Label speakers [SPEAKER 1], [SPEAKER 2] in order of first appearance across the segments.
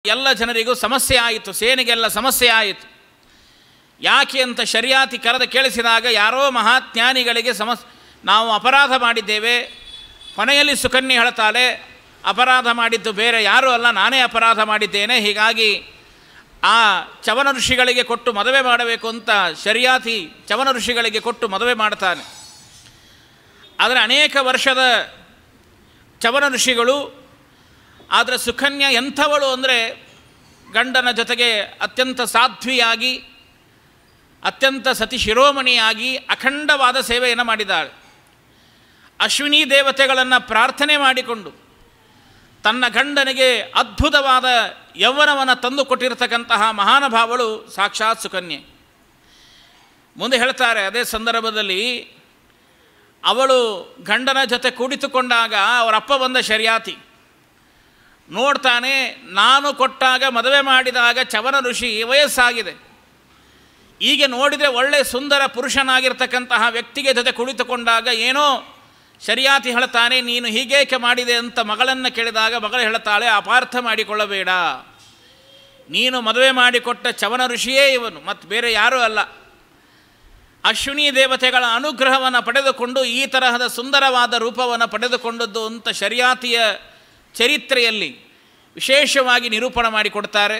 [SPEAKER 1] ಎಲ್ಲ ಜನರಿಗೂ ಸಮಸ್ಯೆ ಆಯಿತು ಸೇನೆಗೆಲ್ಲ ಸಮಸ್ಯೆ ಆಯಿತು ಯಾಕೆ ಅಂತ ಶರಿಯಾತಿ ಕರೆದು ಕೇಳಿಸಿದಾಗ ಯಾರೋ ಮಹಾಜ್ಞಾನಿಗಳಿಗೆ ಸಮಸ್ ನಾವು ಅಪರಾಧ ಮಾಡಿದ್ದೇವೆ ಕೊನೆಯಲ್ಲಿ ಸುಕನ್ಯೆ ಹೇಳ್ತಾಳೆ ಅಪರಾಧ ಮಾಡಿದ್ದು ಬೇರೆ ಯಾರೂ ಅಲ್ಲ ನಾನೇ ಅಪರಾಧ ಮಾಡಿದ್ದೇನೆ ಹೀಗಾಗಿ ಆ ಚವನ ಋಷಿಗಳಿಗೆ ಕೊಟ್ಟು ಮದುವೆ ಮಾಡಬೇಕು ಅಂತ ಶರಿಯಾತಿ ಚವನ ಋಷಿಗಳಿಗೆ ಕೊಟ್ಟು ಮದುವೆ ಮಾಡ್ತಾನೆ ಆದರೆ ಅನೇಕ ವರ್ಷದ ಚವನ ಋಷಿಗಳು ಆದರೆ ಸುಕನ್ಯಾ ಎಂಥವಳು ಅಂದರೆ ಗಂಡನ ಜೊತೆಗೆ ಅತ್ಯಂತ ಸಾಧ್ವಿಯಾಗಿ ಅತ್ಯಂತ ಸತಿ ಶಿರೋಮಣಿಯಾಗಿ ಅಖಂಡವಾದ ಸೇವೆಯನ್ನು ಮಾಡಿದ್ದಾಳೆ ಅಶ್ವಿನಿ ದೇವತೆಗಳನ್ನು ಪ್ರಾರ್ಥನೆ ಮಾಡಿಕೊಂಡು ತನ್ನ ಗಂಡನಿಗೆ ಅದ್ಭುತವಾದ ಯೌವನವನ್ನು ತಂದು ಕೊಟ್ಟಿರತಕ್ಕಂತಹ ಮಹಾನುಭಾವಳು ಸಾಕ್ಷಾತ್ ಸುಕನ್ಯೆ ಮುಂದೆ ಹೇಳ್ತಾರೆ ಅದೇ ಸಂದರ್ಭದಲ್ಲಿ ಅವಳು ಗಂಡನ ಜೊತೆ ಕುಳಿತುಕೊಂಡಾಗ ಅವರಪ್ಪ ಬಂದ ಶರ್ಯಾತಿ ನೋಡ್ತಾನೆ ನಾನು ಕೊಟ್ಟಾಗ ಮದುವೆ ಮಾಡಿದಾಗ ಚವನ ಋಷಿ ವಯಸ್ಸಾಗಿದೆ ಈಗ ನೋಡಿದರೆ ಒಳ್ಳೆ ಸುಂದರ ಪುರುಷನಾಗಿರ್ತಕ್ಕಂತಹ ವ್ಯಕ್ತಿಗೆ ಜೊತೆ ಕುಳಿತುಕೊಂಡಾಗ ಏನೋ ಶರಿಯಾತಿ ಹೇಳ್ತಾನೆ ನೀನು ಹೀಗೇಕೆ ಮಾಡಿದೆ ಅಂತ ಮಗಳನ್ನು ಕೇಳಿದಾಗ ಮಗಳು ಹೇಳ್ತಾಳೆ ಅಪಾರ್ಥ ಮಾಡಿಕೊಳ್ಳಬೇಡ ನೀನು ಮದುವೆ ಮಾಡಿಕೊಟ್ಟ ಚವನ ಋಷಿಯೇ ಇವನು ಮತ್ತು ಬೇರೆ ಯಾರೂ ಅಲ್ಲ ಅಶ್ವಿನಿ ದೇವತೆಗಳ ಅನುಗ್ರಹವನ್ನು ಪಡೆದುಕೊಂಡು ಈ ತರಹದ ಸುಂದರವಾದ ರೂಪವನ್ನು ಪಡೆದುಕೊಂಡದ್ದು ಅಂತ ಶರಿಯಾತಿಯ ಚರಿತ್ರೆಯಲ್ಲಿ ವಿಶೇಷವಾಗಿ ನಿರೂಪಣೆ ಮಾಡಿಕೊಡ್ತಾರೆ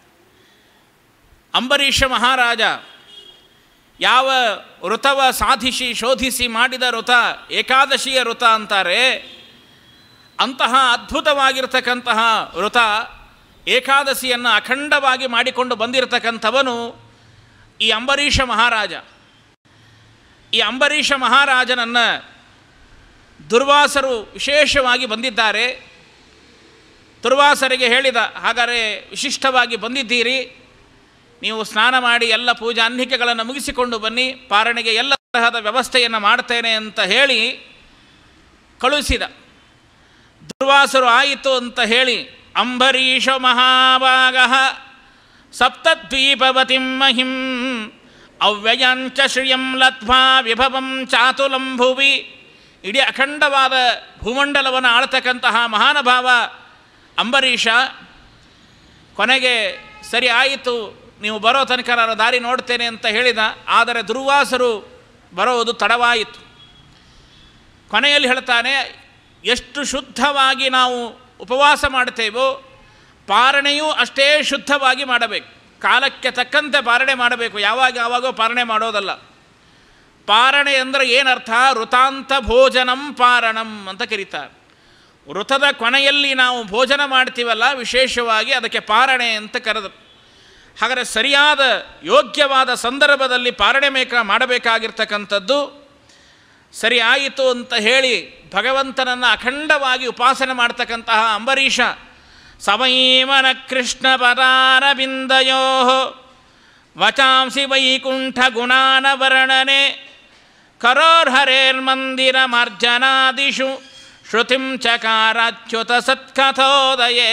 [SPEAKER 1] ಅಂಬರೀಷ ಮಹಾರಾಜ ಯಾವ ವೃತವ ಸಾಧಿಸಿ ಶೋಧಿಸಿ ಮಾಡಿದ ವೃತ ಏಕಾದಶಿಯ ವೃತ ಅಂತಾರೆ ಅಂತಹ ಅದ್ಭುತವಾಗಿರ್ತಕ್ಕಂತಹ ವೃತ ಏಕಾದಶಿಯನ್ನು ಅಖಂಡವಾಗಿ ಮಾಡಿಕೊಂಡು ಬಂದಿರತಕ್ಕಂಥವನು ಈ ಅಂಬರೀಷ ಮಹಾರಾಜ ಈ ಅಂಬರೀಷ ಮಹಾರಾಜನನ್ನು ದುರ್ವಾಸರು ವಿಶೇಷವಾಗಿ ಬಂದಿದ್ದಾರೆ ದುರ್ವಾಸರಿಗೆ ಹೇಳಿದ ಹಾಗಾದರೆ ವಿಶಿಷ್ಟವಾಗಿ ಬಂದಿದ್ದೀರಿ ನೀವು ಸ್ನಾನ ಮಾಡಿ ಎಲ್ಲ ಪೂಜಾ ಅನ್ಹಿಕೆಗಳನ್ನು ಮುಗಿಸಿಕೊಂಡು ಬನ್ನಿ ಪಾರಣೆಗೆ ಎಲ್ಲ ತರಹದ ವ್ಯವಸ್ಥೆಯನ್ನು ಮಾಡ್ತೇನೆ ಅಂತ ಹೇಳಿ ಕಳುಹಿಸಿದ ದುರ್ವಾಸರು ಆಯಿತು ಅಂತ ಹೇಳಿ ಅಂಬರೀಷ ಮಹಾಭಾಗ ಸಪ್ತದ್ವೀಪವತಿಂ ಮಹಿಂ ಅವ್ಯಯಾಂಚ ಶ್ರಿಯಂ ಲತ್ವಾ ವಿಭವಂ ಚಾತುಲಂ ಭುವಿ ಇಡೀ ಅಖಂಡವಾದ ಭೂಮಂಡಲವನ್ನು ಆಳ್ತಕ್ಕಂತಹ ಮಹಾನುಭಾವ ಅಂಬರೀಷ ಕೊನೆಗೆ ಸರಿ ಆಯಿತು ನೀವು ಬರೋ ತನಕ ನಾನು ದಾರಿ ನೋಡ್ತೇನೆ ಅಂತ ಹೇಳಿದ ಆದರೆ ದುರ್ವಾಸರು ಬರೋದು ತಡವಾಯಿತು ಕೊನೆಯಲ್ಲಿ ಹೇಳ್ತಾನೆ ಎಷ್ಟು ಶುದ್ಧವಾಗಿ ನಾವು ಉಪವಾಸ ಮಾಡ್ತೇವೋ ಪಾರಣೆಯೂ ಅಷ್ಟೇ ಶುದ್ಧವಾಗಿ ಮಾಡಬೇಕು ಕಾಲಕ್ಕೆ ತಕ್ಕಂತೆ ಪಾರಣೆ ಮಾಡಬೇಕು ಯಾವಾಗ ಯಾವಾಗೋ ಪಾರಣೆ ಮಾಡೋದಲ್ಲ ಪಾರಣೆ ಅಂದರೆ ಏನರ್ಥ ವೃತಾಂತ ಭೋಜನಂ ಪಾರಣಂ ಅಂತ ಕರೀತಾರೆ ವೃತದ ಕೊನೆಯಲ್ಲಿ ನಾವು ಭೋಜನ ಮಾಡ್ತೀವಲ್ಲ ವಿಶೇಷವಾಗಿ ಅದಕ್ಕೆ ಪಾರಣೆ ಅಂತ ಕರೆದರು ಹಾಗಾದರೆ ಸರಿಯಾದ ಯೋಗ್ಯವಾದ ಸಂದರ್ಭದಲ್ಲಿ ಪಾರಣೆ ಮೇಕ ಮಾಡಬೇಕಾಗಿರ್ತಕ್ಕಂಥದ್ದು ಸರಿ ಆಯಿತು ಅಂತ ಹೇಳಿ ಭಗವಂತನನ್ನು ಅಖಂಡವಾಗಿ ಉಪಾಸನೆ ಮಾಡ್ತಕ್ಕಂತಹ ಅಂಬರೀಷ ಸಮೈಮನ ಕೃಷ್ಣ ಪದಾರವಿಂದಯೋ ವಚಾಂಸಿ ವೈಕುಂಠ ಗುಣಾನ ವರ್ಣನೆ ಕರೋರ್ಹರೇರ್ಮಂದಿರ ಮಾರ್ಜನಾದಿಷು ಶ್ರುತಿಂ ಚಕಾರಾಚ್ಯುತ ಸತ್ಕಥೋದಯೇ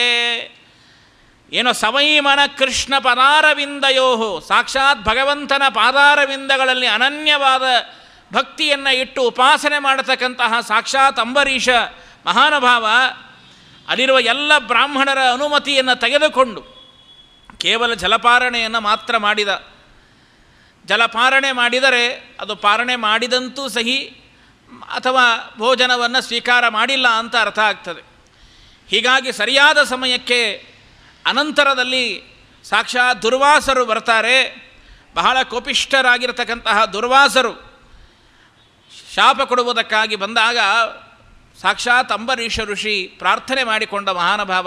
[SPEAKER 1] ಏನೋ ಸಮೈಮನ ಕೃಷ್ಣ ಪದಾರವಿಂದಯೋ ಸಾಕ್ಷಾತ್ ಭಗವಂತನ ಪಾದಾರವಿಂದಗಳಲ್ಲಿ ಅನನ್ಯವಾದ ಭಕ್ತಿಯನ್ನು ಇಟ್ಟು ಉಪಾಸನೆ ಮಾಡತಕ್ಕಂತಹ ಸಾಕ್ಷಾತ್ ಅಂಬರೀಷ ಮಹಾನುಭಾವ ಅಲ್ಲಿರುವ ಎಲ್ಲ ಬ್ರಾಹ್ಮಣರ ಅನುಮತಿಯನ್ನು ತೆಗೆದುಕೊಂಡು ಕೇವಲ ಜಲಪಾರಣೆಯನ್ನು ಮಾತ್ರ ಮಾಡಿದ ಜಲಪಾರಣೆ ಮಾಡಿದರೆ ಅದು ಪಾರಣೆ ಮಾಡಿದಂತೂ ಸಹಿ ಅಥವಾ ಭೋಜನವನ್ನು ಸ್ವೀಕಾರ ಮಾಡಿಲ್ಲ ಅಂತ ಅರ್ಥ ಆಗ್ತದೆ ಹೀಗಾಗಿ ಸರಿಯಾದ ಸಮಯಕ್ಕೆ ಅನಂತರದಲ್ಲಿ ಸಾಕ್ಷಾತ್ ದುರ್ವಾಸರು ಬರ್ತಾರೆ ಬಹಳ ಕೋಪಿಷ್ಠರಾಗಿರ್ತಕ್ಕಂತಹ ದುರ್ವಾಸರು ಶಾಪ ಕೊಡುವುದಕ್ಕಾಗಿ ಬಂದಾಗ ಸಾಕ್ಷಾತ್ ಅಂಬರೀಷ ಋಷಿ ಪ್ರಾರ್ಥನೆ ಮಾಡಿಕೊಂಡ ಮಹಾನುಭಾವ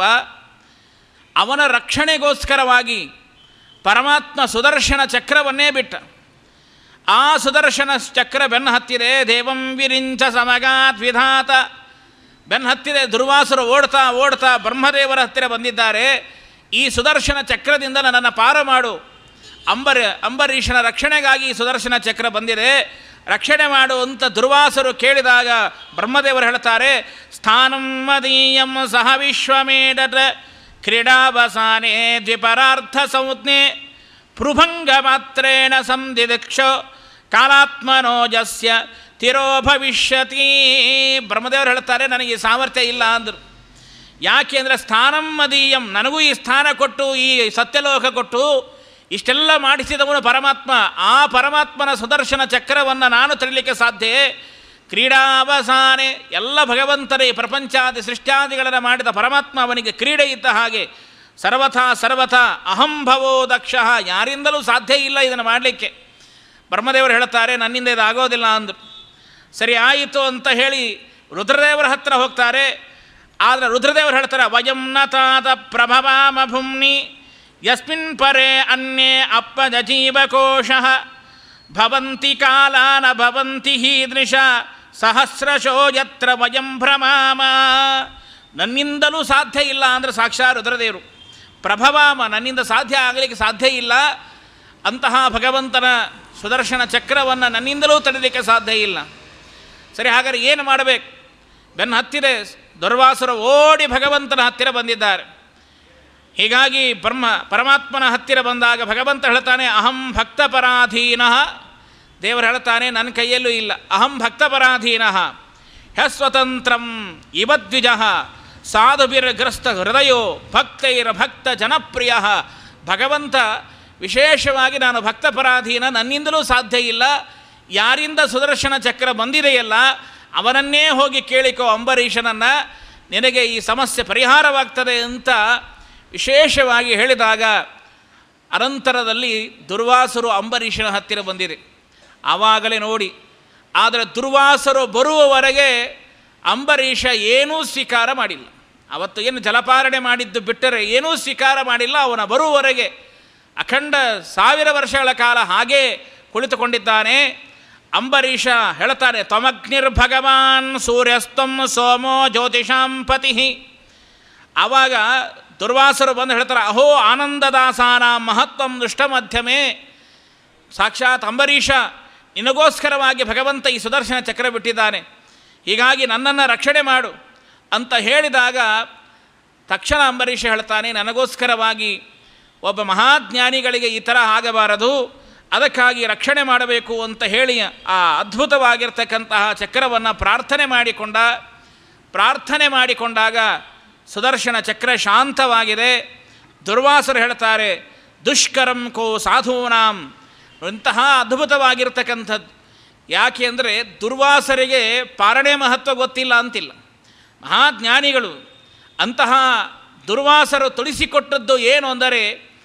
[SPEAKER 1] ಅವನ ರಕ್ಷಣೆಗೋಸ್ಕರವಾಗಿ ಪರಮಾತ್ಮ ಸುದರ್ಶನ ಚಕ್ರವನ್ನೇ ಬಿಟ್ಟ ಆ ಸುದರ್ಶನ ಚಕ್ರ ಬೆನ್ನು ಹತ್ತಿದೆ ದೇವಂ ವಿರಿಂಚ ಸಮಗಾತ್ ವಿಧಾತ ಬೆನ್ನು ಹತ್ತಿದೆ ದುರ್ವಾಸರು ಓಡ್ತಾ ಓಡ್ತಾ ಬ್ರಹ್ಮದೇವರ ಹತ್ತಿರ ಬಂದಿದ್ದಾರೆ ಈ ಸುದರ್ಶನ ಚಕ್ರದಿಂದ ನನ್ನನ್ನು ಪಾರು ಮಾಡು ಅಂಬರ ಅಂಬರೀಷನ ರಕ್ಷಣೆಗಾಗಿ ಈ ಸುದರ್ಶನ ಚಕ್ರ ಬಂದಿದೆ ರಕ್ಷಣೆ ಮಾಡು ಅಂತ ದುರ್ವಾಸರು ಕೇಳಿದಾಗ ಬ್ರಹ್ಮದೇವರು ಹೇಳ್ತಾರೆ ಸ್ಥಾನಂ ಮದೀಯಂ ಸಹ ವಿಶ್ವಮೇಡಟ ಕ್ರೀಡಾವಸಾನೆ ದ್ವಿಪರಾರ್ಥ ಸಂಜ್ಞೆ ಪೃಭಂಗ ಮಾತ್ರೇಣ ಸಂದಿದಕ್ಷ ಕಾಲಾತ್ಮನೋಜಸ್ಯ ತಿರೋ ಭವಿಷ್ಯತಿ ಬ್ರಹ್ಮದೇವರು ಹೇಳ್ತಾರೆ ನನಗೆ ಈ ಸಾಮರ್ಥ್ಯ ಇಲ್ಲ ಅಂದರು ಯಾಕೆ ಅಂದರೆ ಸ್ಥಾನಂ ಮದೀಯಂ ನನಗೂ ಈ ಸ್ಥಾನ ಕೊಟ್ಟು ಈ ಸತ್ಯಲೋಕ ಕೊಟ್ಟು ಇಷ್ಟೆಲ್ಲ ಮಾಡಿಸಿದವನು ಪರಮಾತ್ಮ ಆ ಪರಮಾತ್ಮನ ಸುದರ್ಶನ ಚಕ್ರವನ್ನು ನಾನು ತರಲಿಕ್ಕೆ ಸಾಧ್ಯ ಕ್ರೀಡಾವಸಾನೆ ಎಲ್ಲ ಭಗವಂತನ ಈ ಪ್ರಪಂಚಾದಿ ಸೃಷ್ಟ್ಯಾದಿಗಳನ್ನು ಮಾಡಿದ ಪರಮಾತ್ಮ ಅವನಿಗೆ ಕ್ರೀಡೆ ಇದ್ದ ಹಾಗೆ ಸರ್ವಥಾ ಸರ್ವಥಾ ಅಹಂಭವೋ ದಕ್ಷ ಯಾರಿಂದಲೂ ಸಾಧ್ಯ ಇಲ್ಲ ಇದನ್ನು ಮಾಡಲಿಕ್ಕೆ ಬ್ರಹ್ಮದೇವರು ಹೇಳ್ತಾರೆ ನನ್ನಿಂದ ಇದು ಆಗೋದಿಲ್ಲ ಅಂದರು ಸರಿ ಆಯಿತು ಅಂತ ಹೇಳಿ ರುದ್ರದೇವರ ಹತ್ರ ಹೋಗ್ತಾರೆ ಆದರೆ ರುದ್ರದೇವರು ಹೇಳ್ತಾರೆ ವಯಂ ನ ತಾತ ಪ್ರಭವಾಮ ಭುಮ್ನಿ ಯಸ್ಮಿನ್ ಪರೇ ಅನ್ಯೇ ಅಪ್ಪಜ ಜೀವಕೋಶ ಭವಂತಿ ಕಾಲಾನ ಭವಂತಿ ಹೀದೃಶ ಸಹಸ್ರಶೋ ಯತ್ರ ವಯಂ ಭ್ರಮಾಮ ನನ್ನಿಂದಲೂ ಸಾಧ್ಯ ಇಲ್ಲ ಅಂದರೆ ಸಾಕ್ಷಾತ್ ರುದ್ರದೇವರು ಪ್ರಭವಾಮ ನನ್ನಿಂದ ಸಾಧ್ಯ ಆಗಲಿಕ್ಕೆ ಸಾಧ್ಯ ಇಲ್ಲ ಅಂತಹ ಭಗವಂತನ ಸುದರ್ಶನ ಚಕ್ರವನ್ನು ನನ್ನಿಂದಲೂ ತಡೀಲಿಕ್ಕೆ ಸಾಧ್ಯ ಇಲ್ಲ ಸರಿ ಹಾಗಾದ್ರೆ ಏನು ಮಾಡಬೇಕು ಬೆನ್ನು ಹತ್ತಿದೆ ದುರ್ವಾಸರು ಓಡಿ ಭಗವಂತನ ಹತ್ತಿರ ಬಂದಿದ್ದಾರೆ ಹೀಗಾಗಿ ಬ್ರಹ್ಮ ಪರಮಾತ್ಮನ ಹತ್ತಿರ ಬಂದಾಗ ಭಗವಂತ ಹೇಳ್ತಾನೆ ಅಹಂ ಭಕ್ತಪರಾಧೀನ ದೇವರು ಹೇಳ್ತಾನೆ ನನ್ನ ಕೈಯಲ್ಲೂ ಇಲ್ಲ ಅಹಂ ಭಕ್ತಪರಾಧೀನ ಹ್ಯಸ್ವತಂತ್ರಂ ಇವದ್ವಿಜ ಸಾಧುಬಿರ್ಗ್ರಸ್ತ ಹೃದಯೋ ಭಕ್ತೈರ ಭಕ್ತ ಜನಪ್ರಿಯ ಭಗವಂತ ವಿಶೇಷವಾಗಿ ನಾನು ಭಕ್ತಪರಾಧೀನ ನನ್ನಿಂದಲೂ ಸಾಧ್ಯ ಇಲ್ಲ ಯಾರಿಂದ ಸುದರ್ಶನ ಚಕ್ರ ಬಂದಿದೆಯಲ್ಲ ಅವನನ್ನೇ ಹೋಗಿ ಕೇಳಿಕೋ ಅಂಬರೀಷನನ್ನು ನಿನಗೆ ಈ ಸಮಸ್ಯೆ ಪರಿಹಾರವಾಗ್ತದೆ ಅಂತ ವಿಶೇಷವಾಗಿ ಹೇಳಿದಾಗ ಅನಂತರದಲ್ಲಿ ದುರ್ವಾಸರು ಅಂಬರೀಷನ ಹತ್ತಿರ ಬಂದಿದೆ ಆವಾಗಲೇ ನೋಡಿ ಆದರೆ ದುರ್ವಾಸರು ಬರುವವರೆಗೆ ಅಂಬರೀಷ ಏನೂ ಸ್ವೀಕಾರ ಮಾಡಿಲ್ಲ ಅವತ್ತು ಏನು ಜಲಪಾರಣೆ ಮಾಡಿದ್ದು ಬಿಟ್ಟರೆ ಏನೂ ಸ್ವೀಕಾರ ಮಾಡಿಲ್ಲ ಅವನ ಬರುವವರೆಗೆ ಅಖಂಡ ಸಾವಿರ ವರ್ಷಗಳ ಕಾಲ ಹಾಗೇ ಕುಳಿತುಕೊಂಡಿದ್ದಾನೆ ಅಂಬರೀಷ ಹೇಳ್ತಾನೆ ತ್ವಮಗ್ನಿರ್ಭಗವಾನ್ ಸೂರ್ಯಸ್ತಂ ಸೋಮೋ ಜ್ಯೋತಿಷಾಂ ಪತಿ ಆವಾಗ ದುರ್ವಾಸರು ಬಂದು ಹೇಳ್ತಾರೆ ಅಹೋ ಆನಂದದಾಸಾನ ಮಹತ್ವಂ ದುಷ್ಟ ಮಧ್ಯಮೇ ಸಾಕ್ಷಾತ್ ಅಂಬರೀಷ ನಿನಗೋಸ್ಕರವಾಗಿ ಭಗವಂತ ಈ ಸುದರ್ಶನ ಚಕ್ರ ಬಿಟ್ಟಿದ್ದಾನೆ ಹೀಗಾಗಿ ನನ್ನನ್ನು ರಕ್ಷಣೆ ಮಾಡು ಅಂತ ಹೇಳಿದಾಗ ತಕ್ಷಣ ಅಂಬರೀಷ ಹೇಳ್ತಾನೆ ನನಗೋಸ್ಕರವಾಗಿ ಒಬ್ಬ ಮಹಾಜ್ಞಾನಿಗಳಿಗೆ ಈ ಥರ ಆಗಬಾರದು ಅದಕ್ಕಾಗಿ ರಕ್ಷಣೆ ಮಾಡಬೇಕು ಅಂತ ಹೇಳಿ ಆ ಅದ್ಭುತವಾಗಿರ್ತಕ್ಕಂತಹ ಚಕ್ರವನ್ನು ಪ್ರಾರ್ಥನೆ ಮಾಡಿಕೊಂಡ ಪ್ರಾರ್ಥನೆ ಮಾಡಿಕೊಂಡಾಗ ಸುದರ್ಶನ ಚಕ್ರ ಶಾಂತವಾಗಿದೆ ದುರ್ವಾಸರು ಹೇಳ್ತಾರೆ ದುಷ್ಕರಂ ಕೋ ಸಾಧೂನಾಂ ಇಂತಹ ಅದ್ಭುತವಾಗಿರ್ತಕ್ಕಂಥದ್ದು ಯಾಕೆ ಅಂದರೆ ದುರ್ವಾಸರಿಗೆ ಪಾರಣೆ ಮಹತ್ವ ಗೊತ್ತಿಲ್ಲ ಅಂತಿಲ್ಲ ಮಹಾಜ್ಞಾನಿಗಳು ಅಂತಹ ದುರ್ವಾಸರು ತುಳಿಸಿಕೊಟ್ಟದ್ದು ಏನು ಅಂದರೆ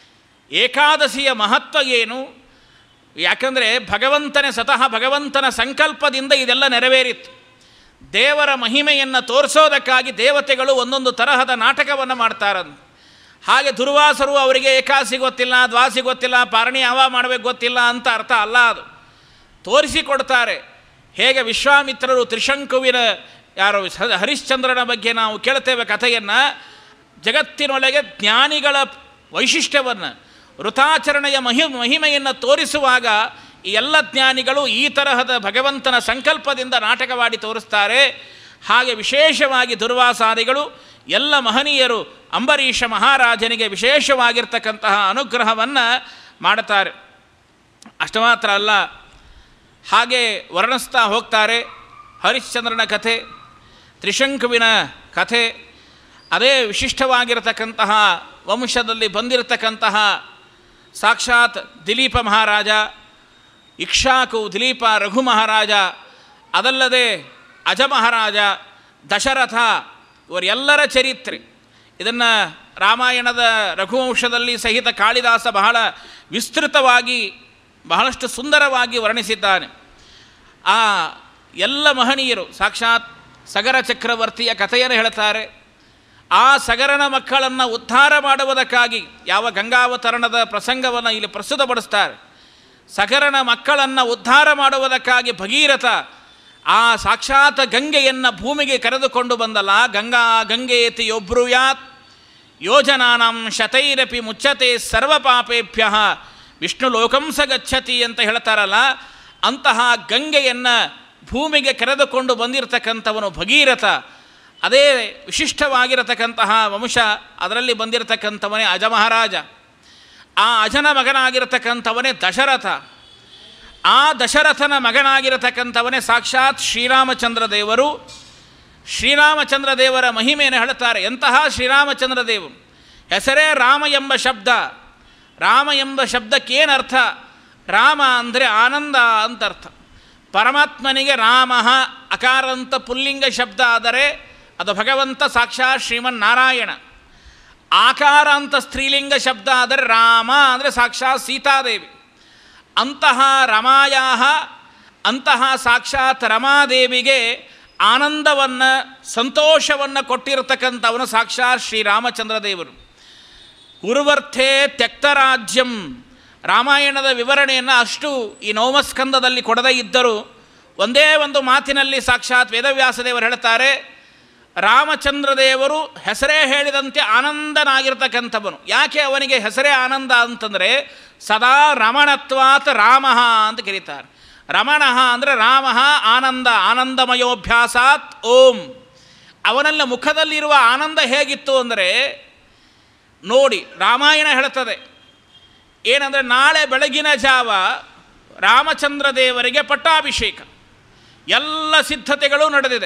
[SPEAKER 1] ಏಕಾದಶಿಯ ಮಹತ್ವ ಏನು ಯಾಕಂದರೆ ಭಗವಂತನೇ ಸ್ವತಃ ಭಗವಂತನ ಸಂಕಲ್ಪದಿಂದ ಇದೆಲ್ಲ ನೆರವೇರಿತ್ತು ದೇವರ ಮಹಿಮೆಯನ್ನು ತೋರಿಸೋದಕ್ಕಾಗಿ ದೇವತೆಗಳು ಒಂದೊಂದು ತರಹದ ನಾಟಕವನ್ನು ಮಾಡ್ತಾರಂತ ಹಾಗೆ ದುರ್ವಾಸರು ಅವರಿಗೆ ಏಕಾಸಿ ಗೊತ್ತಿಲ್ಲ ದ್ವಾಸಿ ಗೊತ್ತಿಲ್ಲ ಪಾರಣಿ ಯಾವ ಮಾಡಬೇಕು ಗೊತ್ತಿಲ್ಲ ಅಂತ ಅರ್ಥ ಅಲ್ಲ ಅದು ತೋರಿಸಿಕೊಡ್ತಾರೆ ಹೇಗೆ ವಿಶ್ವಾಮಿತ್ರರು ತ್ರಿಶಂಕುವಿನ ಯಾರು ಸ- ಹರಿಶ್ಚಂದ್ರನ ಬಗ್ಗೆ ನಾವು ಕೇಳ್ತೇವೆ ಕಥೆಯನ್ನು ಜಗತ್ತಿನೊಳಗೆ ಜ್ಞಾನಿಗಳ ವೈಶಿಷ್ಟ್ಯವನ್ನು ವೃತಾಚರಣೆಯ ಮಹಿ ಮಹಿಮೆಯನ್ನು ತೋರಿಸುವಾಗ ಈ ಎಲ್ಲ ಜ್ಞಾನಿಗಳು ಈ ತರಹದ ಭಗವಂತನ ಸಂಕಲ್ಪದಿಂದ ನಾಟಕವಾಡಿ ತೋರಿಸ್ತಾರೆ ಹಾಗೆ ವಿಶೇಷವಾಗಿ ದುರ್ವಾಸಾದಿಗಳು ಎಲ್ಲ ಮಹನೀಯರು ಅಂಬರೀಷ ಮಹಾರಾಜನಿಗೆ ವಿಶೇಷವಾಗಿರ್ತಕ್ಕಂತಹ ಅನುಗ್ರಹವನ್ನು ಮಾಡುತ್ತಾರೆ ಅಷ್ಟು ಮಾತ್ರ ಅಲ್ಲ ಹಾಗೆ ವರ್ಣಿಸ್ತಾ ಹೋಗ್ತಾರೆ ಹರಿಶ್ಚಂದ್ರನ ಕಥೆ ತ್ರಿಶಂಕುವಿನ ಕಥೆ ಅದೇ ವಿಶಿಷ್ಟವಾಗಿರತಕ್ಕಂತಹ ವಂಶದಲ್ಲಿ ಬಂದಿರತಕ್ಕಂತಹ ಸಾಕ್ಷಾತ್ ದಿಲೀಪ ಮಹಾರಾಜ ಇಕ್ಷಾಕು ದಿಲೀಪ ರಘು ಮಹಾರಾಜ ಅದಲ್ಲದೆ ಅಜ ಮಹಾರಾಜ ದಶರಥ ಇವರೆಲ್ಲರ ಚರಿತ್ರೆ ಇದನ್ನು ರಾಮಾಯಣದ ರಘುವಂಶದಲ್ಲಿ ಸಹಿತ ಕಾಳಿದಾಸ ಬಹಳ ವಿಸ್ತೃತವಾಗಿ ಬಹಳಷ್ಟು ಸುಂದರವಾಗಿ ವರ್ಣಿಸಿದ್ದಾನೆ ಆ ಎಲ್ಲ ಮಹನೀಯರು ಸಾಕ್ಷಾತ್ ಸಗರ ಚಕ್ರವರ್ತಿಯ ಕಥೆಯನ್ನು ಹೇಳ್ತಾರೆ ಆ ಸಗರನ ಮಕ್ಕಳನ್ನು ಉದ್ಧಾರ ಮಾಡುವುದಕ್ಕಾಗಿ ಯಾವ ಗಂಗಾವತರಣದ ಪ್ರಸಂಗವನ್ನು ಇಲ್ಲಿ ಪ್ರಸ್ತುತಪಡಿಸ್ತಾರೆ ಸಗರನ ಮಕ್ಕಳನ್ನು ಉದ್ಧಾರ ಮಾಡುವುದಕ್ಕಾಗಿ ಭಗೀರಥ ಆ ಸಾಕ್ಷಾತ್ ಗಂಗೆಯನ್ನು ಭೂಮಿಗೆ ಕರೆದುಕೊಂಡು ಬಂದಲ್ಲ ಗಂಗಾ ಗಂಗೆಯತಿ ಯೊಬ್ರುಯಾತ್ ಯೋಜನಾನಾಂ ಶತೈರಪಿ ಮುಚ್ಚತೆ ಸರ್ವ ಪಾಪೇಭ್ಯ ವಿಷ್ಣು ಲೋಕಂಸ ಗಚ್ಚತಿ ಅಂತ ಹೇಳ್ತಾರಲ್ಲ ಅಂತಹ ಗಂಗೆಯನ್ನು ಭೂಮಿಗೆ ಕರೆದುಕೊಂಡು ಬಂದಿರತಕ್ಕಂಥವನು ಭಗೀರಥ ಅದೇ ವಿಶಿಷ್ಟವಾಗಿರತಕ್ಕಂತಹ ವಂಶ ಅದರಲ್ಲಿ ಬಂದಿರತಕ್ಕಂಥವನೇ ಅಜ ಮಹಾರಾಜ ಆ ಅಜನ ಮಗನಾಗಿರತಕ್ಕಂಥವನೇ ದಶರಥ ಆ ದಶರಥನ ಮಗನಾಗಿರತಕ್ಕಂಥವನೇ ಸಾಕ್ಷಾತ್ ಶ್ರೀರಾಮಚಂದ್ರ ದೇವರು ಶ್ರೀರಾಮಚಂದ್ರ ದೇವರ ಮಹಿಮೆಯನ್ನು ಹೇಳ್ತಾರೆ ಎಂತಹ ಶ್ರೀರಾಮಚಂದ್ರ ದೇವರು ಹೆಸರೇ ರಾಮ ಎಂಬ ಶಬ್ದ ರಾಮ ಎಂಬ ಶಬ್ದಕ್ಕೇನು ಅರ್ಥ ರಾಮ ಅಂದರೆ ಆನಂದ ಅಂತ ಅರ್ಥ ಪರಮಾತ್ಮನಿಗೆ ರಾಮ ಅಕಾರ ಅಂತ ಪುಲ್ಲಿಂಗ ಶಬ್ದ ಆದರೆ ಅದು ಭಗವಂತ ಸಾಕ್ಷಾತ್ ಶ್ರೀಮನ್ನಾರಾಯಣ ಆಕಾರ ಅಂತ ಸ್ತ್ರೀಲಿಂಗ ಶಬ್ದ ಆದರೆ ರಾಮ ಅಂದರೆ ಸಾಕ್ಷಾತ್ ಸೀತಾದೇವಿ ಅಂತಹ ರಮಾಯ ಅಂತಹ ಸಾಕ್ಷಾತ್ ರಮಾದೇವಿಗೆ ಆನಂದವನ್ನು ಸಂತೋಷವನ್ನು ಕೊಟ್ಟಿರತಕ್ಕಂಥವನು ಸಾಕ್ಷಾತ್ ಶ್ರೀರಾಮಚಂದ್ರ ದೇವರು ಗುರುವರ್ಥೇ ತ್ಯಕ್ತರಾಜ್ಯಂ ರಾಮಾಯಣದ ವಿವರಣೆಯನ್ನು ಅಷ್ಟು ಈ ನವಮಸ್ಕಂದದಲ್ಲಿ ಕೊಡದೇ ಇದ್ದರೂ ಒಂದೇ ಒಂದು ಮಾತಿನಲ್ಲಿ ಸಾಕ್ಷಾತ್ ವೇದವ್ಯಾಸದೇವರು ಹೇಳ್ತಾರೆ ರಾಮಚಂದ್ರ ದೇವರು ಹೆಸರೇ ಹೇಳಿದಂತೆ ಆನಂದನಾಗಿರ್ತಕ್ಕಂಥವನು ಯಾಕೆ ಅವನಿಗೆ ಹೆಸರೇ ಆನಂದ ಅಂತಂದರೆ ಸದಾ ರಮಣತ್ವಾತ್ ರಾಮ ಅಂತ ಕರೀತಾರೆ ರಮಣ ಅಂದರೆ ರಾಮ ಆನಂದ ಆನಂದಮಯೋಭ್ಯಾಸಾತ್ ಓಂ ಅವನಲ್ಲಿ ಮುಖದಲ್ಲಿರುವ ಆನಂದ ಹೇಗಿತ್ತು ಅಂದರೆ ನೋಡಿ ರಾಮಾಯಣ ಹೇಳುತ್ತದೆ ಏನಂದರೆ ನಾಳೆ ಬೆಳಗಿನ ಜಾವ ರಾಮಚಂದ್ರ ದೇವರಿಗೆ ಪಟ್ಟಾಭಿಷೇಕ ಎಲ್ಲ ಸಿದ್ಧತೆಗಳು ನಡೆದಿದೆ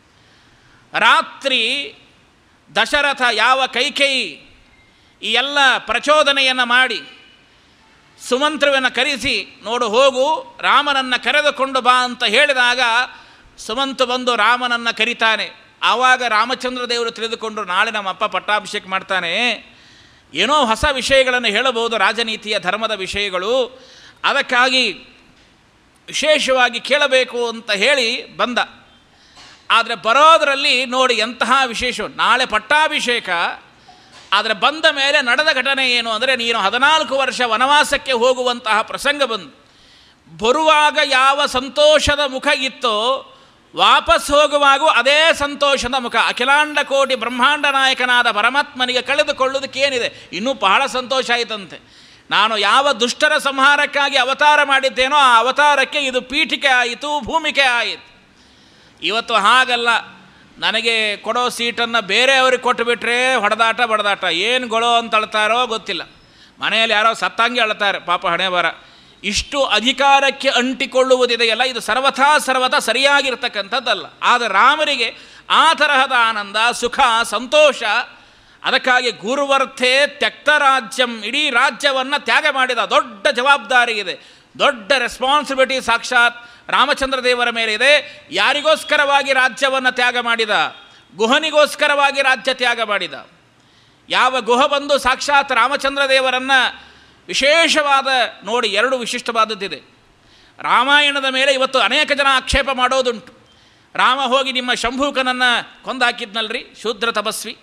[SPEAKER 1] ರಾತ್ರಿ ದಶರಥ ಯಾವ ಕೈಕೇಯಿ ಈ ಎಲ್ಲ ಪ್ರಚೋದನೆಯನ್ನು ಮಾಡಿ ಸುಮಂತ್ರವನ್ನು ಕರೆಸಿ ನೋಡು ಹೋಗು ರಾಮನನ್ನು ಕರೆದುಕೊಂಡು ಬಾ ಅಂತ ಹೇಳಿದಾಗ ಸುಮಂತ್ ಬಂದು ರಾಮನನ್ನು ಕರಿತಾನೆ ಆವಾಗ ರಾಮಚಂದ್ರ ದೇವರು ತಿಳಿದುಕೊಂಡು ನಾಳೆ ನಮ್ಮ ಅಪ್ಪ ಪಟ್ಟಾಭಿಷೇಕ ಮಾಡ್ತಾನೆ ಏನೋ ಹೊಸ ವಿಷಯಗಳನ್ನು ಹೇಳಬಹುದು ರಾಜನೀತಿಯ ಧರ್ಮದ ವಿಷಯಗಳು ಅದಕ್ಕಾಗಿ ವಿಶೇಷವಾಗಿ ಕೇಳಬೇಕು ಅಂತ ಹೇಳಿ ಬಂದ ಆದರೆ ಬರೋದರಲ್ಲಿ ನೋಡಿ ಎಂತಹ ವಿಶೇಷ ನಾಳೆ ಪಟ್ಟಾಭಿಷೇಕ ಆದರೆ ಬಂದ ಮೇಲೆ ನಡೆದ ಘಟನೆ ಏನು ಅಂದರೆ ನೀನು ಹದಿನಾಲ್ಕು ವರ್ಷ ವನವಾಸಕ್ಕೆ ಹೋಗುವಂತಹ ಪ್ರಸಂಗ ಬಂದು ಬರುವಾಗ ಯಾವ ಸಂತೋಷದ ಮುಖ ಇತ್ತೋ ವಾಪಸ್ ಹೋಗುವಾಗೂ ಅದೇ ಸಂತೋಷದ ಮುಖ ಅಖಿಲಾಂಡ ಕೋಟಿ ಬ್ರಹ್ಮಾಂಡ ನಾಯಕನಾದ ಪರಮಾತ್ಮನಿಗೆ ಕಳೆದುಕೊಳ್ಳುವುದಕ್ಕೇನಿದೆ ಇನ್ನೂ ಬಹಳ ಸಂತೋಷ ಆಯಿತಂತೆ ನಾನು ಯಾವ ದುಷ್ಟರ ಸಂಹಾರಕ್ಕಾಗಿ ಅವತಾರ ಮಾಡಿದ್ದೇನೋ ಆ ಅವತಾರಕ್ಕೆ ಇದು ಪೀಠಿಕೆ ಆಯಿತು ಭೂಮಿಕೆ ಆಯಿತು ಇವತ್ತು ಹಾಗಲ್ಲ ನನಗೆ ಕೊಡೋ ಸೀಟನ್ನು ಬೇರೆಯವ್ರಿಗೆ ಕೊಟ್ಟುಬಿಟ್ರೆ ಹೊಡೆದಾಟ ಬಡದಾಟ ಏನು ಗೊಳೋ ಅಂತ ಅಳ್ತಾರೋ ಗೊತ್ತಿಲ್ಲ ಮನೆಯಲ್ಲಿ ಯಾರೋ ಸತ್ತಂಗೆ ಅಳ್ತಾರೆ ಪಾಪ ಹಣೆ ಬರ ಇಷ್ಟು ಅಧಿಕಾರಕ್ಕೆ ಅಂಟಿಕೊಳ್ಳುವುದಿದೆಯಲ್ಲ ಇದು ಸರ್ವಥಾ ಸರ್ವಥಾ ಸರಿಯಾಗಿರ್ತಕ್ಕಂಥದ್ದಲ್ಲ ಆದರೆ ರಾಮರಿಗೆ ಆ ತರಹದ ಆನಂದ ಸುಖ ಸಂತೋಷ ಅದಕ್ಕಾಗಿ ಗುರುವರ್ಥೆ ತ್ಯಕ್ತ ರಾಜ್ಯಂ ಇಡೀ ರಾಜ್ಯವನ್ನು ತ್ಯಾಗ ಮಾಡಿದ ದೊಡ್ಡ ಜವಾಬ್ದಾರಿ ಇದೆ ದೊಡ್ಡ ರೆಸ್ಪಾನ್ಸಿಬಿಲಿಟಿ ಸಾಕ್ಷಾತ್ ರಾಮಚಂದ್ರ ದೇವರ ಮೇಲೆ ಇದೆ ಯಾರಿಗೋಸ್ಕರವಾಗಿ ರಾಜ್ಯವನ್ನು ತ್ಯಾಗ ಮಾಡಿದ ಗುಹನಿಗೋಸ್ಕರವಾಗಿ ರಾಜ್ಯ ತ್ಯಾಗ ಮಾಡಿದ ಯಾವ ಗುಹ ಬಂದು ಸಾಕ್ಷಾತ್ ರಾಮಚಂದ್ರ ದೇವರನ್ನು ವಿಶೇಷವಾದ ನೋಡಿ ಎರಡು ವಿಶಿಷ್ಟವಾದದ್ದಿದೆ ರಾಮಾಯಣದ ಮೇಲೆ ಇವತ್ತು ಅನೇಕ ಜನ ಆಕ್ಷೇಪ ಮಾಡೋದುಂಟು ರಾಮ ಹೋಗಿ ನಿಮ್ಮ ಶಂಭೂಕನನ್ನು ಕೊಂದಾಕಿದ್ನಲ್ರಿ ಶೂದ್ರ ತಪಸ್ವಿ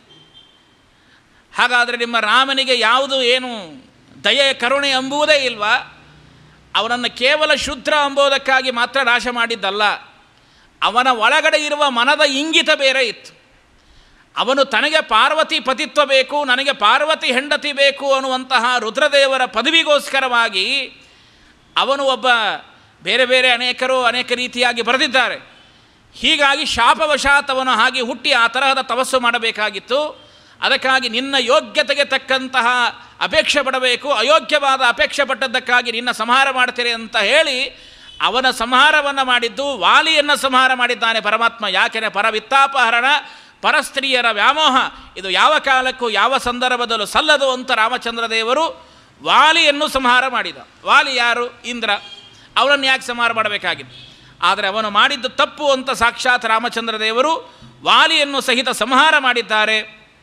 [SPEAKER 1] ಹಾಗಾದರೆ ನಿಮ್ಮ ರಾಮನಿಗೆ ಯಾವುದು ಏನು ದಯೆ ಕರುಣೆ ಎಂಬುವುದೇ ಇಲ್ವಾ ಅವನನ್ನು ಕೇವಲ ಶುದ್ರ ಎಂಬುದಕ್ಕಾಗಿ ಮಾತ್ರ ನಾಶ ಮಾಡಿದ್ದಲ್ಲ ಅವನ ಒಳಗಡೆ ಇರುವ ಮನದ ಇಂಗಿತ ಬೇರೆ ಇತ್ತು ಅವನು ತನಗೆ ಪಾರ್ವತಿ ಪತಿತ್ವ ಬೇಕು ನನಗೆ ಪಾರ್ವತಿ ಹೆಂಡತಿ ಬೇಕು ಅನ್ನುವಂತಹ ರುದ್ರದೇವರ ಪದವಿಗೋಸ್ಕರವಾಗಿ ಅವನು ಒಬ್ಬ ಬೇರೆ ಬೇರೆ ಅನೇಕರು ಅನೇಕ ರೀತಿಯಾಗಿ ಬರೆದಿದ್ದಾರೆ ಹೀಗಾಗಿ ಶಾಪವಶಾತ್ ಅವನು ಹಾಗೆ ಹುಟ್ಟಿ ಆ ತರಹದ ತಪಸ್ಸು ಮಾಡಬೇಕಾಗಿತ್ತು ಅದಕ್ಕಾಗಿ ನಿನ್ನ ಯೋಗ್ಯತೆಗೆ ತಕ್ಕಂತಹ ಅಪೇಕ್ಷೆ ಪಡಬೇಕು ಅಯೋಗ್ಯವಾದ ಅಪೇಕ್ಷೆ ಪಟ್ಟದ್ದಕ್ಕಾಗಿ ನಿನ್ನ ಸಂಹಾರ ಮಾಡ್ತೀರಿ ಅಂತ ಹೇಳಿ ಅವನ ಸಂಹಾರವನ್ನು ಮಾಡಿದ್ದು ವಾಲಿಯನ್ನು ಸಂಹಾರ ಮಾಡಿದ್ದಾನೆ ಪರಮಾತ್ಮ ಯಾಕೆಂದರೆ ಪರವಿತ್ತಾಪಹರಣ ಪರಸ್ತ್ರೀಯರ ವ್ಯಾಮೋಹ ಇದು ಯಾವ ಕಾಲಕ್ಕೂ ಯಾವ ಸಂದರ್ಭದಲ್ಲೂ ಸಲ್ಲದು ಅಂತ ರಾಮಚಂದ್ರ ದೇವರು ವಾಲಿಯನ್ನು ಸಂಹಾರ ಮಾಡಿದ ವಾಲಿ ಯಾರು ಇಂದ್ರ ಅವನನ್ನು ಯಾಕೆ ಸಂಹಾರ ಮಾಡಬೇಕಾಗಿತ್ತು ಆದರೆ ಅವನು ಮಾಡಿದ್ದು ತಪ್ಪು ಅಂತ ಸಾಕ್ಷಾತ್ ರಾಮಚಂದ್ರ ದೇವರು ವಾಲಿಯನ್ನು ಸಹಿತ ಸಂಹಾರ ಮಾಡಿದ್ದಾರೆ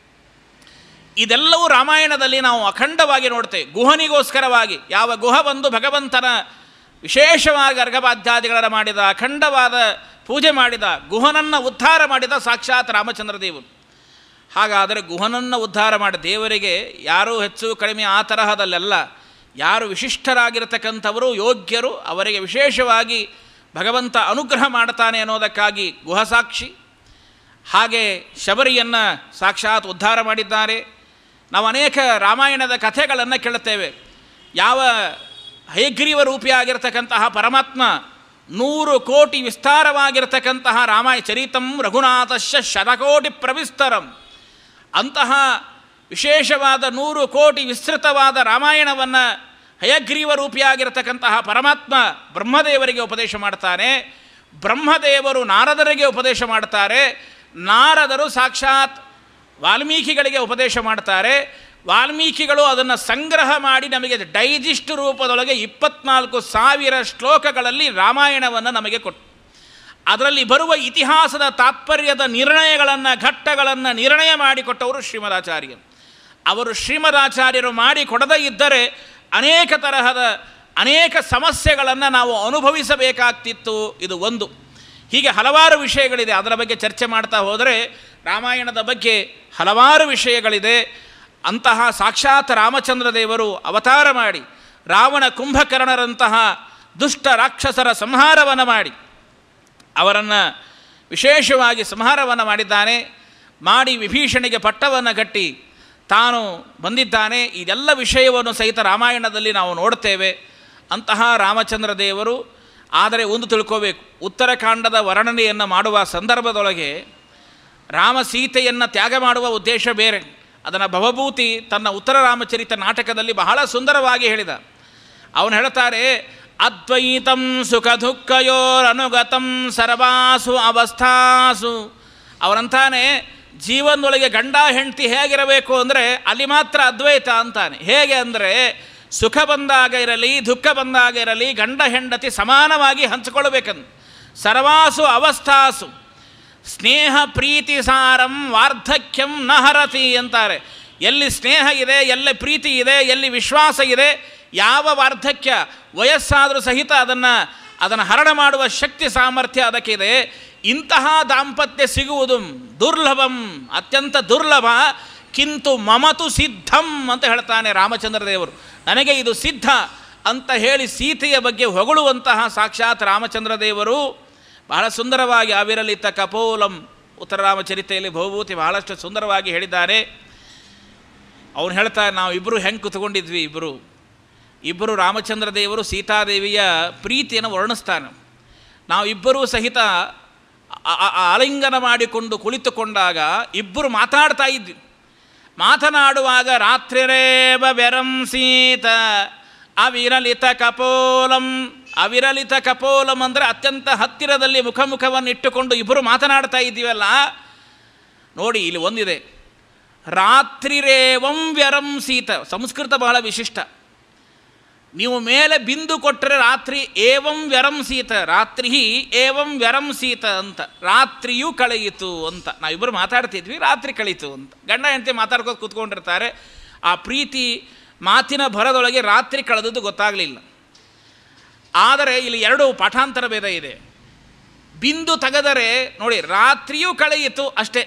[SPEAKER 1] ಇದೆಲ್ಲವೂ ರಾಮಾಯಣದಲ್ಲಿ ನಾವು ಅಖಂಡವಾಗಿ ನೋಡ್ತೇವೆ ಗುಹನಿಗೋಸ್ಕರವಾಗಿ ಯಾವ ಗುಹ ಬಂದು ಭಗವಂತನ ವಿಶೇಷವಾಗಿ ಅರ್ಘಪಾಧ್ಯಾದಿಗಳ ಮಾಡಿದ ಅಖಂಡವಾದ ಪೂಜೆ ಮಾಡಿದ ಗುಹನನ್ನು ಉದ್ಧಾರ ಮಾಡಿದ ಸಾಕ್ಷಾತ್ ರಾಮಚಂದ್ರ ದೇವರು ಹಾಗಾದರೆ ಗುಹನನ್ನು ಉದ್ಧಾರ ಮಾಡಿ ದೇವರಿಗೆ ಯಾರೂ ಹೆಚ್ಚು ಕಡಿಮೆ ಆ ತರಹದಲ್ಲೆಲ್ಲ ಯಾರು ವಿಶಿಷ್ಟರಾಗಿರ್ತಕ್ಕಂಥವರು ಯೋಗ್ಯರು ಅವರಿಗೆ ವಿಶೇಷವಾಗಿ ಭಗವಂತ ಅನುಗ್ರಹ ಮಾಡ್ತಾನೆ ಅನ್ನೋದಕ್ಕಾಗಿ ಗುಹಸಾಕ್ಷಿ ಹಾಗೆ ಶಬರಿಯನ್ನು ಸಾಕ್ಷಾತ್ ಉದ್ಧಾರ ಮಾಡಿದ್ದಾರೆ ನಾವು ಅನೇಕ ರಾಮಾಯಣದ ಕಥೆಗಳನ್ನು ಕೇಳುತ್ತೇವೆ ಯಾವ ಹೈಗ್ರೀವ ರೂಪಿಯಾಗಿರ್ತಕ್ಕಂತಹ ಪರಮಾತ್ಮ ನೂರು ಕೋಟಿ ವಿಸ್ತಾರವಾಗಿರ್ತಕ್ಕಂತಹ ರಾಮಾಯ ಚರಿತಂ ರಘುನಾಥಶ್ಯ ಶತಕೋಟಿ ಪ್ರವಿಸ್ತರಂ ಅಂತಹ ವಿಶೇಷವಾದ ನೂರು ಕೋಟಿ ವಿಸ್ತೃತವಾದ ರಾಮಾಯಣವನ್ನು ಹಯಗ್ರೀವ ರೂಪಿಯಾಗಿರ್ತಕ್ಕಂತಹ ಪರಮಾತ್ಮ ಬ್ರಹ್ಮದೇವರಿಗೆ ಉಪದೇಶ ಮಾಡ್ತಾನೆ ಬ್ರಹ್ಮದೇವರು ನಾರದರಿಗೆ ಉಪದೇಶ ಮಾಡ್ತಾರೆ ನಾರದರು ಸಾಕ್ಷಾತ್ ವಾಲ್ಮೀಕಿಗಳಿಗೆ ಉಪದೇಶ ಮಾಡ್ತಾರೆ ವಾಲ್ಮೀಕಿಗಳು ಅದನ್ನು ಸಂಗ್ರಹ ಮಾಡಿ ನಮಗೆ ಡೈಜಿಸ್ಟ್ ರೂಪದೊಳಗೆ ಇಪ್ಪತ್ನಾಲ್ಕು ಸಾವಿರ ಶ್ಲೋಕಗಳಲ್ಲಿ ರಾಮಾಯಣವನ್ನು ನಮಗೆ ಕೊಟ್ಟು ಅದರಲ್ಲಿ ಬರುವ ಇತಿಹಾಸದ ತಾತ್ಪರ್ಯದ ನಿರ್ಣಯಗಳನ್ನು ಘಟ್ಟಗಳನ್ನು ನಿರ್ಣಯ ಮಾಡಿಕೊಟ್ಟವರು ಶ್ರೀಮದಾಚಾರ್ಯರು ಅವರು ಶ್ರೀಮದಾಚಾರ್ಯರು ಮಾಡಿಕೊಡದೇ ಇದ್ದರೆ ಅನೇಕ ತರಹದ ಅನೇಕ ಸಮಸ್ಯೆಗಳನ್ನು ನಾವು ಅನುಭವಿಸಬೇಕಾಗ್ತಿತ್ತು ಇದು ಒಂದು ಹೀಗೆ ಹಲವಾರು ವಿಷಯಗಳಿದೆ ಅದರ ಬಗ್ಗೆ ಚರ್ಚೆ ಮಾಡ್ತಾ ಹೋದರೆ ರಾಮಾಯಣದ ಬಗ್ಗೆ ಹಲವಾರು ವಿಷಯಗಳಿದೆ ಅಂತಹ ಸಾಕ್ಷಾತ್ ರಾಮಚಂದ್ರ ದೇವರು ಅವತಾರ ಮಾಡಿ ರಾವಣ ಕುಂಭಕರ್ಣರಂತಹ ದುಷ್ಟ ರಾಕ್ಷಸರ ಸಂಹಾರವನ್ನು ಮಾಡಿ ಅವರನ್ನು ವಿಶೇಷವಾಗಿ ಸಂಹಾರವನ್ನು ಮಾಡಿದ್ದಾನೆ ಮಾಡಿ ವಿಭೀಷಣಿಗೆ ಪಟ್ಟವನ್ನು ಕಟ್ಟಿ ತಾನು ಬಂದಿದ್ದಾನೆ ಇದೆಲ್ಲ ವಿಷಯವನ್ನು ಸಹಿತ ರಾಮಾಯಣದಲ್ಲಿ ನಾವು ನೋಡ್ತೇವೆ ಅಂತಹ ರಾಮಚಂದ್ರ ದೇವರು ಆದರೆ ಒಂದು ತಿಳ್ಕೋಬೇಕು ಉತ್ತರಕಾಂಡದ ವರ್ಣನೆಯನ್ನು ಮಾಡುವ ಸಂದರ್ಭದೊಳಗೆ ರಾಮ ಸೀತೆಯನ್ನು ತ್ಯಾಗ ಮಾಡುವ ಉದ್ದೇಶ ಬೇರೆ ಅದನ್ನು ಭವಭೂತಿ ತನ್ನ ಉತ್ತರ ರಾಮಚರಿತ ನಾಟಕದಲ್ಲಿ ಬಹಳ ಸುಂದರವಾಗಿ ಹೇಳಿದ ಅವನು ಹೇಳ್ತಾರೆ ಅದ್ವೈತಂ ಸುಖ ದುಃಖಯೋರನುಗತಂ ಸರ್ವಾಸು ಅವಸ್ಥಾಸು ಅವರಂತಾನೆ ಜೀವನದೊಳಗೆ ಗಂಡ ಹೆಂಡತಿ ಹೇಗಿರಬೇಕು ಅಂದರೆ ಅಲ್ಲಿ ಮಾತ್ರ ಅದ್ವೈತ ಅಂತಾನೆ ಹೇಗೆ ಅಂದರೆ ಸುಖ ಬಂದಾಗ ಇರಲಿ ದುಃಖ ಬಂದಾಗ ಇರಲಿ ಗಂಡ ಹೆಂಡತಿ ಸಮಾನವಾಗಿ ಹಂಚಿಕೊಳ್ಬೇಕಂದು ಸರ್ವಾಸು ಅವಸ್ಥಾಸು ಸ್ನೇಹ ಪ್ರೀತಿ ಸಾರಂ ವಾರ್ಧಕ್ಯಂ ನ ಹರತಿ ಅಂತಾರೆ ಎಲ್ಲಿ ಸ್ನೇಹ ಇದೆ ಎಲ್ಲಿ ಪ್ರೀತಿ ಇದೆ ಎಲ್ಲಿ ವಿಶ್ವಾಸ ಇದೆ ಯಾವ ವಾರ್ಧಕ್ಯ ವಯಸ್ಸಾದರೂ ಸಹಿತ ಅದನ್ನು ಅದನ್ನು ಹರಣ ಮಾಡುವ ಶಕ್ತಿ ಸಾಮರ್ಥ್ಯ ಅದಕ್ಕಿದೆ ಇಂತಹ ದಾಂಪತ್ಯ ಸಿಗುವುದು ದುರ್ಲಭಂ ಅತ್ಯಂತ ದುರ್ಲಭ ಕಿಂತು ಮಮತು ಸಿದ್ಧಂ ಅಂತ ಹೇಳ್ತಾನೆ ರಾಮಚಂದ್ರ ದೇವರು ನನಗೆ ಇದು ಸಿದ್ಧ ಅಂತ ಹೇಳಿ ಸೀತೆಯ ಬಗ್ಗೆ ಹೊಗಳುವಂತಹ ಸಾಕ್ಷಾತ್ ರಾಮಚಂದ್ರ ದೇವರು ಬಹಳ ಸುಂದರವಾಗಿ ಅವಿರಲಿತ ಕಪೋಲಂ ಉತ್ತರ ರಾಮಚರಿತೆಯಲ್ಲಿ ಭವಭೂತಿ ಬಹಳಷ್ಟು ಸುಂದರವಾಗಿ ಹೇಳಿದ್ದಾರೆ ಅವನು ಹೇಳ್ತಾರೆ ನಾವು ಇಬ್ಬರು ಹೆಂಗೆ ಕುತ್ಕೊಂಡಿದ್ವಿ ಇಬ್ಬರು ಇಬ್ಬರು ರಾಮಚಂದ್ರ ದೇವರು ಸೀತಾದೇವಿಯ ಪ್ರೀತಿಯನ್ನು ವರ್ಣಿಸ್ತಾನೆ ನಾವು ಇಬ್ಬರೂ ಸಹಿತ ಆ- ಆ- ಆ ಆಲಿಂಗನ ಮಾಡಿಕೊಂಡು ಕುಳಿತುಕೊಂಡಾಗ ಇಬ್ಬರು ಮಾತಾಡ್ತಾ ಇದ್ವಿ ಮಾತನಾಡುವಾಗ ರಾತ್ರಿರೇವ ಬೆರಂ ಸೀತ ಅವಿರಲಿತ ಕಪೋಲಂ ಅವಿರಲಿತ ಕಪೋಲಂ ಅಂದರೆ ಅತ್ಯಂತ ಹತ್ತಿರದಲ್ಲಿ ಮುಖಮುಖವನ್ನು ಇಟ್ಟುಕೊಂಡು ಇಬ್ಬರು ಮಾತನಾಡ್ತಾ ಇದ್ದೀವಲ್ಲ ನೋಡಿ ಇಲ್ಲಿ ಒಂದಿದೆ ರಾತ್ರಿರೇವಂ ವ್ಯರಂ ಸೀತ ಸಂಸ್ಕೃತ ಬಹಳ ವಿಶಿಷ್ಟ ನೀವು ಮೇಲೆ ಬಿಂದು ಕೊಟ್ಟರೆ ರಾತ್ರಿ ಏವಂ ವ್ಯರಂ ಸೀತ ರಾತ್ರಿ ಏವಂ ವ್ಯರಂ ಸೀತ ಅಂತ ರಾತ್ರಿಯೂ ಕಳೆಯಿತು ಅಂತ ನಾವಿಬ್ಬರು ಮಾತಾಡ್ತಿದ್ವಿ ರಾತ್ರಿ ಕಳೀತು ಅಂತ ಗಂಡ ಹೆಂಡತಿ ಮಾತಾಡ್ಕೊಂಡು ಕೂತ್ಕೊಂಡಿರ್ತಾರೆ ಆ ಪ್ರೀತಿ ಮಾತಿನ ಭರದೊಳಗೆ ರಾತ್ರಿ ಕಳೆದದ್ದು ಗೊತ್ತಾಗಲಿಲ್ಲ ಆದರೆ ಇಲ್ಲಿ ಎರಡು ಪಾಠಾಂತರ ಭೇದ ಇದೆ ಬಿಂದು ತೆಗೆದರೆ ನೋಡಿ ರಾತ್ರಿಯೂ ಕಳೆಯಿತು ಅಷ್ಟೇ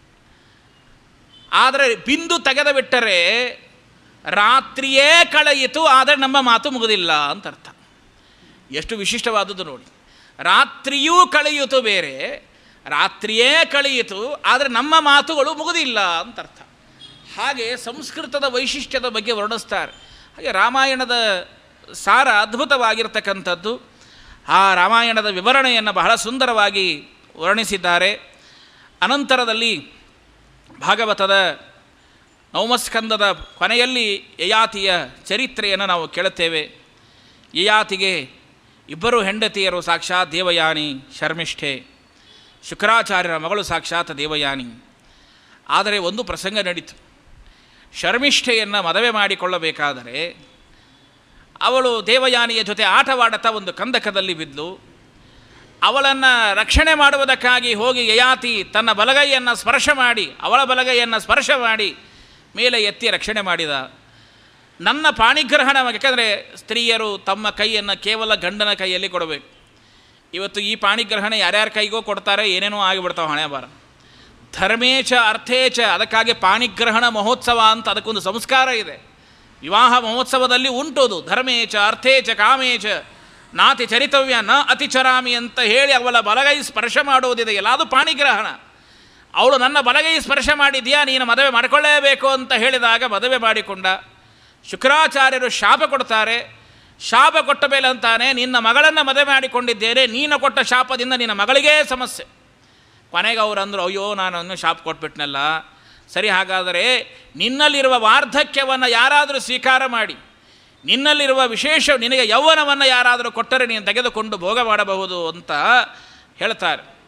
[SPEAKER 1] ಆದರೆ ಬಿಂದು ತೆಗೆದ ಬಿಟ್ಟರೆ ರಾತ್ರಿಯೇ ಕಳೆಯಿತು ಆದರೆ ನಮ್ಮ ಮಾತು ಮುಗುದಿಲ್ಲ ಅಂತ ಅರ್ಥ ಎಷ್ಟು ವಿಶಿಷ್ಟವಾದದ್ದು ನೋಡಿ ರಾತ್ರಿಯೂ ಕಳೆಯಿತು ಬೇರೆ ರಾತ್ರಿಯೇ ಕಳೆಯಿತು ಆದರೆ ನಮ್ಮ ಮಾತುಗಳು ಮುಗುದಿಲ್ಲ ಅಂತ ಅರ್ಥ ಹಾಗೆ ಸಂಸ್ಕೃತದ ವೈಶಿಷ್ಟ್ಯದ ಬಗ್ಗೆ ವರ್ಣಿಸ್ತಾರೆ ಹಾಗೆ ರಾಮಾಯಣದ ಸಾರ ಅದ್ಭುತವಾಗಿರ್ತಕ್ಕಂಥದ್ದು ಆ ರಾಮಾಯಣದ ವಿವರಣೆಯನ್ನು ಬಹಳ ಸುಂದರವಾಗಿ ವರ್ಣಿಸಿದ್ದಾರೆ ಅನಂತರದಲ್ಲಿ ಭಾಗವತದ ನವಮಸ್ಕಂದದ ಕೊನೆಯಲ್ಲಿ ಯಯಾತಿಯ ಚರಿತ್ರೆಯನ್ನು ನಾವು ಕೇಳುತ್ತೇವೆ ಯಯಾತಿಗೆ ಇಬ್ಬರು ಹೆಂಡತಿಯರು ಸಾಕ್ಷಾತ್ ದೇವಯಾನಿ ಶರ್ಮಿಷ್ಠೆ ಶುಕ್ರಾಚಾರ್ಯರ ಮಗಳು ಸಾಕ್ಷಾತ್ ದೇವಯಾನಿ ಆದರೆ ಒಂದು ಪ್ರಸಂಗ ನಡೀತು ಶರ್ಮಿಷ್ಠೆಯನ್ನು ಮದುವೆ ಮಾಡಿಕೊಳ್ಳಬೇಕಾದರೆ ಅವಳು ದೇವಯಾನಿಯ ಜೊತೆ ಆಟವಾಡುತ್ತಾ ಒಂದು ಕಂದಕದಲ್ಲಿ ಬಿದ್ದು ಅವಳನ್ನು ರಕ್ಷಣೆ ಮಾಡುವುದಕ್ಕಾಗಿ ಹೋಗಿ ಯಯಾತಿ ತನ್ನ ಬಲಗೈಯನ್ನು ಸ್ಪರ್ಶ ಮಾಡಿ ಅವಳ ಬಲಗೈಯನ್ನು ಸ್ಪರ್ಶ ಮಾಡಿ ಮೇಲೆ ಎತ್ತಿ ರಕ್ಷಣೆ ಮಾಡಿದ ನನ್ನ ಪಾಣಿಗ್ರಹಣ ಯಾಕಂದರೆ ಸ್ತ್ರೀಯರು ತಮ್ಮ ಕೈಯನ್ನು ಕೇವಲ ಗಂಡನ ಕೈಯಲ್ಲಿ ಕೊಡಬೇಕು ಇವತ್ತು ಈ ಪಾಣಿಗ್ರಹಣ ಯಾರ್ಯಾರ ಕೈಗೋ ಕೊಡ್ತಾರೆ ಏನೇನೋ ಆಗಿಬಿಡ್ತಾವೆ ಹಣೆ ಬಾರ ಧರ್ಮೇಚ ಅರ್ಥೇಚ ಅದಕ್ಕಾಗಿ ಪಾಣಿಗ್ರಹಣ ಮಹೋತ್ಸವ ಅಂತ ಅದಕ್ಕೊಂದು ಸಂಸ್ಕಾರ ಇದೆ ವಿವಾಹ ಮಹೋತ್ಸವದಲ್ಲಿ ಉಂಟುದು ಧರ್ಮೇಚ ಅರ್ಥೇಚ ಕಾಮೇಚ ನಾತಿ ಚರಿತವ್ಯ ನ ಅತಿಚರಾಮಿ ಅಂತ ಹೇಳಿ ಅವಳ ಬಲಗೈ ಸ್ಪರ್ಶ ಮಾಡುವುದಿದೆಯಲ್ಲ ಅದು ಪಾಣಿಗ್ರಹಣ ಅವಳು ನನ್ನ ಬಲಗೈ ಸ್ಪರ್ಶ ಮಾಡಿದ್ಯಾ ನೀನು ಮದುವೆ ಮಾಡಿಕೊಳ್ಳೇಬೇಕು ಅಂತ ಹೇಳಿದಾಗ ಮದುವೆ ಮಾಡಿಕೊಂಡ ಶುಕ್ರಾಚಾರ್ಯರು ಶಾಪ ಕೊಡ್ತಾರೆ ಶಾಪ ಕೊಟ್ಟ ಮೇಲೆ ಅಂತಾನೆ ನಿನ್ನ ಮಗಳನ್ನು ಮದುವೆ ಮಾಡಿಕೊಂಡಿದ್ದೇನೆ ನೀನು ಕೊಟ್ಟ ಶಾಪದಿಂದ ನಿನ್ನ ಮಗಳಿಗೇ ಸಮಸ್ಯೆ ಕೊನೆಗೆ ಅವರು ಅಂದರು ಅಯ್ಯೋ ನಾನು ಅನ್ನು ಶಾಪ ಕೊಟ್ಬಿಟ್ನಲ್ಲ ಸರಿ ಹಾಗಾದರೆ ನಿನ್ನಲ್ಲಿರುವ ವಾರ್ಧಕ್ಯವನ್ನು ಯಾರಾದರೂ ಸ್ವೀಕಾರ ಮಾಡಿ ನಿನ್ನಲ್ಲಿರುವ ವಿಶೇಷ ನಿನಗೆ ಯೌವನವನ್ನು ಯಾರಾದರೂ ಕೊಟ್ಟರೆ ನೀನು ತೆಗೆದುಕೊಂಡು ಭೋಗ ಮಾಡಬಹುದು ಅಂತ ಹೇಳ್ತಾರೆ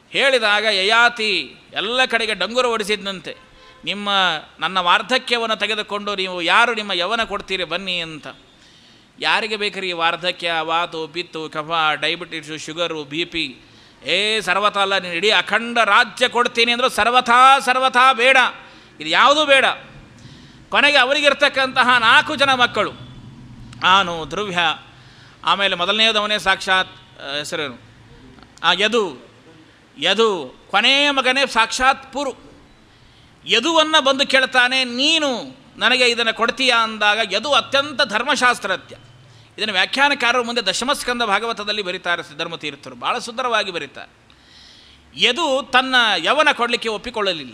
[SPEAKER 1] ಹೇಳಿದಾಗ ಯಯಾತಿ ಎಲ್ಲ ಕಡೆಗೆ ಡಂಗುರ ಹೊಡಿಸಿದ್ನಂತೆ ನಿಮ್ಮ ನನ್ನ ವಾರ್ಧಕ್ಯವನ್ನು ತೆಗೆದುಕೊಂಡು ನೀವು ಯಾರು ನಿಮ್ಮ ಯವನ ಕೊಡ್ತೀರಿ ಬನ್ನಿ ಅಂತ ಯಾರಿಗೆ ಬೇಕ್ರಿ ಈ ವಾರ್ಧಕ್ಯ ವಾತು ಪಿತ್ತು ಕಫ ಡಯಾಬಿಟಿಸು ಶುಗರು ಬಿ ಪಿ ಏ ಸರ್ವಥ ಅಲ್ಲ ನೀನು ಇಡೀ ಅಖಂಡ ರಾಜ್ಯ ಕೊಡ್ತೀನಿ ಅಂದರೂ ಸರ್ವಥಾ ಸರ್ವಥಾ ಬೇಡ ಇದು ಯಾವುದೂ ಬೇಡ ಕೊನೆಗೆ ಅವರಿಗಿರ್ತಕ್ಕಂತಹ ನಾಲ್ಕು ಜನ ಮಕ್ಕಳು ಆನು ಧ್ರುವ್ಯ ಆಮೇಲೆ ಮೊದಲನೇದವನೇ ಸಾಕ್ಷಾತ್ ಆ, ಹೆಸರೇನು ಆ ಯದು ಯದು ಕೊನೆಯ ಮಗನೇ ಸಾಕ್ಷಾತ್ ಪುರು ಯದುವನ್ನು ಬಂದು ಕೇಳ್ತಾನೆ ನೀನು ನನಗೆ ಇದನ್ನು ಕೊಡ್ತೀಯಾ ಅಂದಾಗ ಯದು ಅತ್ಯಂತ ಧರ್ಮಶಾಸ್ತ್ರಜ್ಞ ಇದನ್ನು ವ್ಯಾಖ್ಯಾನಕಾರರು ಮುಂದೆ ದಶಮಸ್ಕಂದ ಭಾಗವತದಲ್ಲಿ ಬರೀತಾರೆ ಸಿದ್ಧರ್ಮತೀರ್ಥರು ಭಾಳ ಸುಂದರವಾಗಿ ಬರೀತಾರೆ ಯದು ತನ್ನ ಯವನ ಕೊಡಲಿಕ್ಕೆ ಒಪ್ಪಿಕೊಳ್ಳಲಿಲ್ಲ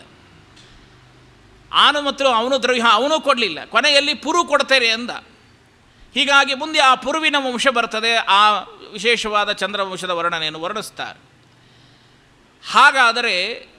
[SPEAKER 1] ಆನು ಮತ್ತು ಅವನು ದ್ರವ್ಯ ಅವನು ಕೊಡಲಿಲ್ಲ ಕೊನೆಯಲ್ಲಿ ಪುರು ಕೊಡ್ತೇನೆ ಎಂದ ಹೀಗಾಗಿ ಮುಂದೆ ಆ ಪುರುವಿನ ವಂಶ ಬರ್ತದೆ ಆ ವಿಶೇಷವಾದ ಚಂದ್ರವಂಶದ ವರ್ಣನೆಯನ್ನು ವರ್ಣಿಸ್ತಾರೆ ಹಾಗಾದರೆ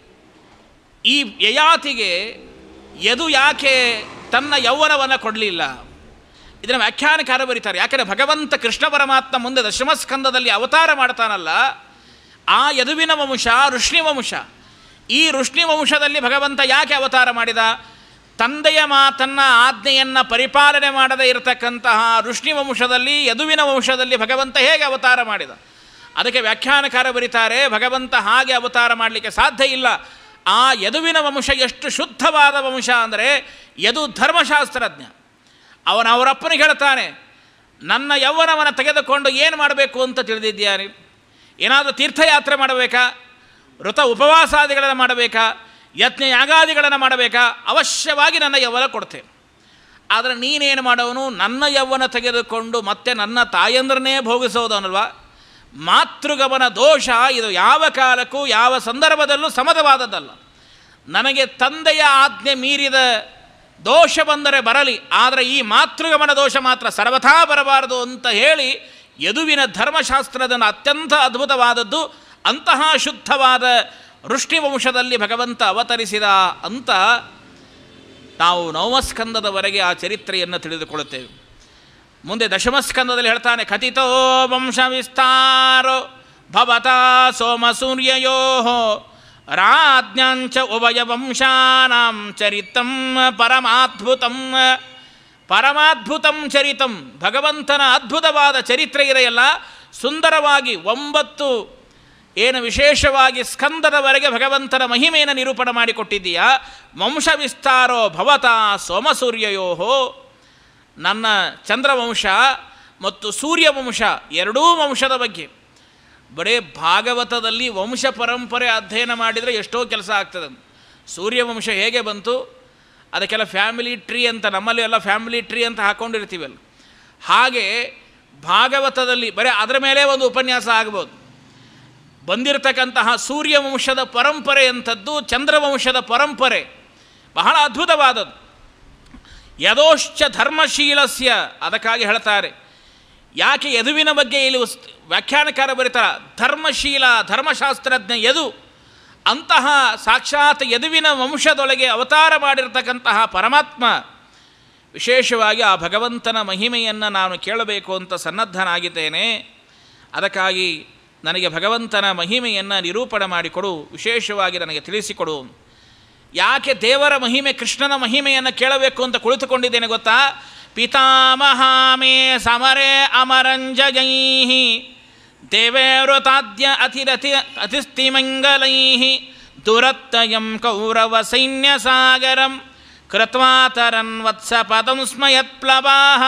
[SPEAKER 1] ಈ ಯಯಾತಿಗೆ ಯದು ಯಾಕೆ ತನ್ನ ಯೌವನವನ್ನು ಕೊಡಲಿಲ್ಲ ಇದನ್ನು ವ್ಯಾಖ್ಯಾನಕಾರ ಬರೀತಾರೆ ಯಾಕೆಂದರೆ ಭಗವಂತ ಕೃಷ್ಣ ಪರಮಾತ್ಮ ಮುಂದೆ ದಶಮಸ್ಕಂದದಲ್ಲಿ ಅವತಾರ ಮಾಡ್ತಾನಲ್ಲ ಆ ಯದುವಿನ ವಂಶ ಋಷ್ಣಿ ವಂಶ ಈ ಋಷ್ಣಿ ವಂಶದಲ್ಲಿ ಭಗವಂತ ಯಾಕೆ ಅವತಾರ ಮಾಡಿದ ತಂದೆಯ ಮಾತನ್ನ ಆಜ್ಞೆಯನ್ನು ಪರಿಪಾಲನೆ ಮಾಡದೇ ಇರತಕ್ಕಂತಹ ಋಷ್ಣಿ ವಂಶದಲ್ಲಿ ಯದುವಿನ ವಂಶದಲ್ಲಿ ಭಗವಂತ ಹೇಗೆ ಅವತಾರ ಮಾಡಿದ ಅದಕ್ಕೆ ವ್ಯಾಖ್ಯಾನಕಾರ ಬರೀತಾರೆ ಭಗವಂತ ಹಾಗೆ ಅವತಾರ ಮಾಡಲಿಕ್ಕೆ ಸಾಧ್ಯ ಇಲ್ಲ ಆ ಯದುವಿನ ವಂಶ ಎಷ್ಟು ಶುದ್ಧವಾದ ವಂಶ ಅಂದರೆ ಯದು ಧರ್ಮಶಾಸ್ತ್ರಜ್ಞ ಅವನ ಅವರಪ್ಪನಿಗೆ ಹೇಳ್ತಾನೆ ನನ್ನ ಯೌವನವನ್ನು ತೆಗೆದುಕೊಂಡು ಏನು ಮಾಡಬೇಕು ಅಂತ ತಿಳಿದಿದ್ದೀಯಾನೆ ಏನಾದರೂ ತೀರ್ಥಯಾತ್ರೆ ಮಾಡಬೇಕಾ ವೃತ ಉಪವಾಸಾದಿಗಳನ್ನು ಮಾಡಬೇಕಾ ಯಜ್ಞ ಯಾಗಾದಿಗಳನ್ನು ಮಾಡಬೇಕಾ ಅವಶ್ಯವಾಗಿ ನನ್ನ ಯೌವನ ಕೊಡ್ತೇನೆ ಆದರೆ ನೀನೇನು ಮಾಡೋನು ನನ್ನ ಯೌವನ ತೆಗೆದುಕೊಂಡು ಮತ್ತೆ ನನ್ನ ತಾಯಂದ್ರನ್ನೇ ಭೋಗಿಸೋದನಲ್ವಾ ಮಾತೃಗಮನ ದೋಷ ಇದು ಯಾವ ಕಾಲಕ್ಕೂ ಯಾವ ಸಂದರ್ಭದಲ್ಲೂ ಸಮದವಾದದ್ದಲ್ಲ ನನಗೆ ತಂದೆಯ ಆಜ್ಞೆ ಮೀರಿದ ದೋಷ ಬಂದರೆ ಬರಲಿ ಆದರೆ ಈ ಮಾತೃಗಮನ ದೋಷ ಮಾತ್ರ ಸರ್ವಥಾ ಬರಬಾರದು ಅಂತ ಹೇಳಿ ಯದುವಿನ ಧರ್ಮಶಾಸ್ತ್ರದ ಅತ್ಯಂತ ಅದ್ಭುತವಾದದ್ದು ಅಂತಹ ಶುದ್ಧವಾದ ವೃಷ್ಟಿ ವಂಶದಲ್ಲಿ ಭಗವಂತ ಅವತರಿಸಿದ ಅಂತ ನಾವು ನವಮಸ್ಕಂದದವರೆಗೆ ಆ ಚರಿತ್ರೆಯನ್ನು ತಿಳಿದುಕೊಳ್ಳುತ್ತೇವೆ ಮುಂದೆ ದಶಮಸ್ಕಂದದಲ್ಲಿ ಹೇಳ್ತಾನೆ ಕಥಿತೋ ವಂಶ ವಿಸ್ತಾರೋ ಭವತಾ ಸೋಮ ಸೂರ್ಯಯೋ ರಾಜ್ಞಾಂಚ ಉಭಯ ವಂಶಾನಾಂ ಚರಿತಂ ಪರಮಾದ್ಭುತಂ ಪರಮಾದ್ಭುತಂ ಚರಿತಂ ಭಗವಂತನ ಅದ್ಭುತವಾದ ಚರಿತ್ರೆ ಇದೆಯಲ್ಲ ಸುಂದರವಾಗಿ ಒಂಬತ್ತು ಏನು ವಿಶೇಷವಾಗಿ ಸ್ಕಂದದವರೆಗೆ ಭಗವಂತನ ಮಹಿಮೆಯನ್ನು ನಿರೂಪಣೆ ಮಾಡಿಕೊಟ್ಟಿದ್ದೀಯಾ ವಂಶ ವಿಸ್ತಾರೋ ಭವತಾ ಸೋಮಸೂರ್ಯಯೋ ನನ್ನ ಚಂದ್ರವಂಶ ಮತ್ತು ಸೂರ್ಯವಂಶ ಎರಡೂ ವಂಶದ ಬಗ್ಗೆ ಬರೇ ಭಾಗವತದಲ್ಲಿ ವಂಶ ಪರಂಪರೆ ಅಧ್ಯಯನ ಮಾಡಿದರೆ ಎಷ್ಟೋ ಕೆಲಸ ಆಗ್ತದೆ ಸೂರ್ಯವಂಶ ಹೇಗೆ ಬಂತು ಅದಕ್ಕೆಲ್ಲ ಫ್ಯಾಮಿಲಿ ಟ್ರೀ ಅಂತ ನಮ್ಮಲ್ಲಿ ಎಲ್ಲ ಫ್ಯಾಮಿಲಿ ಟ್ರೀ ಅಂತ ಹಾಕ್ಕೊಂಡಿರ್ತೀವಲ್ಲ ಹಾಗೆ ಭಾಗವತದಲ್ಲಿ ಬರೀ ಅದರ ಮೇಲೆ ಒಂದು ಉಪನ್ಯಾಸ ಆಗ್ಬೋದು ಬಂದಿರತಕ್ಕಂತಹ ಸೂರ್ಯವಂಶದ ಪರಂಪರೆ ಅಂಥದ್ದು ಚಂದ್ರವಂಶದ ಪರಂಪರೆ ಬಹಳ ಅದ್ಭುತವಾದದ್ದು ಯದೋಶ್ಚ ಧರ್ಮಶೀಲಸ್ಯ ಅದಕ್ಕಾಗಿ ಹೇಳ್ತಾರೆ ಯಾಕೆ ಯದುವಿನ ಬಗ್ಗೆ ಇಲ್ಲಿ ಉಸ್ ವ್ಯಾಖ್ಯಾನಕಾರ ಬರೀತಾರೆ ಧರ್ಮಶೀಲ ಧರ್ಮಶಾಸ್ತ್ರಜ್ಞ ಯದು ಅಂತಹ ಸಾಕ್ಷಾತ್ ಯದುವಿನ ವಂಶದೊಳಗೆ ಅವತಾರ ಮಾಡಿರ್ತಕ್ಕಂತಹ ಪರಮಾತ್ಮ ವಿಶೇಷವಾಗಿ ಆ ಭಗವಂತನ ಮಹಿಮೆಯನ್ನು ನಾನು ಕೇಳಬೇಕು ಅಂತ ಸನ್ನದ್ಧನಾಗಿದ್ದೇನೆ ಅದಕ್ಕಾಗಿ ನನಗೆ ಭಗವಂತನ ಮಹಿಮೆಯನ್ನು ನಿರೂಪಣೆ ಮಾಡಿಕೊಡು ವಿಶೇಷವಾಗಿ ನನಗೆ ತಿಳಿಸಿಕೊಡು ಯಾಕೆ ದೇವರ ಮಹಿಮೆ ಕೃಷ್ಣನ ಮಹಿಮೆಯನ್ನು ಕೇಳಬೇಕು ಅಂತ ಕುಳಿತುಕೊಂಡಿದ್ದೇನೆ ಗೊತ್ತಾ ಪಿತಾಮಹಾಮೇ ಸಮರೆ ಅಮರಂಜೈ ದೇವೇವೃತಾದ್ಯ ಅತಿರತಿ ಅತಿಸ್ತಿಮಂಗಲೈ ದುರತ್ತಯಂ ಕೌರವ ಸೈನ್ಯ ಸಾಗರಂ ಕೃತ್ವಾತರನ್ ವತ್ಸ ಪದಂ ಸ್ಮಯತ್ಪ್ಲವಾಹ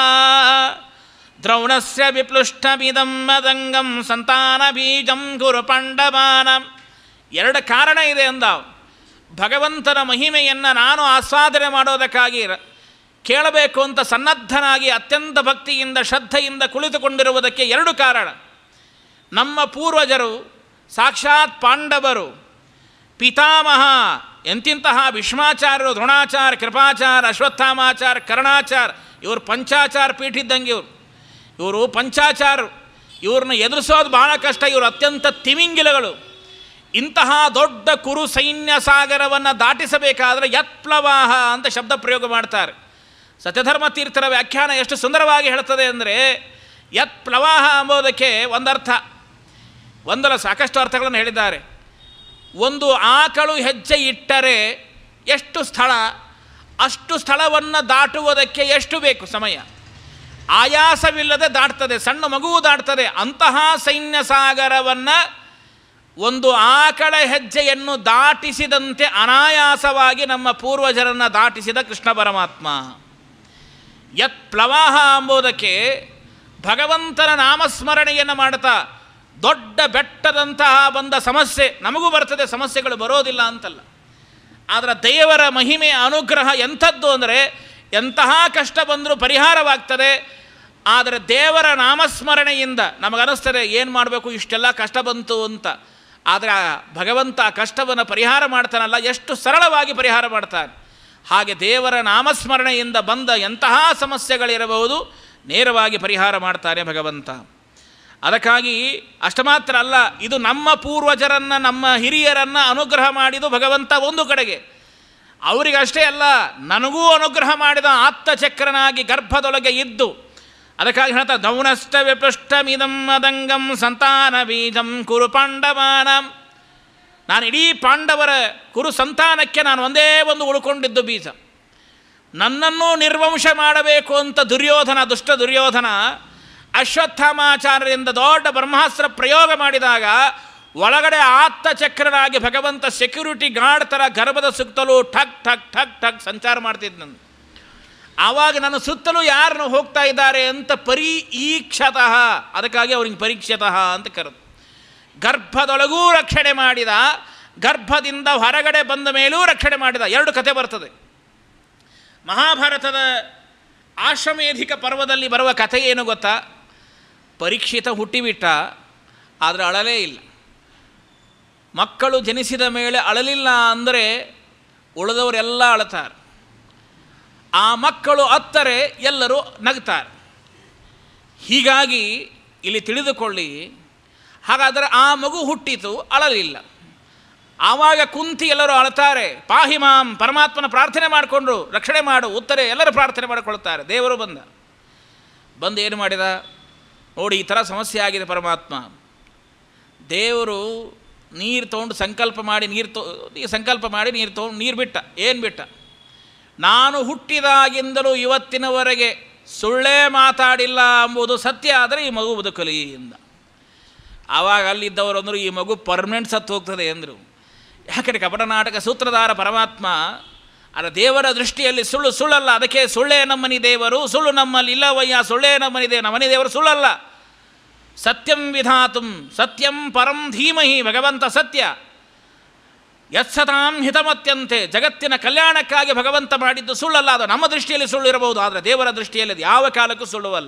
[SPEAKER 1] ದ್ರೌಣಸ್ಯ ವಿಪ್ಲುಷ್ಟಮಿದಂ ಮದಂಗಂ ಸಂತಾನ ಬೀಜಂ ಗುರು ಪಾಂಡವಾನಂ ಎರಡು ಕಾರಣ ಇದೆ ಅಂದ ಭಗವಂತನ ಮಹಿಮೆಯನ್ನು ನಾನು ಆಸ್ವಾದನೆ ಮಾಡೋದಕ್ಕಾಗಿ ರ- ಕೇಳಬೇಕು ಅಂತ ಸನ್ನದ್ಧನಾಗಿ ಅತ್ಯಂತ ಭಕ್ತಿಯಿಂದ ಶ್ರದ್ಧೆಯಿಂದ ಕುಳಿತುಕೊಂಡಿರುವುದಕ್ಕೆ ಎರಡು ಕಾರಣ ನಮ್ಮ ಪೂರ್ವಜರು ಸಾಕ್ಷಾತ್ ಪಾಂಡವರು ಪಿತಾಮಹ ಎಂತಿಂತಹ ಭೀಷ್ಮಾಚಾರ್ಯರು ದ್ರೋಣಾಚಾರ ಕೃಪಾಚಾರ ಅಶ್ವತ್ಥಾಮಾಚಾರ ಕರ್ಣಾಚಾರ ಇವರು ಪಂಚಾಚಾರ ಪೀಠ ಇದ್ದಂಗೆ ಇವರು ಇವರು ಪಂಚಾಚಾರರು ಇವ್ರನ್ನ ಎದುರಿಸೋದು ಬಹಳ ಕಷ್ಟ ಇವರು ಅತ್ಯಂತ ತಿಮಿಂಗಿಲಗಳು ಇಂತಹ ದೊಡ್ಡ ಕುರು ಸೈನ್ಯ ಸಾಗರವನ್ನು ದಾಟಿಸಬೇಕಾದರೆ ಯತ್ಪ್ಲವಾಹ ಅಂತ ಶಬ್ದ ಪ್ರಯೋಗ ಮಾಡ್ತಾರೆ ಸತ್ಯಧರ್ಮ ತೀರ್ಥರ ವ್ಯಾಖ್ಯಾನ ಎಷ್ಟು ಸುಂದರವಾಗಿ ಹೇಳ್ತದೆ ಅಂದರೆ ಯತ್ ಪ್ಲವಾಹ ಎಂಬುದಕ್ಕೆ ಒಂದರ್ಥ ಒಂದರ ಸಾಕಷ್ಟು ಅರ್ಥಗಳನ್ನು ಹೇಳಿದ್ದಾರೆ ಒಂದು ಆಕಳು ಹೆಜ್ಜೆ ಇಟ್ಟರೆ ಎಷ್ಟು ಸ್ಥಳ ಅಷ್ಟು ಸ್ಥಳವನ್ನು ದಾಟುವುದಕ್ಕೆ ಎಷ್ಟು ಬೇಕು ಸಮಯ ಆಯಾಸವಿಲ್ಲದೆ ದಾಟ್ತದೆ ಸಣ್ಣ ಮಗುವು ದಾಟ್ತದೆ ಅಂತಹ ಸೈನ್ಯ ಸಾಗರವನ್ನು ಒಂದು ಆಕಳ ಹೆಜ್ಜೆಯನ್ನು ದಾಟಿಸಿದಂತೆ ಅನಾಯಾಸವಾಗಿ ನಮ್ಮ ಪೂರ್ವಜರನ್ನು ದಾಟಿಸಿದ ಕೃಷ್ಣ ಪರಮಾತ್ಮ ಯತ್ ಪ್ಲವಾಹ ಎಂಬುದಕ್ಕೆ ಭಗವಂತನ ನಾಮಸ್ಮರಣೆಯನ್ನು ಮಾಡ್ತಾ ದೊಡ್ಡ ಬೆಟ್ಟದಂತಹ ಬಂದ ಸಮಸ್ಯೆ ನಮಗೂ ಬರ್ತದೆ ಸಮಸ್ಯೆಗಳು ಬರೋದಿಲ್ಲ ಅಂತಲ್ಲ ಆದರೆ ದೇವರ ಮಹಿಮೆ ಅನುಗ್ರಹ ಎಂಥದ್ದು ಅಂದರೆ ಎಂತಹ ಕಷ್ಟ ಬಂದರೂ ಪರಿಹಾರವಾಗ್ತದೆ ಆದರೆ ದೇವರ ನಾಮಸ್ಮರಣೆಯಿಂದ ನಮಗನಿಸ್ತದೆ ಏನು ಮಾಡಬೇಕು ಇಷ್ಟೆಲ್ಲ ಕಷ್ಟ ಬಂತು ಅಂತ ಆದರೆ ಆ ಭಗವಂತ ಆ ಕಷ್ಟವನ್ನು ಪರಿಹಾರ ಮಾಡ್ತಾನಲ್ಲ ಎಷ್ಟು ಸರಳವಾಗಿ ಪರಿಹಾರ ಮಾಡ್ತಾನೆ ಹಾಗೆ ದೇವರ ನಾಮಸ್ಮರಣೆಯಿಂದ ಬಂದ ಎಂತಹ ಸಮಸ್ಯೆಗಳಿರಬಹುದು ನೇರವಾಗಿ ಪರಿಹಾರ ಮಾಡ್ತಾನೆ ಭಗವಂತ ಅದಕ್ಕಾಗಿ ಅಷ್ಟ ಮಾತ್ರ ಅಲ್ಲ ಇದು ನಮ್ಮ ಪೂರ್ವಜರನ್ನು ನಮ್ಮ ಹಿರಿಯರನ್ನು ಅನುಗ್ರಹ ಮಾಡಿದು ಭಗವಂತ ಒಂದು ಕಡೆಗೆ ಅವರಿಗಷ್ಟೇ ಅಲ್ಲ ನನಗೂ ಅನುಗ್ರಹ ಮಾಡಿದ ಆತ್ತಚಕ್ರನಾಗಿ ಗರ್ಭದೊಳಗೆ ಇದ್ದು ಅದಕ್ಕಾಗಿ ಹೇಳ್ತಾ ದೌನಷ್ಟ ವಿಪೃಷ್ಟಮಿದಂ ಮದಂಗಂ ಸಂತಾನ ಬೀಜಂ ಕುರು ಪಾಂಡವಾನಂ ನಾನು ಇಡೀ ಪಾಂಡವರ ಕುರು ಸಂತಾನಕ್ಕೆ ನಾನು ಒಂದೇ ಒಂದು ಉಳ್ಕೊಂಡಿದ್ದು ಬೀಜ ನನ್ನನ್ನು ನಿರ್ವಂಶ ಮಾಡಬೇಕು ಅಂತ ದುರ್ಯೋಧನ ದುಷ್ಟ ದುರ್ಯೋಧನ ಅಶ್ವತ್ಥಾಮಾಚಾರ್ಯರಿಂದ ದೊಡ್ಡ ಬ್ರಹ್ಮಾಸ್ತ್ರ ಪ್ರಯೋಗ ಮಾಡಿದಾಗ ಒಳಗಡೆ ಆತ್ತಚಕ್ರನಾಗಿ ಭಗವಂತ ಸೆಕ್ಯೂರಿಟಿ ಗಾರ್ಡ್ ಥರ ಗರ್ಭದ ಸುತ್ತಲೂ ಠಕ್ ಠಕ್ ಠಕ್ ಠಕ್ ಸಂಚಾರ ಮಾಡ್ತಿದ್ದಂತೆ ಆವಾಗ ನನ್ನ ಸುತ್ತಲೂ ಯಾರನ್ನು ಹೋಗ್ತಾ ಇದ್ದಾರೆ ಅಂತ ಪರೀಕ್ಷತಃ ಅದಕ್ಕಾಗಿ ಅವ್ರಿಗೆ ಪರೀಕ್ಷತಃ ಅಂತ ಕರೆದು ಗರ್ಭದೊಳಗೂ ರಕ್ಷಣೆ ಮಾಡಿದ ಗರ್ಭದಿಂದ ಹೊರಗಡೆ ಬಂದ ಮೇಲೂ ರಕ್ಷಣೆ ಮಾಡಿದ ಎರಡು ಕತೆ ಬರ್ತದೆ ಮಹಾಭಾರತದ ಆಶ್ವಮೇಧಿಕ ಪರ್ವದಲ್ಲಿ ಬರುವ ಕಥೆ ಏನು ಗೊತ್ತಾ ಪರೀಕ್ಷಿತ ಹುಟ್ಟಿಬಿಟ್ಟ ಆದರೆ ಅಳಲೇ ಇಲ್ಲ ಮಕ್ಕಳು ಜನಿಸಿದ ಮೇಲೆ ಅಳಲಿಲ್ಲ ಅಂದರೆ ಉಳಿದವರೆಲ್ಲ ಅಳತಾರೆ ಆ ಮಕ್ಕಳು ಅತ್ತರೆ ಎಲ್ಲರೂ ನಗ್ತಾರೆ ಹೀಗಾಗಿ ಇಲ್ಲಿ ತಿಳಿದುಕೊಳ್ಳಿ ಹಾಗಾದರೆ ಆ ಮಗು ಹುಟ್ಟಿತು ಅಳಲಿಲ್ಲ ಆವಾಗ ಕುಂತಿ ಎಲ್ಲರೂ ಅಳ್ತಾರೆ ಪಾಹಿ ಮಾಂ ಪರಮಾತ್ಮನ ಪ್ರಾರ್ಥನೆ ಮಾಡಿಕೊಂಡ್ರು ರಕ್ಷಣೆ ಮಾಡು ಉತ್ತರೆ ಎಲ್ಲರೂ ಪ್ರಾರ್ಥನೆ ಮಾಡಿಕೊಳ್ತಾರೆ ದೇವರು ಬಂದ ಬಂದು ಏನು ಮಾಡಿದ ನೋಡಿ ಈ ಥರ ಸಮಸ್ಯೆ ಆಗಿದೆ ಪರಮಾತ್ಮ ದೇವರು ನೀರು ತೊಗೊಂಡು ಸಂಕಲ್ಪ ಮಾಡಿ ನೀರು ತೊ ಸಂಕಲ್ಪ ಮಾಡಿ ನೀರು ತೊಗೊಂಡು ನೀರು ಬಿಟ್ಟ ಏನು ಬಿಟ್ಟ ನಾನು ಹುಟ್ಟಿದಾಗಿಂದಲೂ ಇವತ್ತಿನವರೆಗೆ ಸುಳ್ಳೇ ಮಾತಾಡಿಲ್ಲ ಎಂಬುದು ಸತ್ಯ ಆದರೆ ಈ ಮಗು ಬದುಕಲಿ ಎಂದ ಆವಾಗ ಅಲ್ಲಿದ್ದವರು ಅಂದರು ಈ ಮಗು ಪರ್ಮನೆಂಟ್ ಸತ್ತು ಹೋಗ್ತದೆ ಎಂದರು ಯಾಕಂದರೆ ಕಪಟ ನಾಟಕ ಸೂತ್ರಧಾರ ಪರಮಾತ್ಮ ಅದರ ದೇವರ ದೃಷ್ಟಿಯಲ್ಲಿ ಸುಳ್ಳು ಸುಳ್ಳಲ್ಲ ಅದಕ್ಕೆ ಸುಳ್ಳೇ ನಮ್ಮನಿ ದೇವರು ಸುಳ್ಳು ನಮ್ಮಲ್ಲಿ ಇಲ್ಲವಯ್ಯ ಸುಳ್ಳೇ ನಮ್ಮನಿ ದೇವ ನಮ್ಮನಿ ದೇವರು ಸುಳ್ಳಲ್ಲ ಸತ್ಯಂ ವಿಧಾತುಂ ಸತ್ಯಂ ಪರಂ ಧೀಮಹಿ ಭಗವಂತ ಸತ್ಯ ಯತ್ಸತಾಂ ಹಿತಮತ್ಯಂತೆ ಜಗತ್ತಿನ ಕಲ್ಯಾಣಕ್ಕಾಗಿ ಭಗವಂತ ಮಾಡಿದ್ದು ಸುಳ್ಳಲ್ಲ ಅದು ನಮ್ಮ ದೃಷ್ಟಿಯಲ್ಲಿ ಸುಳ್ಳು ಇರಬಹುದು ಆದರೆ ದೇವರ ದೃಷ್ಟಿಯಲ್ಲಿ ಅದು ಯಾವ ಕಾಲಕ್ಕೂ ಸುಳ್ಳುವಲ್ಲ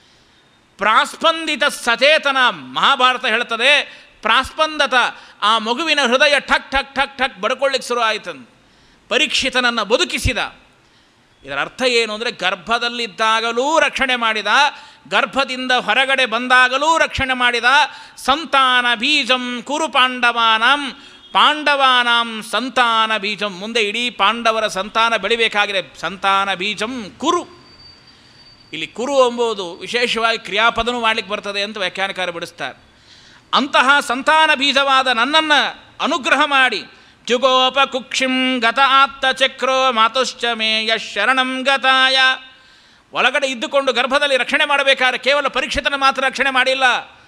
[SPEAKER 1] ಪ್ರಾಸ್ಪಂದಿತ ಸಚೇತನ ಮಹಾಭಾರತ ಹೇಳ್ತದೆ ಪ್ರಾಸ್ಪಂದತ ಆ ಮಗುವಿನ ಹೃದಯ ಠಕ್ ಠಕ್ ಠಕ್ ಠಕ್ ಬಡ್ಕೊಳ್ಳಿಕ್ಕೆ ಶುರು ಆಯಿತಂದು ಪರೀಕ್ಷಿತನನ್ನು ಬದುಕಿಸಿದ ಇದರ ಅರ್ಥ ಏನು ಅಂದರೆ ಗರ್ಭದಲ್ಲಿದ್ದಾಗಲೂ ರಕ್ಷಣೆ ಮಾಡಿದ ಗರ್ಭದಿಂದ ಹೊರಗಡೆ ಬಂದಾಗಲೂ ರಕ್ಷಣೆ ಮಾಡಿದ ಸಂತಾನ ಬೀಜಂ ಕುರು ಪಾಂಡವಾನಂ ಪಾಂಡವಾನಾಂ ಸಂತಾನ ಬೀಜಂ ಮುಂದೆ ಇಡೀ ಪಾಂಡವರ ಸಂತಾನ ಬೆಳಿಬೇಕಾಗಿದೆ ಸಂತಾನ ಬೀಜಂ ಕುರು ಇಲ್ಲಿ ಕುರು ಎಂಬುದು ವಿಶೇಷವಾಗಿ ಕ್ರಿಯಾಪದನೂ ಮಾಡಲಿಕ್ಕೆ ಬರ್ತದೆ ಅಂತ ವ್ಯಾಖ್ಯಾನಕಾರ ಬಿಡಿಸ್ತಾರೆ ಅಂತಹ ಸಂತಾನ ಬೀಜವಾದ ನನ್ನನ್ನು ಅನುಗ್ರಹ ಮಾಡಿ ಜುಗೋಪ ಕುಕ್ಷಿಂ ಗತ ಆತ್ತ ಚಕ್ರೋ ಮಾತುಶ್ಚ ಮೇ ಯಶ್ ಶರಣಂ ಗತಾಯ ಒಳಗಡೆ ಇದ್ದುಕೊಂಡು ಗರ್ಭದಲ್ಲಿ ರಕ್ಷಣೆ ಮಾಡಬೇಕಾದ್ರೆ ಕೇವಲ ಪರೀಕ್ಷಿತನ ಮಾತ್ರ ರಕ್ಷಣೆ ಮಾಡಿಲ್ಲ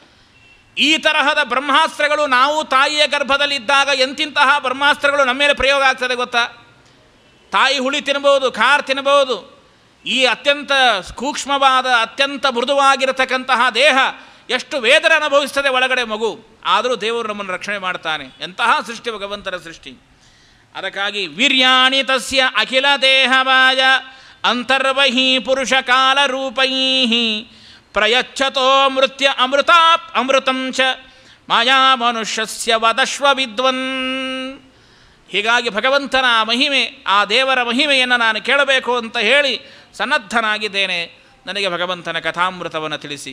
[SPEAKER 1] ಈ ತರಹದ ಬ್ರಹ್ಮಾಸ್ತ್ರಗಳು ನಾವು ತಾಯಿಯ ಗರ್ಭದಲ್ಲಿದ್ದಾಗ ಎಂತಿಂತಹ ಬ್ರಹ್ಮಾಸ್ತ್ರಗಳು ನಮ್ಮ ಮೇಲೆ ಪ್ರಯೋಗ ಆಗ್ತದೆ ಗೊತ್ತಾ ತಾಯಿ ಹುಳಿ ತಿನ್ಬೋದು ಖಾರ್ ತಿನ್ಬೋದು ಈ ಅತ್ಯಂತ ಸೂಕ್ಷ್ಮವಾದ ಅತ್ಯಂತ ಮೃದುವಾಗಿರತಕ್ಕಂತಹ ದೇಹ ಎಷ್ಟು ವೇದನೆ ಅನುಭವಿಸ್ತದೆ ಒಳಗಡೆ ಮಗು ಆದರೂ ದೇವರು ನಮ್ಮನ್ನು ರಕ್ಷಣೆ ಮಾಡ್ತಾನೆ ಎಂತಹ ಸೃಷ್ಟಿ ಭಗವಂತನ ಸೃಷ್ಟಿ ಅದಕ್ಕಾಗಿ ವೀರ್ಯಾಣಿ ತಸ್ಯ ಅಖಿಲ ದೇಹವಾಯ ಅಂತರ್ವಹಿ ಪುರುಷ ಕಾಲ ರೂಪೈ ಪ್ರಯಚ್ಛತೋ ಮೃತ್ಯ ಅಮೃತಾಪ್ ಅಮೃತಂ ಚ ಮಾಯಾ ಮನುಷ್ಯಸ್ಯ ವದಶ್ವ ವಿದ್ವನ್ ಹೀಗಾಗಿ ಭಗವಂತನ ಆ ಮಹಿಮೆ ಆ ದೇವರ ಮಹಿಮೆಯನ್ನು ನಾನು ಕೇಳಬೇಕು ಅಂತ ಹೇಳಿ ಸನ್ನದ್ಧನಾಗಿದ್ದೇನೆ ನನಗೆ ಭಗವಂತನ ಕಥಾಮೃತವನ್ನು ತಿಳಿಸಿ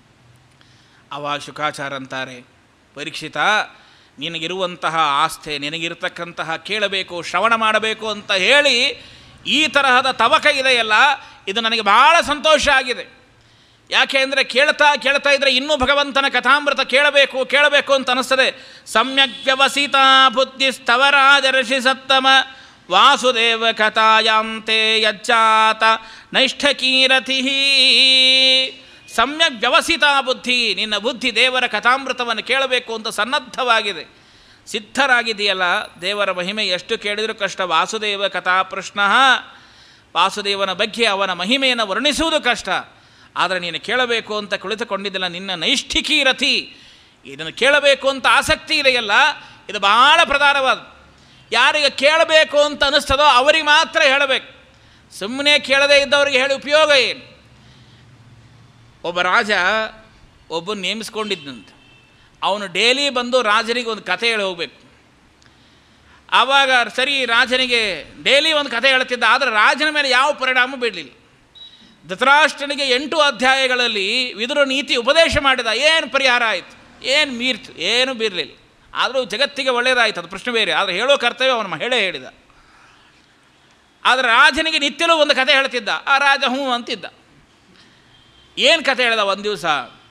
[SPEAKER 1] ಅವಾಗ ಶುಕಾಚಾರ ಅಂತಾರೆ ಪರೀಕ್ಷಿತ ನಿನಗಿರುವಂತಹ ಆಸ್ಥೆ ನಿನಗಿರತಕ್ಕಂತಹ ಕೇಳಬೇಕು ಶ್ರವಣ ಮಾಡಬೇಕು ಅಂತ ಹೇಳಿ ಈ ತರಹದ ತವಕ ಇದೆಯಲ್ಲ ಇದು ನನಗೆ ಬಹಳ ಸಂತೋಷ ಆಗಿದೆ ಯಾಕೆ ಅಂದರೆ ಕೇಳ್ತಾ ಕೇಳ್ತಾ ಇದ್ದರೆ ಇನ್ನೂ ಭಗವಂತನ ಕಥಾಮೃತ ಕೇಳಬೇಕು ಕೇಳಬೇಕು ಅಂತ ಅನಿಸ್ತದೆ ಸಮ್ಯಕ್ ವ್ಯವಸಿತ ಬುದ್ಧಿ ಸ್ತವರಾಜರ್ಷಿ ಸತ್ತಮ ವಾಸುದೇವ ಕಥಾಯಾಂತೆ ಯಜ್ಜಾತ ನೈಷ್ಠಕೀರತಿ ಸಮ್ಯಕ್ ವ್ಯವಸಿತ ಬುದ್ಧಿ ನಿನ್ನ ಬುದ್ಧಿ ದೇವರ ಕಥಾಮೃತವನ್ನು ಕೇಳಬೇಕು ಅಂತ ಸನ್ನದ್ಧವಾಗಿದೆ ಸಿದ್ಧರಾಗಿದೆಯಲ್ಲ ದೇವರ ಮಹಿಮೆ ಎಷ್ಟು ಕೇಳಿದರೂ ಕಷ್ಟ ವಾಸುದೇವ ಕಥಾಪೃಷ್ಣ ವಾಸುದೇವನ ಬಗ್ಗೆ ಅವನ ಮಹಿಮೆಯನ್ನು ವರ್ಣಿಸುವುದು ಕಷ್ಟ ಆದರೆ ನೀನು ಕೇಳಬೇಕು ಅಂತ ಕುಳಿತುಕೊಂಡಿದ್ದಿಲ್ಲ ನಿನ್ನ ನೈಷ್ಠಿಕಿ ರಥಿ ಇದನ್ನು ಕೇಳಬೇಕು ಅಂತ ಆಸಕ್ತಿ ಇದೆಯಲ್ಲ ಇದು ಬಹಳ ಪ್ರಧಾನವಾದ ಯಾರಿಗೆ ಕೇಳಬೇಕು ಅಂತ ಅನ್ನಿಸ್ತದೋ ಅವರಿಗೆ ಮಾತ್ರ ಹೇಳಬೇಕು ಸುಮ್ಮನೆ ಕೇಳದೇ ಇದ್ದವರಿಗೆ ಹೇಳಿ ಉಪಯೋಗ ಏನು ಒಬ್ಬ ರಾಜ ಒಬ್ಬನ ನೇಮಿಸ್ಕೊಂಡಿದ್ದಂತೆ ಅವನು ಡೈಲಿ ಬಂದು ರಾಜನಿಗೆ ಒಂದು ಕಥೆ ಹೇಳಿ ಹೋಗಬೇಕು ಆವಾಗ ಸರಿ ರಾಜನಿಗೆ ಡೈಲಿ ಒಂದು ಕಥೆ ಹೇಳ್ತಿದ್ದ ಆದರೆ ರಾಜನ ಮೇಲೆ ಯಾವ ಪರಿಣಾಮ ಬೀಳಲಿಲ್ಲ ಧೃತರಾಷ್ಟ್ರನಿಗೆ ಎಂಟು ಅಧ್ಯಾಯಗಳಲ್ಲಿ ವಿದುರ ನೀತಿ ಉಪದೇಶ ಮಾಡಿದ ಏನು ಪರಿಹಾರ ಆಯಿತು ಏನು ಮೀರ್ತು ಏನು ಬೀರಲಿಲ್ಲ ಆದರೂ ಜಗತ್ತಿಗೆ ಒಳ್ಳೆಯದಾಯಿತು ಅದು ಪ್ರಶ್ನೆ ಬೇರೆ ಆದರೆ ಹೇಳೋ ಕರ್ತವ್ಯ ಅವನ ಮಹಿಳೆ ಹೇಳಿದ ಆದರೆ ರಾಜನಿಗೆ ನಿತ್ಯಲೂ ಒಂದು ಕಥೆ ಹೇಳ್ತಿದ್ದ ಆ ರಾಜ ಹ್ಞೂ ಅಂತಿದ್ದ ಏನು ಕಥೆ ಹೇಳ್ದ ಒಂದು ದಿವಸ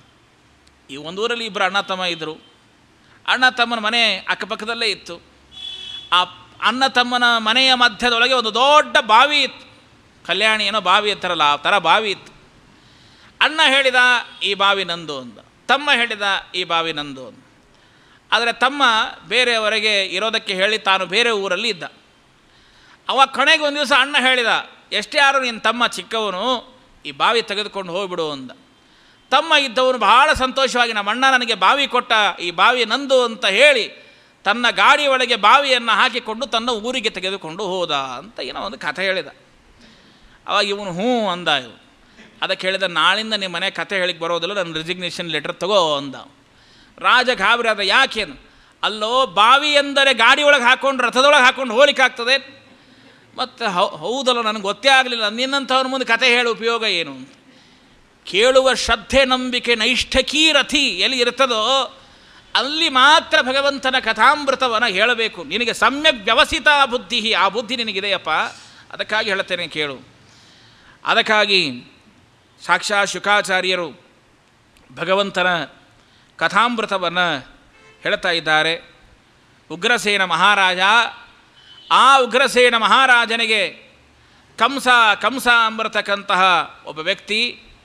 [SPEAKER 1] ಈ ಒಂದೂರಲ್ಲಿ ಇಬ್ಬರು ಅಣ್ಣ ತಮ್ಮ ಇದ್ದರು ಅಣ್ಣ ತಮ್ಮನ ಮನೆ ಅಕ್ಕಪಕ್ಕದಲ್ಲೇ ಇತ್ತು ಆ ಅಣ್ಣ ತಮ್ಮನ ಮನೆಯ ಮಧ್ಯದೊಳಗೆ ಒಂದು ದೊಡ್ಡ ಬಾವಿ ಇತ್ತು ಕಲ್ಯಾಣಿ ಏನೋ ಬಾವಿ ಇರ್ತಾರಲ್ಲ ಆ ಥರ ಬಾವಿ ಇತ್ತು ಅಣ್ಣ ಹೇಳಿದ ಈ ಬಾವಿ ನಂದು ಅಂದ ತಮ್ಮ ಹೇಳಿದ ಈ ಬಾವಿ ನಂದು ಅಂದ ಆದರೆ ತಮ್ಮ ಬೇರೆಯವರಿಗೆ ಇರೋದಕ್ಕೆ ಹೇಳಿ ತಾನು ಬೇರೆ ಊರಲ್ಲಿ ಇದ್ದ ಅವ ಕೊನೆಗೆ ಒಂದು ದಿವಸ ಅಣ್ಣ ಹೇಳಿದ ಎಷ್ಟೇ ಯಾರು ನಿನ್ನ ತಮ್ಮ ಚಿಕ್ಕವನು ಈ ಬಾವಿ ತೆಗೆದುಕೊಂಡು ಹೋಗ್ಬಿಡು ಅಂದ ತಮ್ಮ ಇದ್ದವನು ಬಹಳ ಸಂತೋಷವಾಗಿ ನಮ್ಮ ಅಣ್ಣ ನನಗೆ ಬಾವಿ ಕೊಟ್ಟ ಈ ಬಾವಿ ನಂದು ಅಂತ ಹೇಳಿ ತನ್ನ ಗಾಡಿ ಒಳಗೆ ಬಾವಿಯನ್ನು ಹಾಕಿಕೊಂಡು ತನ್ನ ಊರಿಗೆ ತೆಗೆದುಕೊಂಡು ಹೋದ ಅಂತ ಏನೋ ಒಂದು ಕಥೆ ಹೇಳಿದ ಅವಾಗ ಇವನು ಹ್ಞೂ ಅಂದ ಇವು ಅದಕ್ಕೆ ಹೇಳಿದ ನಾಳಿಂದ ನಿಮ್ಮ ಮನೆ ಕಥೆ ಹೇಳಿಕ್ಕೆ ಬರೋದಿಲ್ಲ ನನ್ನ ರಿಸಿಗ್ನೇಷನ್ ಲೆಟರ್ ತಗೋ ಅಂದ ರಾಜ ಗಾಬರಿ ಆದ ಯಾಕೇನು ಅಲ್ಲೋ ಬಾವಿ ಎಂದರೆ ಗಾಡಿ ಒಳಗೆ ಹಾಕ್ಕೊಂಡು ರಥದೊಳಗೆ ಹಾಕ್ಕೊಂಡು ಹೋಲಿಕ್ಕಾಗ್ತದೆ ಮತ್ತು ಹೌ ಹೌದಲ್ಲ ನನಗೆ ಗೊತ್ತೇ ಆಗಲಿಲ್ಲ ನಿನ್ನಂಥವ್ರ ಮುಂದೆ ಕತೆ ಹೇಳೋ ಉಪಯೋಗ ಏನು ಅಂತ ಕೇಳುವ ಶ್ರದ್ಧೆ ನಂಬಿಕೆ ನೈಷ್ಠಕೀ ರಥಿ ಎಲ್ಲಿ ಇರ್ತದೋ ಅಲ್ಲಿ ಮಾತ್ರ ಭಗವಂತನ ಕಥಾಮೃತವನ್ನು ಹೇಳಬೇಕು ನಿನಗೆ ಸಮ್ಯಕ್ ವ್ಯವಸಿತ ಬುದ್ಧಿ ಆ ಬುದ್ಧಿ ನಿನಗಿದೆಯಪ್ಪ ಅದಕ್ಕಾಗಿ ಹೇಳ್ತೇನೆ ಕೇಳು ಅದಕ್ಕಾಗಿ ಸಾಕ್ಷಾ ಶುಕಾಚಾರ್ಯರು ಭಗವಂತನ ಕಥಾಮೃತವನ್ನು ಹೇಳ್ತಾ ಇದ್ದಾರೆ ಉಗ್ರಸೇನ ಮಹಾರಾಜ ಆ ಉಗ್ರಸೇನ ಮಹಾರಾಜನಿಗೆ ಕಂಸ ಕಂಸ ಎಂಬರ್ತಕ್ಕಂತಹ ಒಬ್ಬ ವ್ಯಕ್ತಿ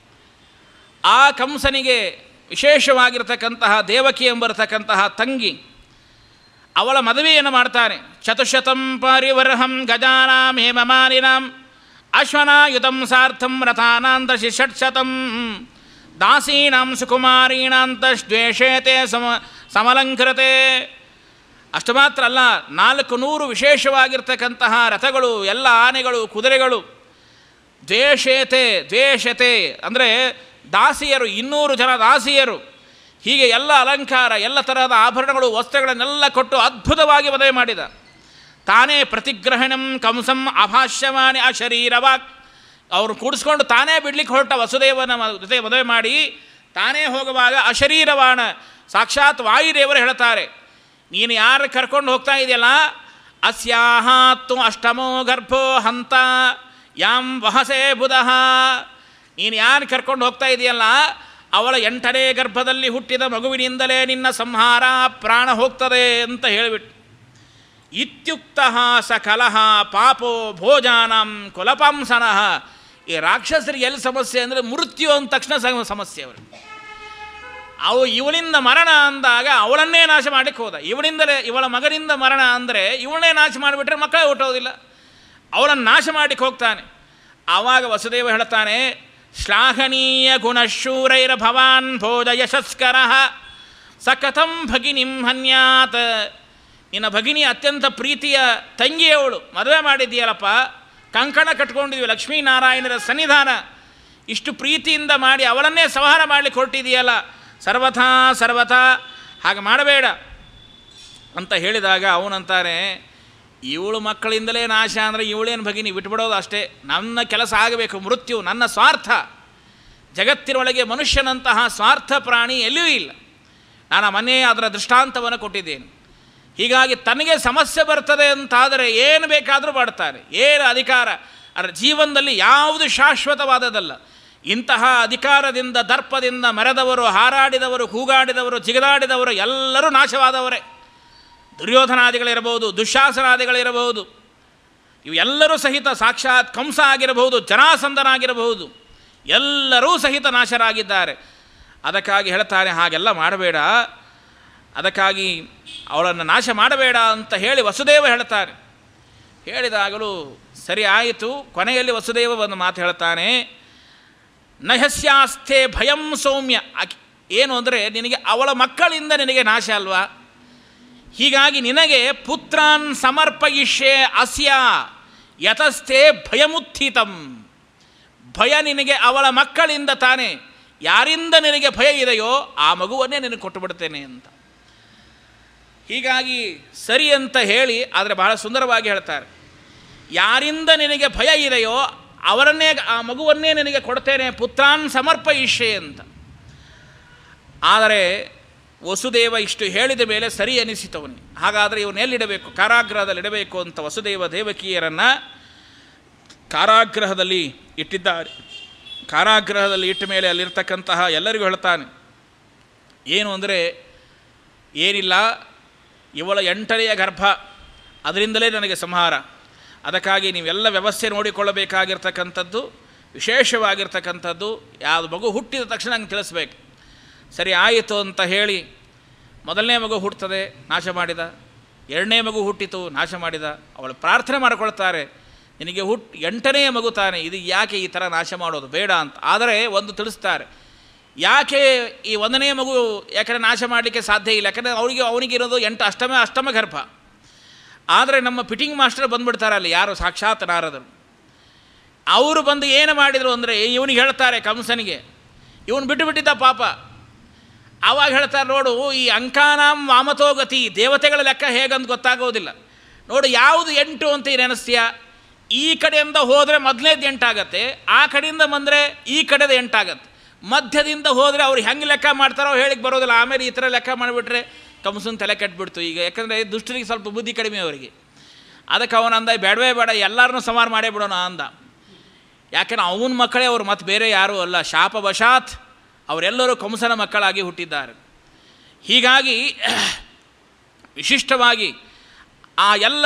[SPEAKER 1] ಆ ಕಂಸನಿಗೆ ವಿಶೇಷವಾಗಿರ್ತಕ್ಕಂತಹ ದೇವಕಿ ಎಂಬರ್ತಕ್ಕಂತಹ ತಂಗಿ ಅವಳ ಮದುವೆಯನ್ನು ಮಾಡ್ತಾನೆ ಚತುಶತಂ ಪರಿವರ್ಹಂ ಗಜಾನಾಂ ಹೇಮಮಾಲಿನಾಂ ಅಶ್ವನಾಯುತಂ ಸಾರ್ಥಂ ರಥಾನಾಂತ ಷಟ್ಶತಂ ದಾಸೀನಾಂ ಸುಕುಮಾರೀಣಾಂತಶ್ವೇಷೇತೆ ಸಮ ಸಮಲಂಕೃತೆ ಅಷ್ಟು ಮಾತ್ರ ಅಲ್ಲ ನಾಲ್ಕು ನೂರು ವಿಶೇಷವಾಗಿರ್ತಕ್ಕಂತಹ ರಥಗಳು ಎಲ್ಲ ಆನೆಗಳು ಕುದುರೆಗಳು ದ್ವೇಷೇತೆ ದ್ವೇಷತೆ ಅಂದರೆ ದಾಸಿಯರು ಇನ್ನೂರು ಜನ ದಾಸಿಯರು ಹೀಗೆ ಎಲ್ಲ ಅಲಂಕಾರ ಎಲ್ಲ ತರಹದ ಆಭರಣಗಳು ವಸ್ತ್ರಗಳನ್ನೆಲ್ಲ ಕೊಟ್ಟು ಅದ್ಭುತವಾಗಿ ಮದುವೆ ಮಾಡಿದ ತಾನೇ ಪ್ರತಿಗ್ರಹಣಂ ಕಂಸಂ ಅಭಾಷ್ಯಮಾನಿ ಆ ಶರೀರವಾಗ್ ಅವರು ಕೂಡಿಸ್ಕೊಂಡು ತಾನೇ ಬಿಡ್ಲಿಕ್ಕೆ ಹೊರಟ ವಸುದೇವನ ಮ- ಜೊತೆ ಮದುವೆ ಮಾಡಿ ತಾನೇ ಹೋಗುವಾಗ ಅಶರೀರವಾಣ ಸಾಕ್ಷಾತ್ ವಾಯುದೇವರು ಹೇಳ್ತಾರೆ ನೀನು ಯಾರು ಕರ್ಕೊಂಡು ಹೋಗ್ತಾ ಇದೆಯಲ್ಲ ಅಸ್ಯಾಹಾತ್ತು ಅಷ್ಟಮೋ ಗರ್ಭೋ ಹಂತ ಯಾಂ ವಹಸೆ ಬುಧಃ ನೀನು ಯಾರು ಕರ್ಕೊಂಡು ಹೋಗ್ತಾ ಇದೆಯಲ್ಲ ಅವಳ ಎಂಟನೇ ಗರ್ಭದಲ್ಲಿ ಹುಟ್ಟಿದ ಮಗುವಿನಿಂದಲೇ ನಿನ್ನ ಸಂಹಾರ ಪ್ರಾಣ ಹೋಗ್ತದೆ ಅಂತ ಹೇಳಿಬಿಟ್ಟು ಇತ್ಯುಕ್ತ ಸ ಕಲಹ ಪಾಪೋ ಭೋಜಾನಂ ಕುಲಪಾಂಸನಃ ಈ ರಾಕ್ಷಸರಿಗೆ ಎಲ್ಲಿ ಸಮಸ್ಯೆ ಅಂದರೆ ಮೃತ್ಯು ಅಂದ ತಕ್ಷಣ ಸ- ಸಮಸ್ಯೆ ಅವರು ಅವು ಇವಳಿಂದ ಮರಣ ಅಂದಾಗ ಅವಳನ್ನೇ ನಾಶ ಮಾಡಲಿಕ್ಕೆ ಹೋದ ಇವಳಿಂದಲೇ ಇವಳ ಮಗನಿಂದ ಮರಣ ಅಂದರೆ ಇವಳನ್ನೇ ನಾಶ ಮಾಡಿಬಿಟ್ರೆ ಮಕ್ಕಳೇ ಹುಟ್ಟೋದಿಲ್ಲ ಅವಳನ್ನು ನಾಶ ಮಾಡಲಿಕ್ಕೆ ಹೋಗ್ತಾನೆ ಆವಾಗ ವಸುದೇವ ಹೇಳ್ತಾನೆ ಶ್ಲಾಘನೀಯ ಗುಣಶೂರೈರ ಭವಾನ್ ಭೋಜ ಯಶಸ್ಕರ ಸ ಕಥಂ ಭಗಿನಿಂ ಹನ್ಯಾತ್ ನಿನ್ನ ಭಗಿನಿ ಅತ್ಯಂತ ಪ್ರೀತಿಯ ತಂಗಿಯವಳು ಮದುವೆ ಮಾಡಿದ್ದೀಯಲ್ಲಪ್ಪ ಕಂಕಣ ಕಟ್ಕೊಂಡಿದ್ವಿ ಲಕ್ಷ್ಮೀನಾರಾಯಣರ ಸನ್ನಿಧಾನ ಇಷ್ಟು ಪ್ರೀತಿಯಿಂದ ಮಾಡಿ ಅವಳನ್ನೇ ಸಂಹಾರ ಮಾಡಲಿಕ್ಕೆ ಹೊರಟಿದೆಯಲ್ಲ ಸರ್ವಥಾ ಸರ್ವಥಾ ಹಾಗೆ ಮಾಡಬೇಡ ಅಂತ ಹೇಳಿದಾಗ ಅವನಂತಾರೆ ಇವಳು ಮಕ್ಕಳಿಂದಲೇ ನಾಶ ಅಂದರೆ ಇವಳೇನು ಭಗಿನಿ ಬಿಟ್ಬಿಡೋದು ಅಷ್ಟೇ ನನ್ನ ಕೆಲಸ ಆಗಬೇಕು ಮೃತ್ಯು ನನ್ನ ಸ್ವಾರ್ಥ ಜಗತ್ತಿನೊಳಗೆ ಮನುಷ್ಯನಂತಹ ಸ್ವಾರ್ಥ ಪ್ರಾಣಿ ಎಲ್ಲಿಯೂ ಇಲ್ಲ ನಾನು ಆ ಮನೆ ಅದರ ದೃಷ್ಟಾಂತವನ್ನು ಕೊಟ್ಟಿದ್ದೇನೆ ಹೀಗಾಗಿ ತನಗೆ ಸಮಸ್ಯೆ ಬರ್ತದೆ ಅಂತಾದರೆ ಏನು ಬೇಕಾದರೂ ಮಾಡ್ತಾರೆ ಏನು ಅಧಿಕಾರ ಅದರ ಜೀವನದಲ್ಲಿ ಯಾವುದು ಶಾಶ್ವತವಾದದಲ್ಲ ಇಂತಹ ಅಧಿಕಾರದಿಂದ ದರ್ಪದಿಂದ ಮೆರೆದವರು ಹಾರಾಡಿದವರು ಕೂಗಾಡಿದವರು ಜಿಗದಾಡಿದವರು ಎಲ್ಲರೂ ನಾಶವಾದವರೇ ದುರ್ಯೋಧನಾದಿಗಳಿರಬಹುದು ದುಶ್ಯಾಸನಾದಿಗಳಿರಬಹುದು ಇವೆಲ್ಲರೂ ಸಹಿತ ಸಾಕ್ಷಾತ್ ಕಂಸ ಆಗಿರಬಹುದು ಜನಾಸಂದನಾಗಿರಬಹುದು ಎಲ್ಲರೂ ಸಹಿತ ನಾಶರಾಗಿದ್ದಾರೆ ಅದಕ್ಕಾಗಿ ಹೇಳ್ತಾನೆ ಹಾಗೆಲ್ಲ ಮಾಡಬೇಡ ಅದಕ್ಕಾಗಿ ಅವಳನ್ನು ನಾಶ ಮಾಡಬೇಡ ಅಂತ ಹೇಳಿ ವಸುದೇವ ಹೇಳ್ತಾರೆ ಹೇಳಿದಾಗಲೂ ಸರಿ ಆಯಿತು ಕೊನೆಯಲ್ಲಿ ವಸುದೇವ ಒಂದು ಮಾತು ಹೇಳ್ತಾನೆ ನಹಸ್ಯಾಸ್ಥೆ ಭಯಂ ಸೌಮ್ಯ ಆಕೆ ಏನು ಅಂದರೆ ನಿನಗೆ ಅವಳ ಮಕ್ಕಳಿಂದ ನಿನಗೆ ನಾಶ ಅಲ್ವಾ ಹೀಗಾಗಿ ನಿನಗೆ ಪುತ್ರಾನ್ ಸಮರ್ಪಯಿಷ್ಯೆ ಅಸ್ಯ ಯತಸ್ಥೆ ಭಯಮುತ್ಥಿತಂ ಭಯ ನಿನಗೆ ಅವಳ ಮಕ್ಕಳಿಂದ ತಾನೇ ಯಾರಿಂದ ನಿನಗೆ ಭಯ ಇದೆಯೋ ಆ ಮಗುವನ್ನೇ ನಿನಗೆ ಕೊಟ್ಟು ಬಿಡ್ತೇನೆ ಅಂತ ಹೀಗಾಗಿ ಸರಿ ಅಂತ ಹೇಳಿ ಆದರೆ ಬಹಳ ಸುಂದರವಾಗಿ ಹೇಳ್ತಾರೆ ಯಾರಿಂದ ನಿನಗೆ ಭಯ ಇದೆಯೋ ಅವರನ್ನೇ ಆ ಮಗುವನ್ನೇ ನಿನಗೆ ಕೊಡ್ತೇನೆ ಪುತ್ರಾನ್ ಸಮರ್ಪಯಿಷ್ಯೆ ಅಂತ ಆದರೆ ವಸುದೇವ ಇಷ್ಟು ಹೇಳಿದ ಮೇಲೆ ಸರಿ ಅನಿಸಿತವನಿಗೆ ಹಾಗಾದರೆ ಇವನು ಎಲ್ಲಿಡಬೇಕು ಕಾರಾಗೃಹದಲ್ಲಿ ಇಡಬೇಕು ಅಂತ ವಸುದೇವ ದೇವಕಿಯರನ್ನು ಕಾರಾಗೃಹದಲ್ಲಿ ಇಟ್ಟಿದ್ದಾರೆ ಕಾರಾಗೃಹದಲ್ಲಿ ಇಟ್ಟ ಮೇಲೆ ಅಲ್ಲಿರ್ತಕ್ಕಂತಹ ಎಲ್ಲರಿಗೂ ಹೇಳ್ತಾನೆ ಏನು ಅಂದರೆ ಏನಿಲ್ಲ ಇವಳ ಎಂಟನೆಯ ಗರ್ಭ ಅದರಿಂದಲೇ ನನಗೆ ಸಂಹಾರ ಅದಕ್ಕಾಗಿ ನೀವೆಲ್ಲ ವ್ಯವಸ್ಥೆ ನೋಡಿಕೊಳ್ಳಬೇಕಾಗಿರ್ತಕ್ಕಂಥದ್ದು ವಿಶೇಷವಾಗಿರ್ತಕ್ಕಂಥದ್ದು ಯಾವುದು ಮಗು ಹುಟ್ಟಿದ ತಕ್ಷಣ ನಂಗೆ ತಿಳಿಸ್ಬೇಕು ಸರಿ ಆಯಿತು ಅಂತ ಹೇಳಿ ಮೊದಲನೇ ಮಗು ಹುಟ್ಟುತ್ತದೆ ನಾಶ ಮಾಡಿದ ಎರಡನೇ ಮಗು ಹುಟ್ಟಿತು ನಾಶ ಮಾಡಿದ ಅವಳು ಪ್ರಾರ್ಥನೆ ಮಾಡಿಕೊಳ್ತಾರೆ ನಿನಗೆ ಹುಟ್ಟು ಎಂಟನೆಯ ಮಗು ತಾನೆ ಇದು ಯಾಕೆ ಈ ಥರ ನಾಶ ಮಾಡೋದು ಬೇಡ ಅಂತ ಆದರೆ ಒಂದು ತಿಳಿಸ್ತಾರೆ ಯಾಕೆ ಈ ಒಂದನೇ ಮಗು ಯಾಕಂದರೆ ನಾಶ ಮಾಡಲಿಕ್ಕೆ ಸಾಧ್ಯ ಇಲ್ಲ ಯಾಕಂದರೆ ಅವನಿಗೆ ಅವನಿಗಿರೋದು ಎಂಟು ಅಷ್ಟಮ ಅಷ್ಟಮ ಗರ್ಭ ಆದರೆ ನಮ್ಮ ಫಿಟ್ಟಿಂಗ್ ಮಾಸ್ಟರ್ ಬಂದುಬಿಡ್ತಾರೆ ಅಲ್ಲಿ ಯಾರು ಸಾಕ್ಷಾತ್ ನಾರದರು ಅವರು ಬಂದು ಏನು ಮಾಡಿದರು ಅಂದರೆ ಇವನಿಗೆ ಹೇಳ್ತಾರೆ ಕಂಸನಿಗೆ ಇವನು ಬಿಟ್ಟು ಬಿಟ್ಟಿದ್ದ ಪಾಪ ಆವಾಗ ಹೇಳ್ತಾರೆ ನೋಡು ಈ ಅಂಕಾನಾಂ ವಾಮತೋಗತಿ ದೇವತೆಗಳ ಲೆಕ್ಕ ಹೇಗಂತ ಗೊತ್ತಾಗೋದಿಲ್ಲ ನೋಡು ಯಾವುದು ಎಂಟು ಅಂತ ಈ ನೆನೆಸ್ತೀಯ ಈ ಕಡೆಯಿಂದ ಹೋದರೆ ಮೊದಲನೇದು ಎಂಟಾಗತ್ತೆ ಆ ಕಡೆಯಿಂದ ಬಂದರೆ ಈ ಕಡೆದು ಎಂಟಾಗತ್ತೆ ಮಧ್ಯದಿಂದ ಹೋದರೆ ಅವ್ರು ಹೆಂಗೆ ಲೆಕ್ಕ ಮಾಡ್ತಾರೋ ಹೇಳಿಕ್ಕೆ ಬರೋದಿಲ್ಲ ಆಮೇಲೆ ಈ ಥರ ಲೆಕ್ಕ ಮಾಡಿಬಿಟ್ರೆ ಕಂಸನ್ ತಲೆ ಕೆಟ್ಬಿಡ್ತು ಈಗ ಯಾಕಂದರೆ ದುಷ್ಟರಿಗೆ ಸ್ವಲ್ಪ ಬುದ್ಧಿ ಕಡಿಮೆ ಅವರಿಗೆ ಅದಕ್ಕೆ ಅವನು ಅಂದ ಬೇಡವೇ ಬೇಡ ಎಲ್ಲರನ್ನೂ ಸಮಾರ ಮಾಡೇ ಬಿಡೋಣ ಅಂದ ಯಾಕೆಂದ್ರೆ ಅವನ ಮಕ್ಕಳೇ ಅವರು ಮತ್ತೆ ಬೇರೆ ಯಾರೂ ಅಲ್ಲ ಶಾಪವಶಾತ್ ಅವರೆಲ್ಲರೂ ಕಂಸನ ಮಕ್ಕಳಾಗಿ ಹುಟ್ಟಿದ್ದಾರೆ ಹೀಗಾಗಿ ವಿಶಿಷ್ಟವಾಗಿ ಆ ಎಲ್ಲ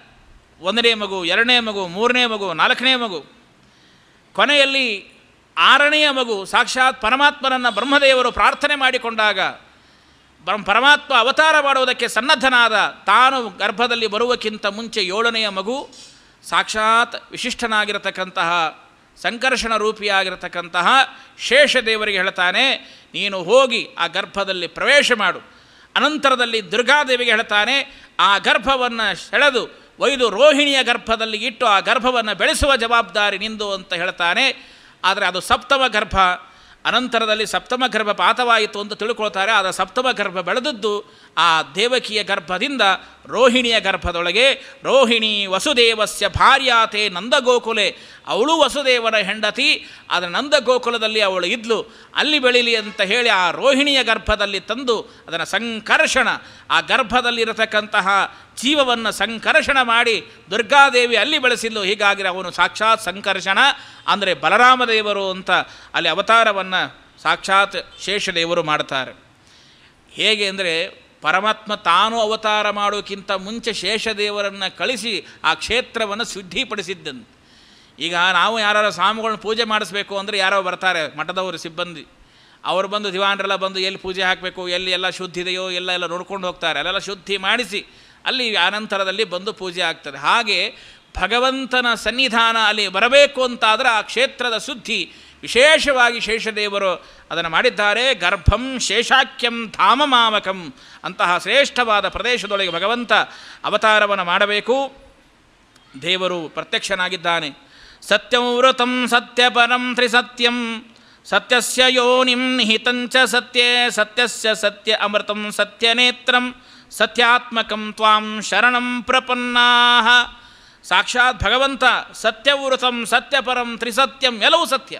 [SPEAKER 1] ಒಂದನೇ ಮಗು ಎರಡನೇ ಮಗು ಮೂರನೇ ಮಗು ನಾಲ್ಕನೇ ಮಗು ಕೊನೆಯಲ್ಲಿ ಆರನೆಯ ಮಗು ಸಾಕ್ಷಾತ್ ಪರಮಾತ್ಮನನ್ನು ಬ್ರಹ್ಮದೇವರು ಪ್ರಾರ್ಥನೆ ಮಾಡಿಕೊಂಡಾಗ ಬ್ರಹ್ಮ ಪರಮಾತ್ಮ ಅವತಾರ ಮಾಡುವುದಕ್ಕೆ ಸನ್ನದ್ಧನಾದ ತಾನು ಗರ್ಭದಲ್ಲಿ ಬರುವಕ್ಕಿಂತ ಮುಂಚೆ ಏಳನೆಯ ಮಗು ಸಾಕ್ಷಾತ್ ವಿಶಿಷ್ಟನಾಗಿರತಕ್ಕಂತಹ ಸಂಕರ್ಷಣ ರೂಪಿಯಾಗಿರತಕ್ಕಂತಹ ಶೇಷದೇವರಿಗೆ ಹೇಳ್ತಾನೆ ನೀನು ಹೋಗಿ ಆ ಗರ್ಭದಲ್ಲಿ ಪ್ರವೇಶ ಮಾಡು ಅನಂತರದಲ್ಲಿ ದುರ್ಗಾದೇವಿಗೆ ಹೇಳ್ತಾನೆ ಆ ಗರ್ಭವನ್ನು ಸೆಳೆದು ಒಯ್ದು ರೋಹಿಣಿಯ ಗರ್ಭದಲ್ಲಿ ಇಟ್ಟು ಆ ಗರ್ಭವನ್ನು ಬೆಳೆಸುವ ಜವಾಬ್ದಾರಿ ನಿಂದು ಅಂತ ಹೇಳ್ತಾನೆ ಆದರೆ ಅದು ಸಪ್ತಮ ಗರ್ಭ ಅನಂತರದಲ್ಲಿ ಸಪ್ತಮ ಗರ್ಭ ಪಾತವಾಯಿತು ಅಂತ ತಿಳ್ಕೊಳ್ತಾರೆ ಆದರೆ ಸಪ್ತಮ ಗರ್ಭ ಬೆಳೆದದ್ದು ಆ ದೇವಕಿಯ ಗರ್ಭದಿಂದ ರೋಹಿಣಿಯ ಗರ್ಭದೊಳಗೆ ರೋಹಿಣಿ ವಸುದೇವಸ್ಯ ಭಾರ್ಯಾತೆ ನಂದಗೋಕುಲೆ ಅವಳು ವಸುದೇವನ ಹೆಂಡತಿ ಆದರೆ ನಂದಗೋಕುಲದಲ್ಲಿ ಅವಳು ಇದ್ಲು ಅಲ್ಲಿ ಬೆಳೀಲಿ ಅಂತ ಹೇಳಿ ಆ ರೋಹಿಣಿಯ ಗರ್ಭದಲ್ಲಿ ತಂದು ಅದನ್ನು ಸಂಕರ್ಷಣ ಆ ಗರ್ಭದಲ್ಲಿರತಕ್ಕಂತಹ ಜೀವವನ್ನು ಸಂಕರ್ಷಣ ಮಾಡಿ ದುರ್ಗಾದೇವಿ ಅಲ್ಲಿ ಬೆಳೆಸಿದ್ಲು ಹೀಗಾಗಿ ಅವನು ಸಾಕ್ಷಾತ್ ಸಂಕರ್ಷಣ ಅಂದರೆ ಬಲರಾಮದೇವರು ಅಂತ ಅಲ್ಲಿ ಅವತಾರವನ್ನು ಸಾಕ್ಷಾತ್ ಶೇಷದೇವರು ಮಾಡ್ತಾರೆ ಹೇಗೆ ಅಂದರೆ ಪರಮಾತ್ಮ ತಾನು ಅವತಾರ ಮಾಡೋಕ್ಕಿಂತ ಮುಂಚೆ ಶೇಷದೇವರನ್ನು ಕಳಿಸಿ ಆ ಕ್ಷೇತ್ರವನ್ನು ಶುದ್ಧಿಪಡಿಸಿದ್ದಂತೆ ಈಗ ನಾವು ಯಾರು ಸ್ವಾಮಿಗಳನ್ನ ಪೂಜೆ ಮಾಡಿಸ್ಬೇಕು ಅಂದರೆ ಯಾರೋ ಬರ್ತಾರೆ ಮಠದವರು ಸಿಬ್ಬಂದಿ ಅವರು ಬಂದು ದಿವಾನರೆಲ್ಲ ಬಂದು ಎಲ್ಲಿ ಪೂಜೆ ಹಾಕಬೇಕು ಎಲ್ಲಿ ಎಲ್ಲ ಶುದ್ಧಿದೆಯೋ ಎಲ್ಲ ಎಲ್ಲ ನೋಡ್ಕೊಂಡು ಹೋಗ್ತಾರೆ ಅಲ್ಲೆಲ್ಲ ಶುದ್ಧಿ ಮಾಡಿಸಿ ಅಲ್ಲಿ ಆನಂತರದಲ್ಲಿ ಬಂದು ಪೂಜೆ ಆಗ್ತದೆ ಹಾಗೆ ಭಗವಂತನ ಸನ್ನಿಧಾನ ಅಲ್ಲಿ ಬರಬೇಕು ಅಂತಾದರೆ ಆ ಕ್ಷೇತ್ರದ ಶುದ್ಧಿ ವಿಶೇಷವಾಗಿ ಶೇಷದೇವರು ಅದನ್ನು ಮಾಡಿದ್ದಾರೆ ಗರ್ಭಂ ಶೇಷಾಖ್ಯಂ ಧಾಮಮಾಮಕಂ ಅಂತಹ ಶ್ರೇಷ್ಠವಾದ ಪ್ರದೇಶದೊಳಗೆ ಭಗವಂತ ಅವತಾರವನ್ನು ಮಾಡಬೇಕು ದೇವರು ಪ್ರತ್ಯಕ್ಷನಾಗಿದ್ದಾನೆ ಸತ್ಯಂ ವೃತಂ ಸತ್ಯಪರಂ ತ್ರಿಸತ್ಯಂ ಸತ್ಯಸ್ಯ ಯೋನಿಂ ನಿಹಿತಂಚ ಸತ್ಯೇ ಸತ್ಯಸ್ಯ ಸತ್ಯ ಅಮೃತಂ ಸತ್ಯನೇತ್ರಂ ಸತ್ಯಾತ್ಮಕಂ ತ್ವಾಂ ಶರಣಂ ಪ್ರಪನ್ನಾಹ ಸಾಕ್ಷಾತ್ ಭಗವಂತ ಸತ್ಯವೃತಂ ಸತ್ಯಪರಂ ತ್ರಿಸತ್ಯಂ ಎಲ್ಲವೂ ಸತ್ಯ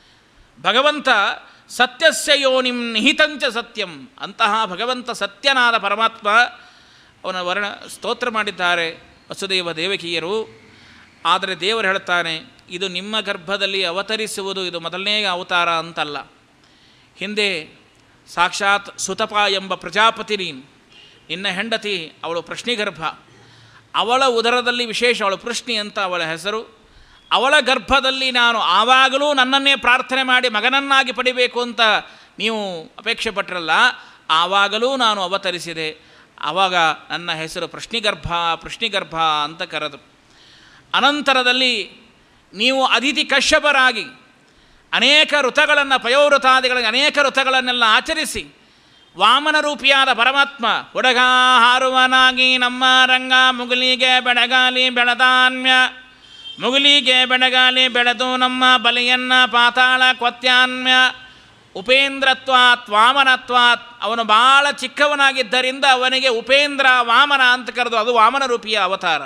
[SPEAKER 1] ಭಗವಂತ ಸತ್ಯಸ್ಯ ಯೋನಿಂ ನಿಹಿತಂಚ ಸತ್ಯಂ ಅಂತಹ ಭಗವಂತ ಸತ್ಯನಾದ ಪರಮಾತ್ಮ ಅವನ ವರ್ಣ ಸ್ತೋತ್ರ ಮಾಡಿದ್ದಾರೆ ವಸುದೇವ ದೇವಕಿಯರು ಆದರೆ ದೇವರು ಹೇಳ್ತಾನೆ ಇದು ನಿಮ್ಮ ಗರ್ಭದಲ್ಲಿ ಅವತರಿಸುವುದು ಇದು ಮೊದಲನೇ ಅವತಾರ ಅಂತಲ್ಲ ಹಿಂದೆ ಸಾಕ್ಷಾತ್ ಸುತಪ ಎಂಬ ಪ್ರಜಾಪತಿ ನೀನು ನಿನ್ನ ಹೆಂಡತಿ ಅವಳು ಪ್ರಶ್ನಿಗರ್ಭ ಅವಳ ಉದರದಲ್ಲಿ ವಿಶೇಷ ಅವಳು ಪೃಷ್ಣಿ ಅಂತ ಅವಳ ಹೆಸರು ಅವಳ ಗರ್ಭದಲ್ಲಿ ನಾನು ಆವಾಗಲೂ ನನ್ನನ್ನೇ ಪ್ರಾರ್ಥನೆ ಮಾಡಿ ಮಗನನ್ನಾಗಿ ಪಡಿಬೇಕು ಅಂತ ನೀವು ಅಪೇಕ್ಷೆ ಪಟ್ಟರಲ್ಲ ಆವಾಗಲೂ ನಾನು ಅವತರಿಸಿದೆ ಆವಾಗ ನನ್ನ ಹೆಸರು ಪ್ರಶ್ನಿಗರ್ಭ ಪ್ರಶ್ನಿಗರ್ಭ ಅಂತ ಕರೆದು ಅನಂತರದಲ್ಲಿ ನೀವು ಅತಿಥಿ ಕಶ್ಯಪರಾಗಿ ಅನೇಕ ಋತಗಳನ್ನು ಪಯೋವೃತಾದಿಗಳಿಗೆ ಅನೇಕ ಋತಗಳನ್ನೆಲ್ಲ ಆಚರಿಸಿ ವಾಮನ ರೂಪಿಯಾದ ಪರಮಾತ್ಮ ಹುಡುಗ ಹಾರುವನಾಗಿ ನಮ್ಮ ರಂಗ ಮುಗುಲಿಗೆ ಬೆಳಗಾಲಿ ಬೆಳೆದಾನ್ಯ ಮುಗುಲಿಗೆ ಬೆಳಗಾಲಿ ಬೆಳೆದು ನಮ್ಮ ಬಲಿಯನ್ನ ಪಾತಾಳ ಕ್ವತ್ಯಾನ್ಯ ಉಪೇಂದ್ರತ್ವಾತ್ ವಾಮನತ್ವಾತ್ ಅವನು ಭಾಳ ಚಿಕ್ಕವನಾಗಿದ್ದರಿಂದ ಅವನಿಗೆ ಉಪೇಂದ್ರ ವಾಮನ ಅಂತ ಕರೆದು ಅದು ವಾಮನ ರೂಪಿಯ ಅವತಾರ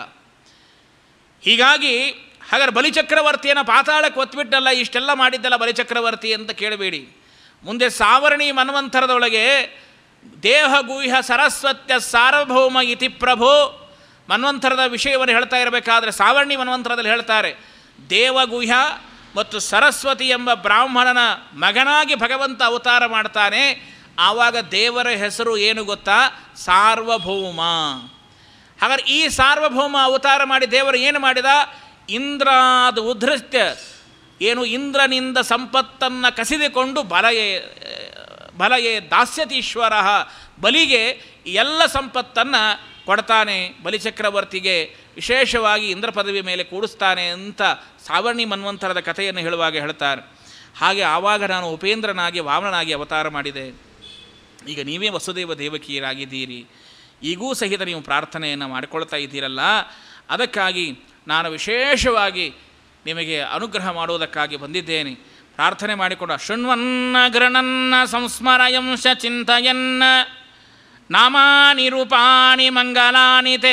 [SPEAKER 1] ಹೀಗಾಗಿ ಹಾಗಾದ್ರೆ ಬಲಿಚಕ್ರವರ್ತಿಯನ್ನು ಪಾತಾಳಕ್ಕೆ ಒತ್ಬಿಟ್ಟಲ್ಲ ಇಷ್ಟೆಲ್ಲ ಮಾಡಿದ್ದಲ್ಲ ಬಲಿಚಕ್ರವರ್ತಿ ಅಂತ ಕೇಳಬೇಡಿ ಮುಂದೆ ಸಾವರ್ಣಿ ಮನ್ವಂತರದೊಳಗೆ ದೇಹ ಗುಹ್ಯ ಸರಸ್ವತ್ಯ ಸಾರ್ವಭೌಮ ಇತಿ ಪ್ರಭು ಮನ್ವಂತರದ ವಿಷಯವನ್ನು ಹೇಳ್ತಾ ಇರಬೇಕಾದ್ರೆ ಸಾವರ್ಣಿ ಮನ್ವಂತರದಲ್ಲಿ ಹೇಳ್ತಾರೆ ದೇವಗುಹ್ಯ ಮತ್ತು ಸರಸ್ವತಿ ಎಂಬ ಬ್ರಾಹ್ಮಣನ ಮಗನಾಗಿ ಭಗವಂತ ಅವತಾರ ಮಾಡ್ತಾನೆ ಆವಾಗ ದೇವರ ಹೆಸರು ಏನು ಗೊತ್ತಾ ಸಾರ್ವಭೌಮ ಹಾಗಾದ್ರೆ ಈ ಸಾರ್ವಭೌಮ ಅವತಾರ ಮಾಡಿ ದೇವರು ಏನು ಮಾಡಿದ ಇಂದ್ರಾದ ಉದ್ಧೃತ್ಯ ಏನು ಇಂದ್ರನಿಂದ ಸಂಪತ್ತನ್ನು ಕಸಿದುಕೊಂಡು ಬಲಯೇ ಬಲಯೇ ದಾಸ್ಯತೀಶ್ವರ ಬಲಿಗೆ ಎಲ್ಲ ಸಂಪತ್ತನ್ನು ಕೊಡ್ತಾನೆ ಬಲಿಚಕ್ರವರ್ತಿಗೆ ವಿಶೇಷವಾಗಿ ಇಂದ್ರ ಪದವಿ ಮೇಲೆ ಕೂಡಿಸ್ತಾನೆ ಅಂತ ಸಾವರ್ಣಿ ಮನ್ವಂತರದ ಕಥೆಯನ್ನು ಹೇಳುವಾಗ ಹೇಳ್ತಾರೆ ಹಾಗೆ ಆವಾಗ ನಾನು ಉಪೇಂದ್ರನಾಗಿ ವಾಮನನಾಗಿ ಅವತಾರ ಮಾಡಿದೆ ಈಗ ನೀವೇ ವಸುದೇವ ದೇವಕಿಯರಾಗಿದ್ದೀರಿ ಈಗೂ ಸಹಿತ ನೀವು ಪ್ರಾರ್ಥನೆಯನ್ನು ಮಾಡಿಕೊಳ್ತಾ ಇದ್ದೀರಲ್ಲ ಅದಕ್ಕಾಗಿ ನಾನು ವಿಶೇಷವಾಗಿ ನಿಮಗೆ ಅನುಗ್ರಹ ಮಾಡುವುದಕ್ಕಾಗಿ ಬಂದಿದ್ದೇನೆ ಪ್ರಾರ್ಥನೆ ಮಾಡಿಕೊಂಡು ಶೃಣ್ವನ್ನ ಗೃಣನ್ನ ಸಂಸ್ಮರಯಂಶ ಚಿಂತಯನ್ನ ನಾಮಾನಿ ರೂಪಾಣಿ ಮಂಗಲಾನಿ ತೇ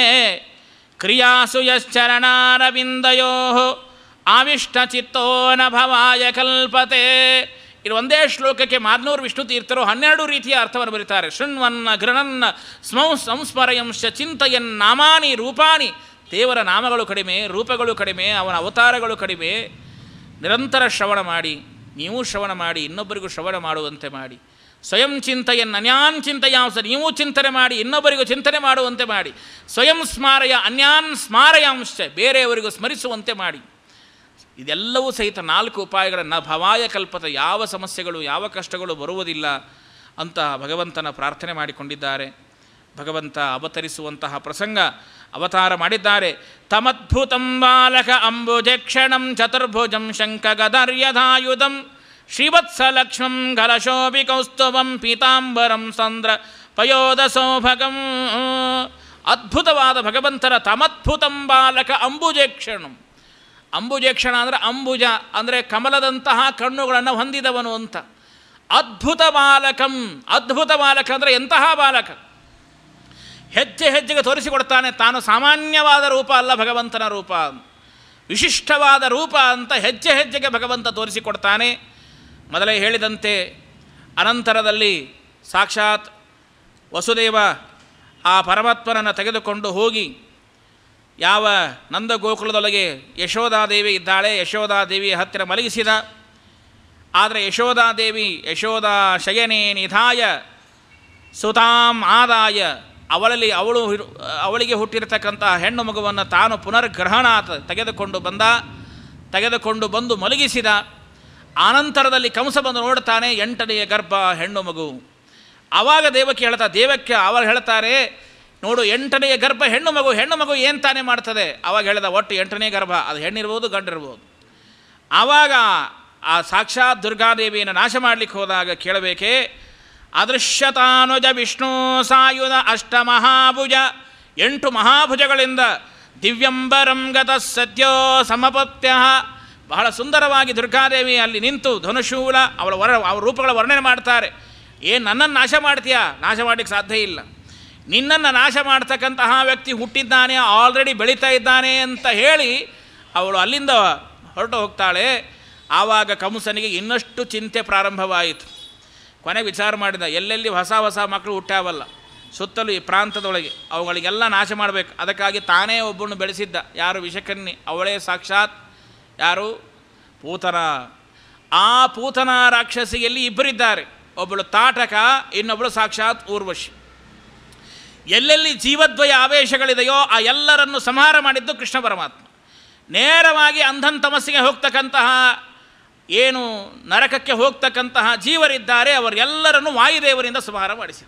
[SPEAKER 1] ಕ್ರಿಯಾಸು ಯಶ್ಚರಣಾರವಿಂದಯೋ ಆವಿಷ್ಟಚಿತ್ತೋ ನ ಭವಾಯ ಕಲ್ಪತೆ ಇದು ಒಂದೇ ಶ್ಲೋಕಕ್ಕೆ ಮಾದ್ನೂರು ವಿಷ್ಣು ತೀರ್ಥರು ಹನ್ನೆರಡು ರೀತಿಯ ಅರ್ಥವನ್ನು ಬರೀತಾರೆ ಶೃಣ್ವನ್ನ ಗೃಣನ್ನ ಸ್ಮೌ ಸಂಸ್ಮರಯಂಶ ಚಿಂತಯನ್ ನಾಮಾನಿ ರೂಪಾಣಿ ದೇವರ ನಾಮಗಳು ಕಡಿಮೆ ರೂಪಗಳು ಕಡಿಮೆ ಅವನ ಅವತಾರಗಳು ಕಡಿಮೆ ನಿರಂತರ ಶ್ರವಣ ಮಾಡಿ ನೀವು ಶ್ರವಣ ಮಾಡಿ ಇನ್ನೊಬ್ಬರಿಗೂ ಶ್ರವಣ ಮಾಡುವಂತೆ ಮಾಡಿ ಸ್ವಯಂ ಚಿಂತೆಯನ್ನು ಅನ್ಯಾನ್ ಚಿಂತೆಯಾಂಸ ನೀವು ಚಿಂತನೆ ಮಾಡಿ ಇನ್ನೊಬ್ಬರಿಗೂ ಚಿಂತನೆ ಮಾಡುವಂತೆ ಮಾಡಿ ಸ್ವಯಂ ಸ್ಮಾರಯ ಅನ್ಯಾನ್ ಸ್ಮಾರಯಾಂಶ ಬೇರೆಯವರಿಗೂ ಸ್ಮರಿಸುವಂತೆ ಮಾಡಿ ಇದೆಲ್ಲವೂ ಸಹಿತ ನಾಲ್ಕು ಉಪಾಯಗಳನ್ನು ಭವಾಯ ಕಲ್ಪತ ಯಾವ ಸಮಸ್ಯೆಗಳು ಯಾವ ಕಷ್ಟಗಳು ಬರುವುದಿಲ್ಲ ಅಂತ ಭಗವಂತನ ಪ್ರಾರ್ಥನೆ ಮಾಡಿಕೊಂಡಿದ್ದಾರೆ ಭಗವಂತ ಅವತರಿಸುವಂತಹ ಪ್ರಸಂಗ ಅವತಾರ ಮಾಡಿದ್ದಾರೆ ತಮದ್ಭುತಂ ಬಾಲಕ ಅಂಬುಜಕ್ಷಣಂ ಚತುರ್ಭುಜಂ ಶಂಖಗದರ್ಯಧಾಯುಧಂ ಶ್ರೀವತ್ಸಲಕ್ಷ್ಮಂ ಕಲಶೋಭಿ ಕೌಸ್ತುಭಂ ಪೀತಾಂಬರಂ ಸಂದ್ರ ಪಯೋದ ಸೌಭಗಂ ಅದ್ಭುತವಾದ ಭಗವಂತನ ತಮದ್ಭುತಂ ಬಾಲಕ ಅಂಬುಜೇಕ್ಷಣಂ ಅಂಬುಜೇಕ್ಷಣ ಅಂದರೆ ಅಂಬುಜ ಅಂದರೆ ಕಮಲದಂತಹ ಕಣ್ಣುಗಳನ್ನು ಹೊಂದಿದವನು ಅಂತ ಅದ್ಭುತ ಬಾಲಕಂ ಅದ್ಭುತ ಬಾಲಕ ಅಂದರೆ ಎಂತಹ ಬಾಲಕ ಹೆಜ್ಜೆ ಹೆಜ್ಜೆಗೆ ತೋರಿಸಿಕೊಡ್ತಾನೆ ತಾನು ಸಾಮಾನ್ಯವಾದ ರೂಪ ಅಲ್ಲ ಭಗವಂತನ ರೂಪ ವಿಶಿಷ್ಟವಾದ ರೂಪ ಅಂತ ಹೆಜ್ಜೆ ಹೆಜ್ಜೆಗೆ ಭಗವಂತ ತೋರಿಸಿಕೊಡ್ತಾನೆ ಮೊದಲೇ ಹೇಳಿದಂತೆ ಅನಂತರದಲ್ಲಿ ಸಾಕ್ಷಾತ್ ವಸುದೇವ ಆ ಪರಮಾತ್ಮನನ್ನು ತೆಗೆದುಕೊಂಡು ಹೋಗಿ ಯಾವ ನಂದ ಗೋಕುಲದೊಳಗೆ ಯಶೋಧಾದೇವಿ ಇದ್ದಾಳೆ ಯಶೋಧಾದೇವಿಯ ಹತ್ತಿರ ಮಲಗಿಸಿದ ಆದರೆ ಯಶೋಧಾದೇವಿ ಯಶೋಧ ಶಯನೇ ನಿಧಾಯ ಸುತಾಂ ಆದಾಯ ಅವಳಲ್ಲಿ ಅವಳು ಹಿರು- ಅವಳಿಗೆ ಹುಟ್ಟಿರತಕ್ಕಂಥ ಹೆಣ್ಣು ಮಗುವನ್ನು ತಾನು ಪುನರ್ಗ್ರಹಣ ತೆಗೆದುಕೊಂಡು ಬಂದ ತೆಗೆದುಕೊಂಡು ಬಂದು ಮಲಗಿಸಿದ ಆನಂತರದಲ್ಲಿ ಕಂಸ ಬಂದು ನೋಡ್ತಾನೆ ಎಂಟನೆಯ ಗರ್ಭ ಹೆಣ್ಣು ಮಗು ಆವಾಗ ದೇವಕ್ಕೆ ಹೇಳ್ತಾ ದೇವಕ್ಕೆ ಅವರು ಹೇಳ್ತಾರೆ ನೋಡು ಎಂಟನೆಯ ಗರ್ಭ ಹೆಣ್ಣು ಮಗು ಹೆಣ್ಣು ಮಗು ಏನು ತಾನೇ ಮಾಡ್ತದೆ ಅವಾಗ ಹೇಳಿದ ಒಟ್ಟು ಎಂಟನೇ ಗರ್ಭ ಅದು ಹೆಣ್ಣಿರ್ಬೋದು ಗಂಡಿರ್ಬೋದು ಆವಾಗ ಆ ಸಾಕ್ಷಾತ್ ದುರ್ಗಾದೇವಿಯನ್ನು ನಾಶ ಮಾಡಲಿಕ್ಕೆ ಹೋದಾಗ ಕೇಳಬೇಕೇ ಅದೃಶ್ಯತಾನುಜ ವಿಷ್ಣು ಸಾಯುಧ ಅಷ್ಟಮಹಾಭುಜ ಎಂಟು ಮಹಾಭುಜಗಳಿಂದ ದಿವ್ಯಂಬರಂ ಗತ ಸದ್ಯೋ ಸಮಪತ್ಯ ಬಹಳ ಸುಂದರವಾಗಿ ದುರ್ಗಾದೇವಿ ಅಲ್ಲಿ ನಿಂತು ಧನುಶೂಲ ಅವಳ ವರ ಅವರ ರೂಪಗಳ ವರ್ಣನೆ ಮಾಡ್ತಾರೆ ಏನು ನನ್ನನ್ನು ನಾಶ ಮಾಡ್ತೀಯಾ ನಾಶ ಮಾಡಲಿಕ್ಕೆ ಸಾಧ್ಯ ಇಲ್ಲ ನಿನ್ನನ್ನು ನಾಶ ಮಾಡ್ತಕ್ಕಂತಹ ವ್ಯಕ್ತಿ ಹುಟ್ಟಿದ್ದಾನೆ ಆಲ್ರೆಡಿ ಬೆಳೀತಾ ಇದ್ದಾನೆ ಅಂತ ಹೇಳಿ ಅವಳು ಅಲ್ಲಿಂದ ಹೊರಟು ಹೋಗ್ತಾಳೆ ಆವಾಗ ಕಂಸನಿಗೆ ಇನ್ನಷ್ಟು ಚಿಂತೆ ಪ್ರಾರಂಭವಾಯಿತು ಕೊನೆಗೆ ವಿಚಾರ ಮಾಡಿದ ಎಲ್ಲೆಲ್ಲಿ ಹೊಸ ಹೊಸ ಮಕ್ಕಳು ಹುಟ್ಟ್ಯಾವಲ್ಲ ಸುತ್ತಲೂ ಈ ಪ್ರಾಂತದೊಳಗೆ ಅವುಗಳಿಗೆಲ್ಲ ನಾಶ ಮಾಡಬೇಕು ಅದಕ್ಕಾಗಿ ತಾನೇ ಒಬ್ಬನು ಬೆಳೆಸಿದ್ದ ಯಾರು ವಿಷಕನ್ನಿ ಅವಳೇ ಸಾಕ್ಷಾತ್ ಯಾರು ಪೂತನ ಆ ಪೂತನ ರಾಕ್ಷಸಿಯಲ್ಲಿ ಇಬ್ಬರಿದ್ದಾರೆ ಒಬ್ಬಳು ತಾಟಕ ಇನ್ನೊಬ್ಬಳು ಸಾಕ್ಷಾತ್ ಊರ್ವಶಿ ಎಲ್ಲೆಲ್ಲಿ ಜೀವದ್ವಯ ಆವೇಶಗಳಿದೆಯೋ ಆ ಎಲ್ಲರನ್ನು ಸಂಹಾರ ಮಾಡಿದ್ದು ಕೃಷ್ಣ ಪರಮಾತ್ಮ ನೇರವಾಗಿ ಅಂಧನ್ ತಮಸ್ಸಿಗೆ ಹೋಗ್ತಕ್ಕಂತಹ ಏನು ನರಕಕ್ಕೆ ಹೋಗ್ತಕ್ಕಂತಹ ಜೀವರಿದ್ದಾರೆ ಅವರೆಲ್ಲರನ್ನು ವಾಯುದೇವರಿಂದ ಸಂಹಾರ ಮಾಡಿಸಿದ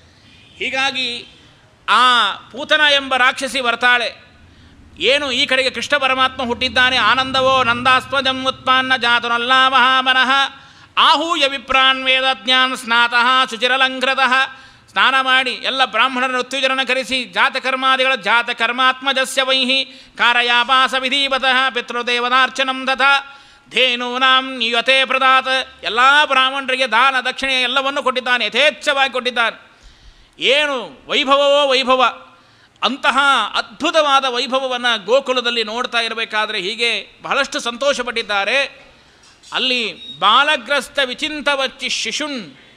[SPEAKER 1] ಹೀಗಾಗಿ ಆ ಪೂತನ ಎಂಬ ರಾಕ್ಷಸಿ ಬರ್ತಾಳೆ ಏನು ಈ ಕಡೆಗೆ ಕೃಷ್ಣ ಪರಮಾತ್ಮ ಹುಟ್ಟಿದ್ದಾನೆ ಆನಂದವೋ ನಂದಾಸ್ಪದಂ ಉತ್ಪನ್ನ ಜಾತುನಲ್ಲ ಮಹಾಮನಃ ಆಹೂಯ ವಿಪ್ರಾನ್ ವೇದಜ್ಞಾನ್ ಸ್ನಾತಃ ಶುಚಿರಲಂಕೃತಃ ಸ್ನಾನ ಮಾಡಿ ಎಲ್ಲ ಬ್ರಾಹ್ಮಣರ ಉತ್ತೇಜನ ಕರೆಸಿ ಜಾತಕರ್ಮಾದಿಗಳ ಜಾತಕರ್ಮಾತ್ಮಜಸ್ಯ ವೈಹಿ ಕಾರಯಾಪಾಸ ವಿಧೀವತಃ ಪಿತೃದೇವನಾರ್ಚನಂ ದಥ ಧೇನೂನಾಂ ನಿಯತೆ ಪ್ರದಾತ ಎಲ್ಲ ಬ್ರಾಹ್ಮಣರಿಗೆ ದಾನ ದಕ್ಷಿಣೆ ಎಲ್ಲವನ್ನು ಕೊಟ್ಟಿದ್ದಾನೆ ಯಥೇಚ್ಛವಾಗಿ ಕೊಟ್ಟಿದ್ದಾನೆ ಏನು ವೈಭವವೋ ವೈಭವ ಅಂತಹ ಅದ್ಭುತವಾದ ವೈಭವವನ್ನು ಗೋಕುಲದಲ್ಲಿ ನೋಡ್ತಾ ಇರಬೇಕಾದ್ರೆ ಹೀಗೆ ಬಹಳಷ್ಟು ಸಂತೋಷಪಟ್ಟಿದ್ದಾರೆ ಅಲ್ಲಿ ಬಾಲಗ್ರಸ್ತ ವಿಚಿಂತವಚ್ಚಿ ಶಿಶುನ್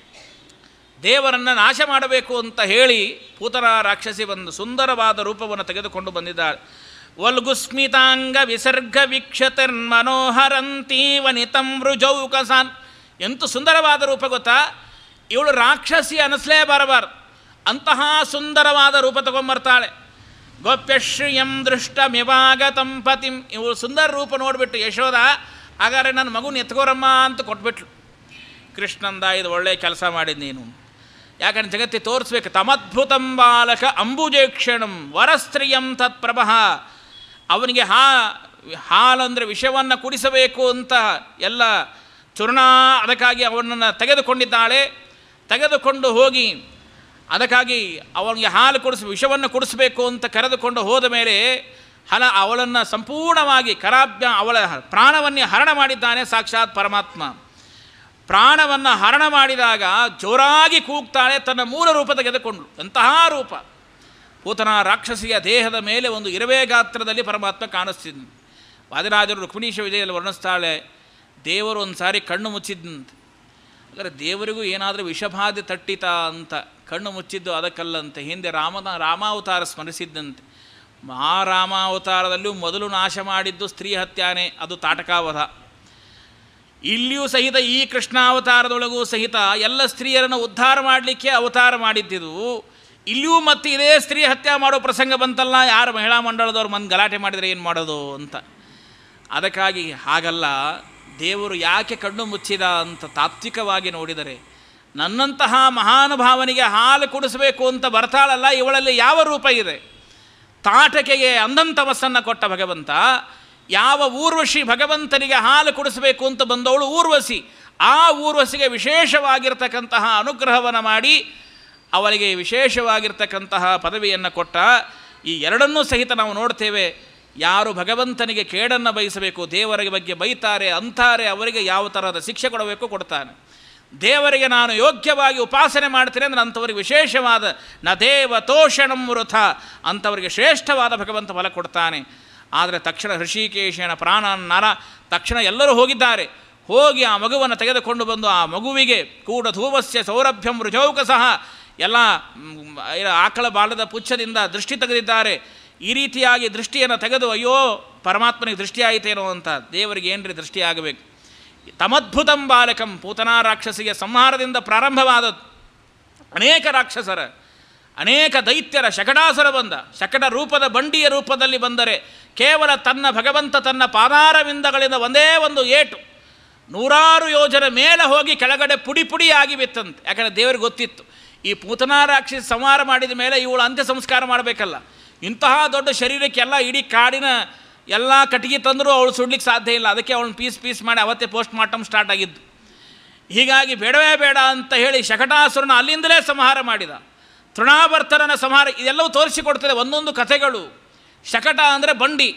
[SPEAKER 1] ದೇವರನ್ನು ನಾಶ ಮಾಡಬೇಕು ಅಂತ ಹೇಳಿ ಪೂತನ ರಾಕ್ಷಸಿ ಒಂದು ಸುಂದರವಾದ ರೂಪವನ್ನು ತೆಗೆದುಕೊಂಡು ಬಂದಿದ್ದಾಳೆ ವಲ್ಗುಸ್ಮಿತಾಂಗ ವಿಸರ್ಗ ವೀಕ್ಷತಿರ್ಮನೋಹರಂತಿ ವನಿತಂ ವೃಜೌಕಸಾನ್ ಎಂತೂ ಸುಂದರವಾದ ರೂಪ ಗೊತ್ತಾ ಇವಳು ರಾಕ್ಷಸಿ ಅನಿಸ್ಲೇ ಬರಬಾರ್ದು ಅಂತಹ ಸುಂದರವಾದ ರೂಪ ತಗೊಂಬರ್ತಾಳೆ ಗೋಪ್ಯಶ್ರಿಯಂ ದೃಷ್ಟಮಿವಾಗತಂ ಪತಿಂ ಇವಳು ಸುಂದರ ರೂಪ ನೋಡಿಬಿಟ್ಟು ಯಶೋಧ ಹಾಗಾದ್ರೆ ನನ್ನ ಮಗುನ ಎತ್ಕೋರಮ್ಮ ಅಂತ ಕೊಟ್ಬಿಟ್ಲು ಕೃಷ್ಣಂದ ಇದು ಒಳ್ಳೆಯ ಕೆಲಸ ಮಾಡಿದ್ ನೀನು ಯಾಕಂದ್ರೆ ಜಗತ್ತಿ ತೋರಿಸ್ಬೇಕು ತಮದ್ಭುತಂ ಬಾಲಕ ಅಂಬುಜೇಕ್ಷಣಂ ವರಸ್ತ್ರೀಯಂ ತತ್ಪ್ರಭಃ ಅವನಿಗೆ ಹಾ ಹಾಲಂದರೆ ವಿಷವನ್ನು ಕುಡಿಸಬೇಕು ಅಂತ ಎಲ್ಲ ಚೂರ್ಣ ಅದಕ್ಕಾಗಿ ಅವನನ್ನು ತೆಗೆದುಕೊಂಡಿದ್ದಾಳೆ ತೆಗೆದುಕೊಂಡು ಹೋಗಿ ಅದಕ್ಕಾಗಿ ಅವನಿಗೆ ಹಾಲು ಕುಡಿಸ್ ವಿಷವನ್ನು ಕುಡಿಸಬೇಕು ಅಂತ ಕರೆದುಕೊಂಡು ಹೋದ ಮೇಲೆ ಹಲ ಅವಳನ್ನು ಸಂಪೂರ್ಣವಾಗಿ ಕರಾಭ್ಯ ಅವಳ ಪ್ರಾಣವನ್ನೇ ಹರಣ ಮಾಡಿದ್ದಾನೆ ಸಾಕ್ಷಾತ್ ಪರಮಾತ್ಮ ಪ್ರಾಣವನ್ನು ಹರಣ ಮಾಡಿದಾಗ ಜೋರಾಗಿ ಕೂಗ್ತಾಳೆ ತನ್ನ ಮೂಲ ರೂಪ ತೆಗೆದುಕೊಂಡು ಎಂತಹ ರೂಪ ಪೂತನ ರಾಕ್ಷಸಿಯ ದೇಹದ ಮೇಲೆ ಒಂದು ಇರವೇ ಗಾತ್ರದಲ್ಲಿ ಪರಮಾತ್ಮ ಕಾಣಿಸ್ತಿದ್ದ ವಾದಿರಾಜರು ರುಕ್ಮಿಣೀಶ ವಿಜಯಲ್ಲಿ ವರ್ಣಿಸ್ತಾಳೆ ದೇವರು ಒಂದು ಸಾರಿ ಕಣ್ಣು ಮುಚ್ಚಿದ್ದಂತೆ ಹಾಗಾದ್ರೆ ದೇವರಿಗೂ ಏನಾದರೂ ವಿಷಬಾಧೆ ತಟ್ಟಿತಾ ಅಂತ ಕಣ್ಣು ಮುಚ್ಚಿದ್ದು ಅದಕ್ಕಲ್ಲಂತೆ ಹಿಂದೆ ರಾಮನ ರಾಮಾವತಾರ ಸ್ಮರಿಸಿದ್ದಂತೆ ಆ ರಾಮಾವತಾರದಲ್ಲೂ ಮೊದಲು ನಾಶ ಮಾಡಿದ್ದು ಸ್ತ್ರೀ ಹತ್ಯಾನೆ ಅದು ತಾಟಕಾವಧ ಇಲ್ಲಿಯೂ ಸಹಿತ ಈ ಕೃಷ್ಣಾವತಾರದೊಳಗೂ ಸಹಿತ ಎಲ್ಲ ಸ್ತ್ರೀಯರನ್ನು ಉದ್ಧಾರ ಮಾಡಲಿಕ್ಕೆ ಅವತಾರ ಮಾಡಿದ್ದಿದು ಇಲ್ಲಿಯೂ ಮತ್ತೆ ಇದೇ ಸ್ತ್ರೀ ಹತ್ಯೆ ಮಾಡೋ ಪ್ರಸಂಗ ಬಂತಲ್ಲ ಯಾರು ಮಹಿಳಾ ಮಂಡಳದವ್ರು ಮಂದು ಗಲಾಟೆ ಮಾಡಿದರೆ ಏನು ಮಾಡೋದು ಅಂತ ಅದಕ್ಕಾಗಿ ಹಾಗಲ್ಲ ದೇವರು ಯಾಕೆ ಕಣ್ಣು ಮುಚ್ಚಿದ ಅಂತ ತಾತ್ವಿಕವಾಗಿ ನೋಡಿದರೆ ನನ್ನಂತಹ ಮಹಾನುಭಾವನಿಗೆ ಹಾಲು ಕುಡಿಸಬೇಕು ಅಂತ ಬರ್ತಾಳಲ್ಲ ಇವಳಲ್ಲಿ ಯಾವ ರೂಪ ಇದೆ ತಾಟಕೆಗೆ ಅಂಧಂತಮಸ್ಸನ್ನು ಕೊಟ್ಟ ಭಗವಂತ ಯಾವ ಊರ್ವಶಿ ಭಗವಂತನಿಗೆ ಹಾಲು ಕುಡಿಸಬೇಕು ಅಂತ ಬಂದವಳು ಊರ್ವಶಿ ಆ ಊರ್ವಶಿಗೆ ವಿಶೇಷವಾಗಿರ್ತಕ್ಕಂತಹ ಅನುಗ್ರಹವನ್ನು ಮಾಡಿ ಅವಳಿಗೆ ವಿಶೇಷವಾಗಿರ್ತಕ್ಕಂತಹ ಪದವಿಯನ್ನು ಕೊಟ್ಟ ಈ ಎರಡನ್ನೂ ಸಹಿತ ನಾವು ನೋಡ್ತೇವೆ ಯಾರು ಭಗವಂತನಿಗೆ ಕೇಡನ್ನು ಬಯಸಬೇಕು ದೇವರ ಬಗ್ಗೆ ಬೈತಾರೆ ಅಂತಾರೆ ಅವರಿಗೆ ಯಾವ ಥರದ ಶಿಕ್ಷೆ ಕೊಡಬೇಕು ಕೊಡ್ತಾನೆ ದೇವರಿಗೆ ನಾನು ಯೋಗ್ಯವಾಗಿ ಉಪಾಸನೆ ಮಾಡ್ತೇನೆ ಅಂದರೆ ಅಂಥವರಿಗೆ ವಿಶೇಷವಾದ ನ ದೇವ ತೋಷಣಂ ವೃಥ ಅಂಥವರಿಗೆ ಶ್ರೇಷ್ಠವಾದ ಭಗವಂತ ಫಲ ಕೊಡ್ತಾನೆ ಆದರೆ ತಕ್ಷಣ ಹೃಷಿಕೇಶನ ಪ್ರಾಣ ನರ ತಕ್ಷಣ ಎಲ್ಲರೂ ಹೋಗಿದ್ದಾರೆ ಹೋಗಿ ಆ ಮಗುವನ್ನು ತೆಗೆದುಕೊಂಡು ಬಂದು ಆ ಮಗುವಿಗೆ ಕೂಡ ಧೂವಸ್ಯ ಸೌರಭ್ಯಂ ರುಜೌಕ ಸಹ ಎಲ್ಲ ಮ್, ಆಕಳ ಬಾಲದ ಪುಚ್ಛದಿಂದ ದೃಷ್ಟಿ ತೆಗೆದಿದ್ದಾರೆ ಈ ರೀತಿಯಾಗಿ ದೃಷ್ಟಿಯನ್ನು ತೆಗೆದು ಅಯ್ಯೋ ಪರಮಾತ್ಮನಿಗೆ ದೃಷ್ಟಿ ಆಯಿತೇನೋ ಅಂತ ದೇವರಿಗೆ ಏನ್ರಿ ದೃಷ್ಟಿ ಆಗಬೇಕು ತಮದ್ಭುತಂ ಬಾಲಕಂ ಪೂತನಾ ರಾಕ್ಷಸಿಗೆ ಸಂಹಾರದಿಂದ ಪ್ರಾರಂಭವಾದದ್ದು ಅನೇಕ ರಾಕ್ಷಸರ ಅನೇಕ ದೈತ್ಯರ ಶಕಟಾಸುರ ಬಂದ ಶಕಟ ರೂಪದ ಬಂಡಿಯ ರೂಪದಲ್ಲಿ ಬಂದರೆ ಕೇವಲ ತನ್ನ ಭಗವಂತ ತನ್ನ ಪಾದಾರವಿಂದಗಳಿಂದ ಒಂದೇ ಒಂದು ಏಟು ನೂರಾರು ಯೋಜನ ಮೇಲೆ ಹೋಗಿ ಕೆಳಗಡೆ ಪುಡಿ ಪುಡಿಯಾಗಿ ಬಿತ್ತಂತೆ ಯಾಕಂದರೆ ದೇವರಿಗೆ ಗೊತ್ತಿತ್ತು ಈ ಪೂತನಾ ರಾಕ್ಷಸಿ ಸಂಹಾರ ಮಾಡಿದ ಮೇಲೆ ಇವಳು ಅಂತ್ಯ ಸಂಸ್ಕಾರ ಮಾಡಬೇಕಲ್ಲ ಇಂತಹ ದೊಡ್ಡ ಶರೀರಕ್ಕೆಲ್ಲ ಇಡೀ ಕಾಡಿನ ಎಲ್ಲ ಕಟ್ಟಿಗೆ ತಂದರೂ ಅವಳು ಸುಡ್ಲಿಕ್ಕೆ ಸಾಧ್ಯ ಇಲ್ಲ ಅದಕ್ಕೆ ಅವಳನ್ನ ಪೀಸ್ ಪೀಸ್ ಮಾಡಿ ಅವತ್ತೇ ಪೋಸ್ಟ್ ಮಾರ್ಟಮ್ ಸ್ಟಾರ್ಟ್ ಆಗಿದ್ದು ಹೀಗಾಗಿ ಬೇಡವೇ ಬೇಡ ಅಂತ ಹೇಳಿ ಶಕಟಾಸುರನ ಅಲ್ಲಿಂದಲೇ ಸಂಹಾರ ಮಾಡಿದ ತೃಣಾವರ್ತನನ ಸಂಹಾರ ಇದೆಲ್ಲವೂ ತೋರಿಸಿಕೊಡ್ತದೆ ಒಂದೊಂದು ಕಥೆಗಳು ಶಕಟ ಅಂದರೆ ಬಂಡಿ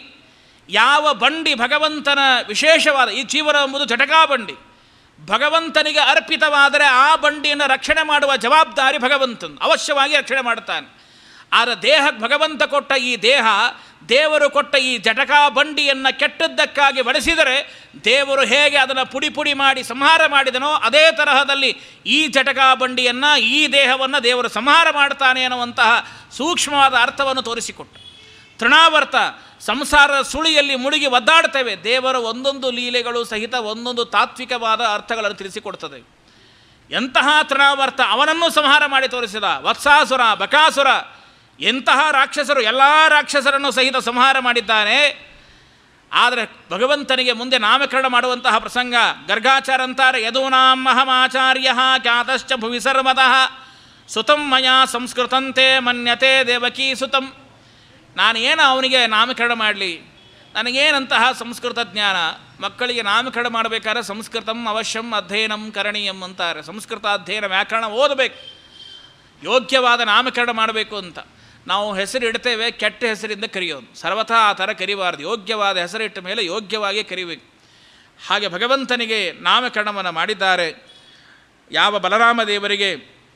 [SPEAKER 1] ಯಾವ ಬಂಡಿ ಭಗವಂತನ ವಿಶೇಷವಾದ ಈ ಜೀವನ ಎಂಬುದು ಜಟಕಾ ಬಂಡಿ ಭಗವಂತನಿಗೆ ಅರ್ಪಿತವಾದರೆ ಆ ಬಂಡಿಯನ್ನು ರಕ್ಷಣೆ ಮಾಡುವ ಜವಾಬ್ದಾರಿ ಭಗವಂತನ ಅವಶ್ಯವಾಗಿ ರಕ್ಷಣೆ ಮಾಡುತ್ತಾನೆ ಆದರೆ ದೇಹಕ್ಕೆ ಭಗವಂತ ಕೊಟ್ಟ ಈ ದೇಹ ದೇವರು ಕೊಟ್ಟ ಈ ಜಟಕಾ ಬಂಡಿಯನ್ನು ಕೆಟ್ಟದ್ದಕ್ಕಾಗಿ ಬಳಸಿದರೆ ದೇವರು ಹೇಗೆ ಅದನ್ನು ಪುಡಿ ಪುಡಿ ಮಾಡಿ ಸಂಹಾರ ಮಾಡಿದನೋ ಅದೇ ತರಹದಲ್ಲಿ ಈ ಜಟಕಾ ಬಂಡಿಯನ್ನು ಈ ದೇಹವನ್ನು ದೇವರು ಸಂಹಾರ ಮಾಡ್ತಾನೆ ಅನ್ನುವಂತಹ ಸೂಕ್ಷ್ಮವಾದ ಅರ್ಥವನ್ನು ತೋರಿಸಿಕೊಟ್ಟ ತೃಣಾವರ್ತ ಸಂಸಾರದ ಸುಳಿಯಲ್ಲಿ ಮುಳುಗಿ ಒದ್ದಾಡ್ತೇವೆ ದೇವರ ಒಂದೊಂದು ಲೀಲೆಗಳು ಸಹಿತ ಒಂದೊಂದು ತಾತ್ವಿಕವಾದ ಅರ್ಥಗಳನ್ನು ತಿಳಿಸಿಕೊಡ್ತದೆ ಎಂತಹ ತೃಣಾವರ್ತ ಅವನನ್ನು ಸಂಹಾರ ಮಾಡಿ ತೋರಿಸಿದ ವತ್ಸಾಸುರ ಬಕಾಸುರ ಎಂತಹ ರಾಕ್ಷಸರು ಎಲ್ಲ ರಾಕ್ಷಸರನ್ನು ಸಹಿತ ಸಂಹಾರ ಮಾಡಿದ್ದಾನೆ ಆದರೆ ಭಗವಂತನಿಗೆ ಮುಂದೆ ನಾಮಕರಣ ಮಾಡುವಂತಹ ಪ್ರಸಂಗ ಗರ್ಗಾಚಾರ ಅಂತಾರೆ ಯದೂನಾಂ ಅಹಮಾಚಾರ್ಯ ಖ್ಯಾತಶ್ಚ ಭುವಿ ಸರ್ವತಃ ಸುತಂ ಮಯಾ ಸಂಸ್ಕೃತಂತೆ ಮನ್ಯತೆ ದೇವಕೀ ಸುತಂ ನಾನು ಏನು ಅವನಿಗೆ ನಾಮಕರಣ ಮಾಡಲಿ ನನಗೇನಂತಹ ಸಂಸ್ಕೃತ ಜ್ಞಾನ ಮಕ್ಕಳಿಗೆ ನಾಮಕರಣ ಮಾಡಬೇಕಾದ್ರೆ ಸಂಸ್ಕೃತಂ ಅವಶ್ಯಂ ಅಧ್ಯಯನಂ ಕರಣೀಯಂ ಅಂತಾರೆ ಸಂಸ್ಕೃತ ಅಧ್ಯಯನ ವ್ಯಾಕರಣ ಓದಬೇಕು ಯೋಗ್ಯವಾದ ನಾಮಕರಣ ಮಾಡಬೇಕು ಅಂತ ನಾವು ಹೆಸರು ಇಡ್ತೇವೆ ಕೆಟ್ಟ ಹೆಸರಿಂದ ಕರೆಯೋದು ಸರ್ವಥಾ ಆ ಥರ ಕರಿಬಾರ್ದು ಯೋಗ್ಯವಾದ ಹೆಸರಿಟ್ಟ ಮೇಲೆ ಯೋಗ್ಯವಾಗಿ ಕರಿಬೇಕು ಹಾಗೆ ಭಗವಂತನಿಗೆ ನಾಮಕರಣವನ್ನು ಮಾಡಿದ್ದಾರೆ ಯಾವ ಬಲರಾಮ ದೇವರಿಗೆ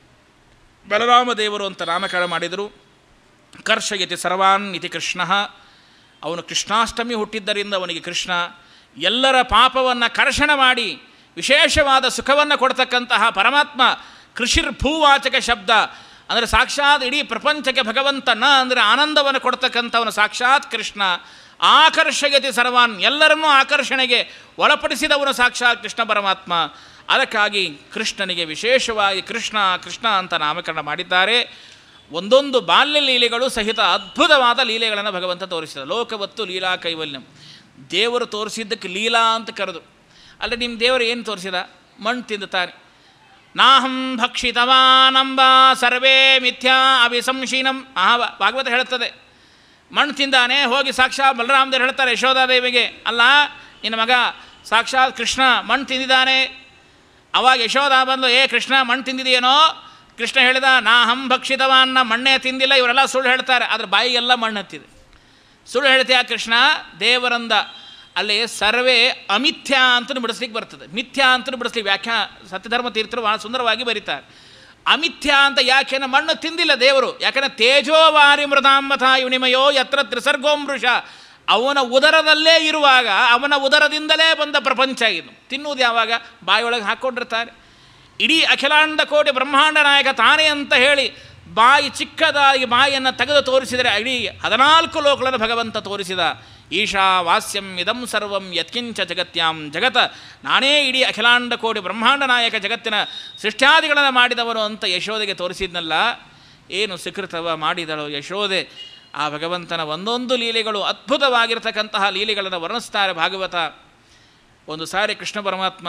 [SPEAKER 1] ಬಲರಾಮ ದೇವರು ಅಂತ ನಾಮಕರಣ ಮಾಡಿದರು ಕರ್ಷಯತಿ ಸರ್ವಾನ್ ಇತಿ ಕೃಷ್ಣ ಅವನು ಕೃಷ್ಣಾಷ್ಟಮಿ ಹುಟ್ಟಿದ್ದರಿಂದ ಅವನಿಗೆ ಕೃಷ್ಣ ಎಲ್ಲರ ಪಾಪವನ್ನು ಕರ್ಷಣ ಮಾಡಿ ವಿಶೇಷವಾದ ಸುಖವನ್ನು ಕೊಡ್ತಕ್ಕಂತಹ ಪರಮಾತ್ಮ ಕೃಷಿರ್ಭೂವಾಚಕ ಶಬ್ದ ಅಂದರೆ ಸಾಕ್ಷಾತ್ ಇಡೀ ಪ್ರಪಂಚಕ್ಕೆ ಭಗವಂತ ನ ಅಂದರೆ ಆನಂದವನ್ನು ಕೊಡ್ತಕ್ಕಂಥವನು ಸಾಕ್ಷಾತ್ ಕೃಷ್ಣ ಆಕರ್ಷಯತಿ ಸರ್ವಾನ್ ಎಲ್ಲರನ್ನೂ ಆಕರ್ಷಣೆಗೆ ಒಳಪಡಿಸಿದವನು ಸಾಕ್ಷಾತ್ ಕೃಷ್ಣ ಪರಮಾತ್ಮ ಅದಕ್ಕಾಗಿ ಕೃಷ್ಣನಿಗೆ ವಿಶೇಷವಾಗಿ ಕೃಷ್ಣ ಕೃಷ್ಣ ಅಂತ ನಾಮಕರಣ ಮಾಡಿದ್ದಾರೆ ಒಂದೊಂದು ಬಾಲ್ಯ ಲೀಲೆಗಳು ಸಹಿತ ಅದ್ಭುತವಾದ ಲೀಲೆಗಳನ್ನು ಭಗವಂತ ತೋರಿಸಿದ ಲೋಕವತ್ತು ಲೀಲಾ ಕೈವಲ್ಯಂ ದೇವರು ತೋರಿಸಿದ್ದಕ್ಕೆ ಲೀಲಾ ಅಂತ ಕರೆದು ಅಲ್ಲ ನಿಮ್ಮ ದೇವರು ಏನು ತೋರಿಸಿದ ಮಣ್ಣು ತಿಂದುತ್ತಾನೆ ನಾಹಂ ಭಕ್ಷಿತವಾನಂಬ ಸರ್ವೇ ಮಿಥ್ಯಾ ಅಭಿಸಂಶೀನಂ ಮಹಾ ಭಾಗವತ ಹೇಳುತ್ತದೆ ಮಣ್ಣು ತಿಂದಾನೆ ಹೋಗಿ ಸಾಕ್ಷಾತ್ ಬಲರಾಮದೇವರು ಹೇಳ್ತಾರೆ ಯಶೋಧಾದೇವಿಗೆ ಅಲ್ಲ ನಿನ್ನ ಮಗ ಸಾಕ್ಷಾತ್ ಕೃಷ್ಣ ಮಣ್ಣು ತಿಂದಿದ್ದಾನೆ ಅವಾಗ ಯಶೋಧ ಬಂದು ಏ ಕೃಷ್ಣ ಮಣ್ಣು ತಿಂದಿದೆಯೇನೋ ಕೃಷ್ಣ ಹೇಳಿದ ನಾ ಹಂ ಭಕ್ಷಿತವಾನ್ನ ಮಣ್ಣೇ ತಿಂದಿಲ್ಲ ಇವರೆಲ್ಲ ಸುಳ್ಳು ಹೇಳ್ತಾರೆ ಅದ್ರ ಬಾಯಿಗೆಲ್ಲ ಮಣ್ಣು ಹತ್ತಿದೆ ಸುಳ್ಳು ಹೇಳ್ತೀಯ ಕೃಷ್ಣ ದೇವರಂದ ಅಲ್ಲಿ ಸರ್ವೇ ಅಮಿಥ್ಯಾ ಅಂತಲೂ ಬಿಡಿಸ್ಲಿಕ್ಕೆ ಬರ್ತದೆ ಮಿಥ್ಯಾ ಅಂತಲೂ ಬಿಡಿಸ್ಲಿಕ್ಕೆ ವ್ಯಾಖ್ಯಾ ಸತ್ಯಧರ್ಮ ತೀರ್ಥರು ಭಾಳ ಸುಂದರವಾಗಿ ಬರೀತಾರೆ ಅಮಿಥ್ಯಾ ಅಂತ ಯಾಕೆಂದ್ರೆ ಮಣ್ಣು ತಿಂದಿಲ್ಲ ದೇವರು ಯಾಕಂದರೆ ತೇಜೋವಾರಿ ಮೃದಾಂಬಥ ಯುನಿಮಯೋ ಯತ್ರ ತ್ರಿಸರ್ಗೋಮೃಷ ಅವನ ಉದರದಲ್ಲೇ ಇರುವಾಗ ಅವನ ಉದರದಿಂದಲೇ ಬಂದ ಪ್ರಪಂಚ ಇದು ತಿನ್ನುವುದು ಯಾವಾಗ ಬಾಯಿಯೊಳಗೆ ಹಾಕ್ಕೊಂಡಿರ್ತಾರೆ ಇಡೀ ಅಖಿಲಾಂಡ ಕೋಟಿ ಬ್ರಹ್ಮಾಂಡ ನಾಯಕ ತಾನೇ ಅಂತ ಹೇಳಿ ಬಾಯಿ ಚಿಕ್ಕದಾಗಿ ಬಾಯಿಯನ್ನು ತೆಗೆದು ತೋರಿಸಿದರೆ ಇಡೀ ಹದಿನಾಲ್ಕು ಲೋಕಗಳನ್ನು ಭಗವಂತ ತೋರಿಸಿದ ಈಶಾ ವಾಸ್ಯಂ ಇದಂ ಸರ್ವಂ ಯತ್ಕಿಂಚ ಜಗತ್ಯಾಂ ಜಗತ ನಾನೇ ಇಡೀ ಅಖಿಲಾಂಡ ಕೋಟಿ ಬ್ರಹ್ಮಾಂಡ ನಾಯಕ ಜಗತ್ತಿನ ಸೃಷ್ಟ್ಯಾದಿಗಳನ್ನು ಮಾಡಿದವನು ಅಂತ ಯಶೋದೆಗೆ ತೋರಿಸಿದ್ನಲ್ಲ ಏನು ಸುಕೃತವ ಮಾಡಿದಳು ಯಶೋದೆ ಆ ಭಗವಂತನ ಒಂದೊಂದು ಲೀಲೆಗಳು ಅದ್ಭುತವಾಗಿರ್ತಕ್ಕಂತಹ ಲೀಲೆಗಳನ್ನು ವರ್ಣಿಸ್ತಾರೆ ಭಾಗವತ ಒಂದು ಸಾರಿ ಕೃಷ್ಣ ಪರಮಾತ್ಮ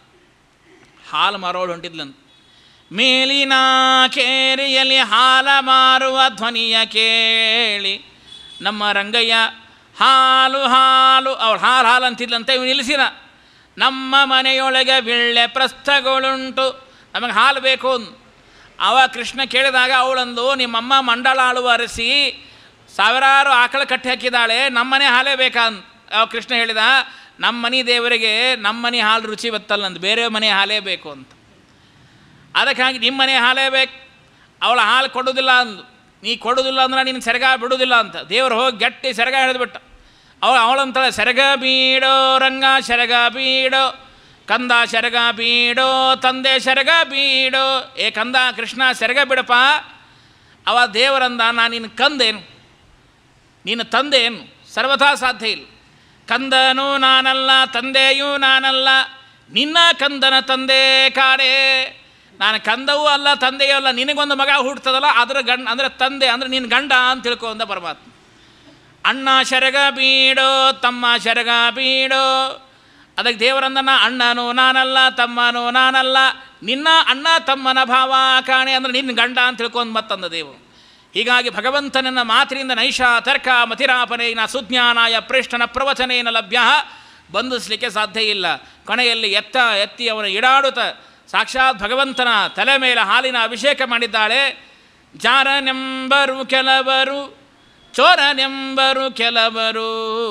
[SPEAKER 1] ಹಾಲು ಮಾರೋಳು ಹೊಂಟಿದ್ಲಂತ ಮೇಲಿನ ಕೇರಿಯಲ್ಲಿ ಹಾಲ ಮಾರುವ ಧ್ವನಿಯ ಕೇಳಿ ನಮ್ಮ ರಂಗಯ್ಯ ಹಾಲು ಹಾಲು ಅವಳು ಹಾಲು ಹಾಲು ಅಂತಿದ್ಲಂತೆ ಇವ್ ನಿಲ್ಲಿಸಿದ ನಮ್ಮ ಮನೆಯೊಳಗೆ ಬಿಳ್ಳೆ ಪ್ರಸ್ಥಗಳುಂಟು ನಮಗೆ ಹಾಲು ಬೇಕು ಅಂದ್. ಅವ ಕೃಷ್ಣ ಕೇಳಿದಾಗ ಅವಳಂದು ನಿಮ್ಮಮ್ಮ ಮಂಡಳ ಆಳುವ ಅರಸಿ ಸಾವಿರಾರು ಆಕಳ ಕಟ್ಟಿ ಹಾಕಿದ್ದಾಳೆ ನಮ್ಮನೆ ಹಾಲೇ ಬೇಕಂತ ಅವ ಕೃಷ್ಣ ಹೇಳಿದ ನಮ್ಮ ಮನೆ ದೇವರಿಗೆ ನಮ್ಮ ಮನೆ ಹಾಲು ರುಚಿ ಬತ್ತಲ್ಲ ಅಂದ್ ಬೇರೆ ಮನೆ ಹಾಲೇ ಬೇಕು ಅಂತ ಅದಕ್ಕಾಗಿ ನಿಮ್ಮ ಮನೆ ಹಾಲೇ ಬೇಕು ಅವಳ ಹಾಲು ಕೊಡೋದಿಲ್ಲ ಅಂದು ನೀ ಕೊಡೋದಿಲ್ಲ ಅಂದ್ರೆ ನೀನು ಸೆರಗ ಬಿಡೋದಿಲ್ಲ ಅಂತ ದೇವರು ಹೋಗಿ ಗಟ್ಟಿ ಸೆರಗ ಹಿಡಿದ್ಬಿಟ್ಟ ಅವಳು ಅವಳಂತಾಳೆ ಸೆರಗ ಬೀಡೋ ರಂಗ ಸೆರಗ ಬೀಡೋ ಕಂದ ಸೆರಗ ಬೀಡೋ ತಂದೆ ಸೆರಗ ಬೀಡೋ ಏ ಕಂದ ಕೃಷ್ಣ ಸೆರಗ ಬಿಡಪ್ಪ ಅವ ದೇವರಂದ ನಾನು ನಿನ್ನ ಕಂದೇನು ನೀನು ತಂದೇನು ಸರ್ವಥಾ ಸಾಧ್ಯ ಇಲ್ಲ ಕಂದನೂ ನಾನಲ್ಲ ತಂದೆಯೂ ನಾನಲ್ಲ ನಿನ್ನ ಕಂದನ ತಂದೆ ಕಾಡೆ ನಾನು ಕಂದವೂ ಅಲ್ಲ ತಂದೆಯೂ ಅಲ್ಲ ನಿನಗೊಂದು ಮಗ ಹುಡ್ತದಲ್ಲ ಅದರ ಗಂಡ ಅಂದರೆ ತಂದೆ ಅಂದರೆ ನಿನ್ನ ಗಂಡ ಅಂತ ತಿಳ್ಕೊ ಅಂದ ಪರಮಾತ್ಮ ಅಣ್ಣ ಶರಗ ಬೀಡೋ ತಮ್ಮ ಶರಗ ಬೀಡೋ ಅದಕ್ಕೆ ದೇವರಂದನ ಅಣ್ಣನೂ ನಾನಲ್ಲ ತಮ್ಮನೂ ನಾನಲ್ಲ ನಿನ್ನ ಅಣ್ಣ ತಮ್ಮನ ಭಾವ ಕಾಣೆ ಅಂದರೆ ನಿನ್ನ ಗಂಡ ಅಂತ ತಿಳ್ಕೊಂಡು ಮತ್ತಂದ ದೇವರು ಹೀಗಾಗಿ ಭಗವಂತನನ್ನ ಮಾತಿನಿಂದ ನೈಷ ತರ್ಕ ಮತಿರಾಪನೇನ ಸುಜ್ಞಾನಾಯ ಪ್ರೇಷ್ಠನ ಪ್ರವಚನೇನ ಲಭ್ಯ ಬಂಧಿಸಲಿಕ್ಕೆ ಸಾಧ್ಯ ಇಲ್ಲ ಕೊನೆಯಲ್ಲಿ ಎತ್ತ ಎತ್ತಿ ಅವನ ಇಡಾಡುತ್ತ ಸಾಕ್ಷಾತ್ ಭಗವಂತನ ತಲೆ ಮೇಲೆ ಹಾಲಿನ ಅಭಿಷೇಕ ಮಾಡಿದ್ದಾಳೆ ಜಾರನೆಂಬರು ಕೆಲವರು ಚೋರನೆಂಬರು ಕೆಲವರು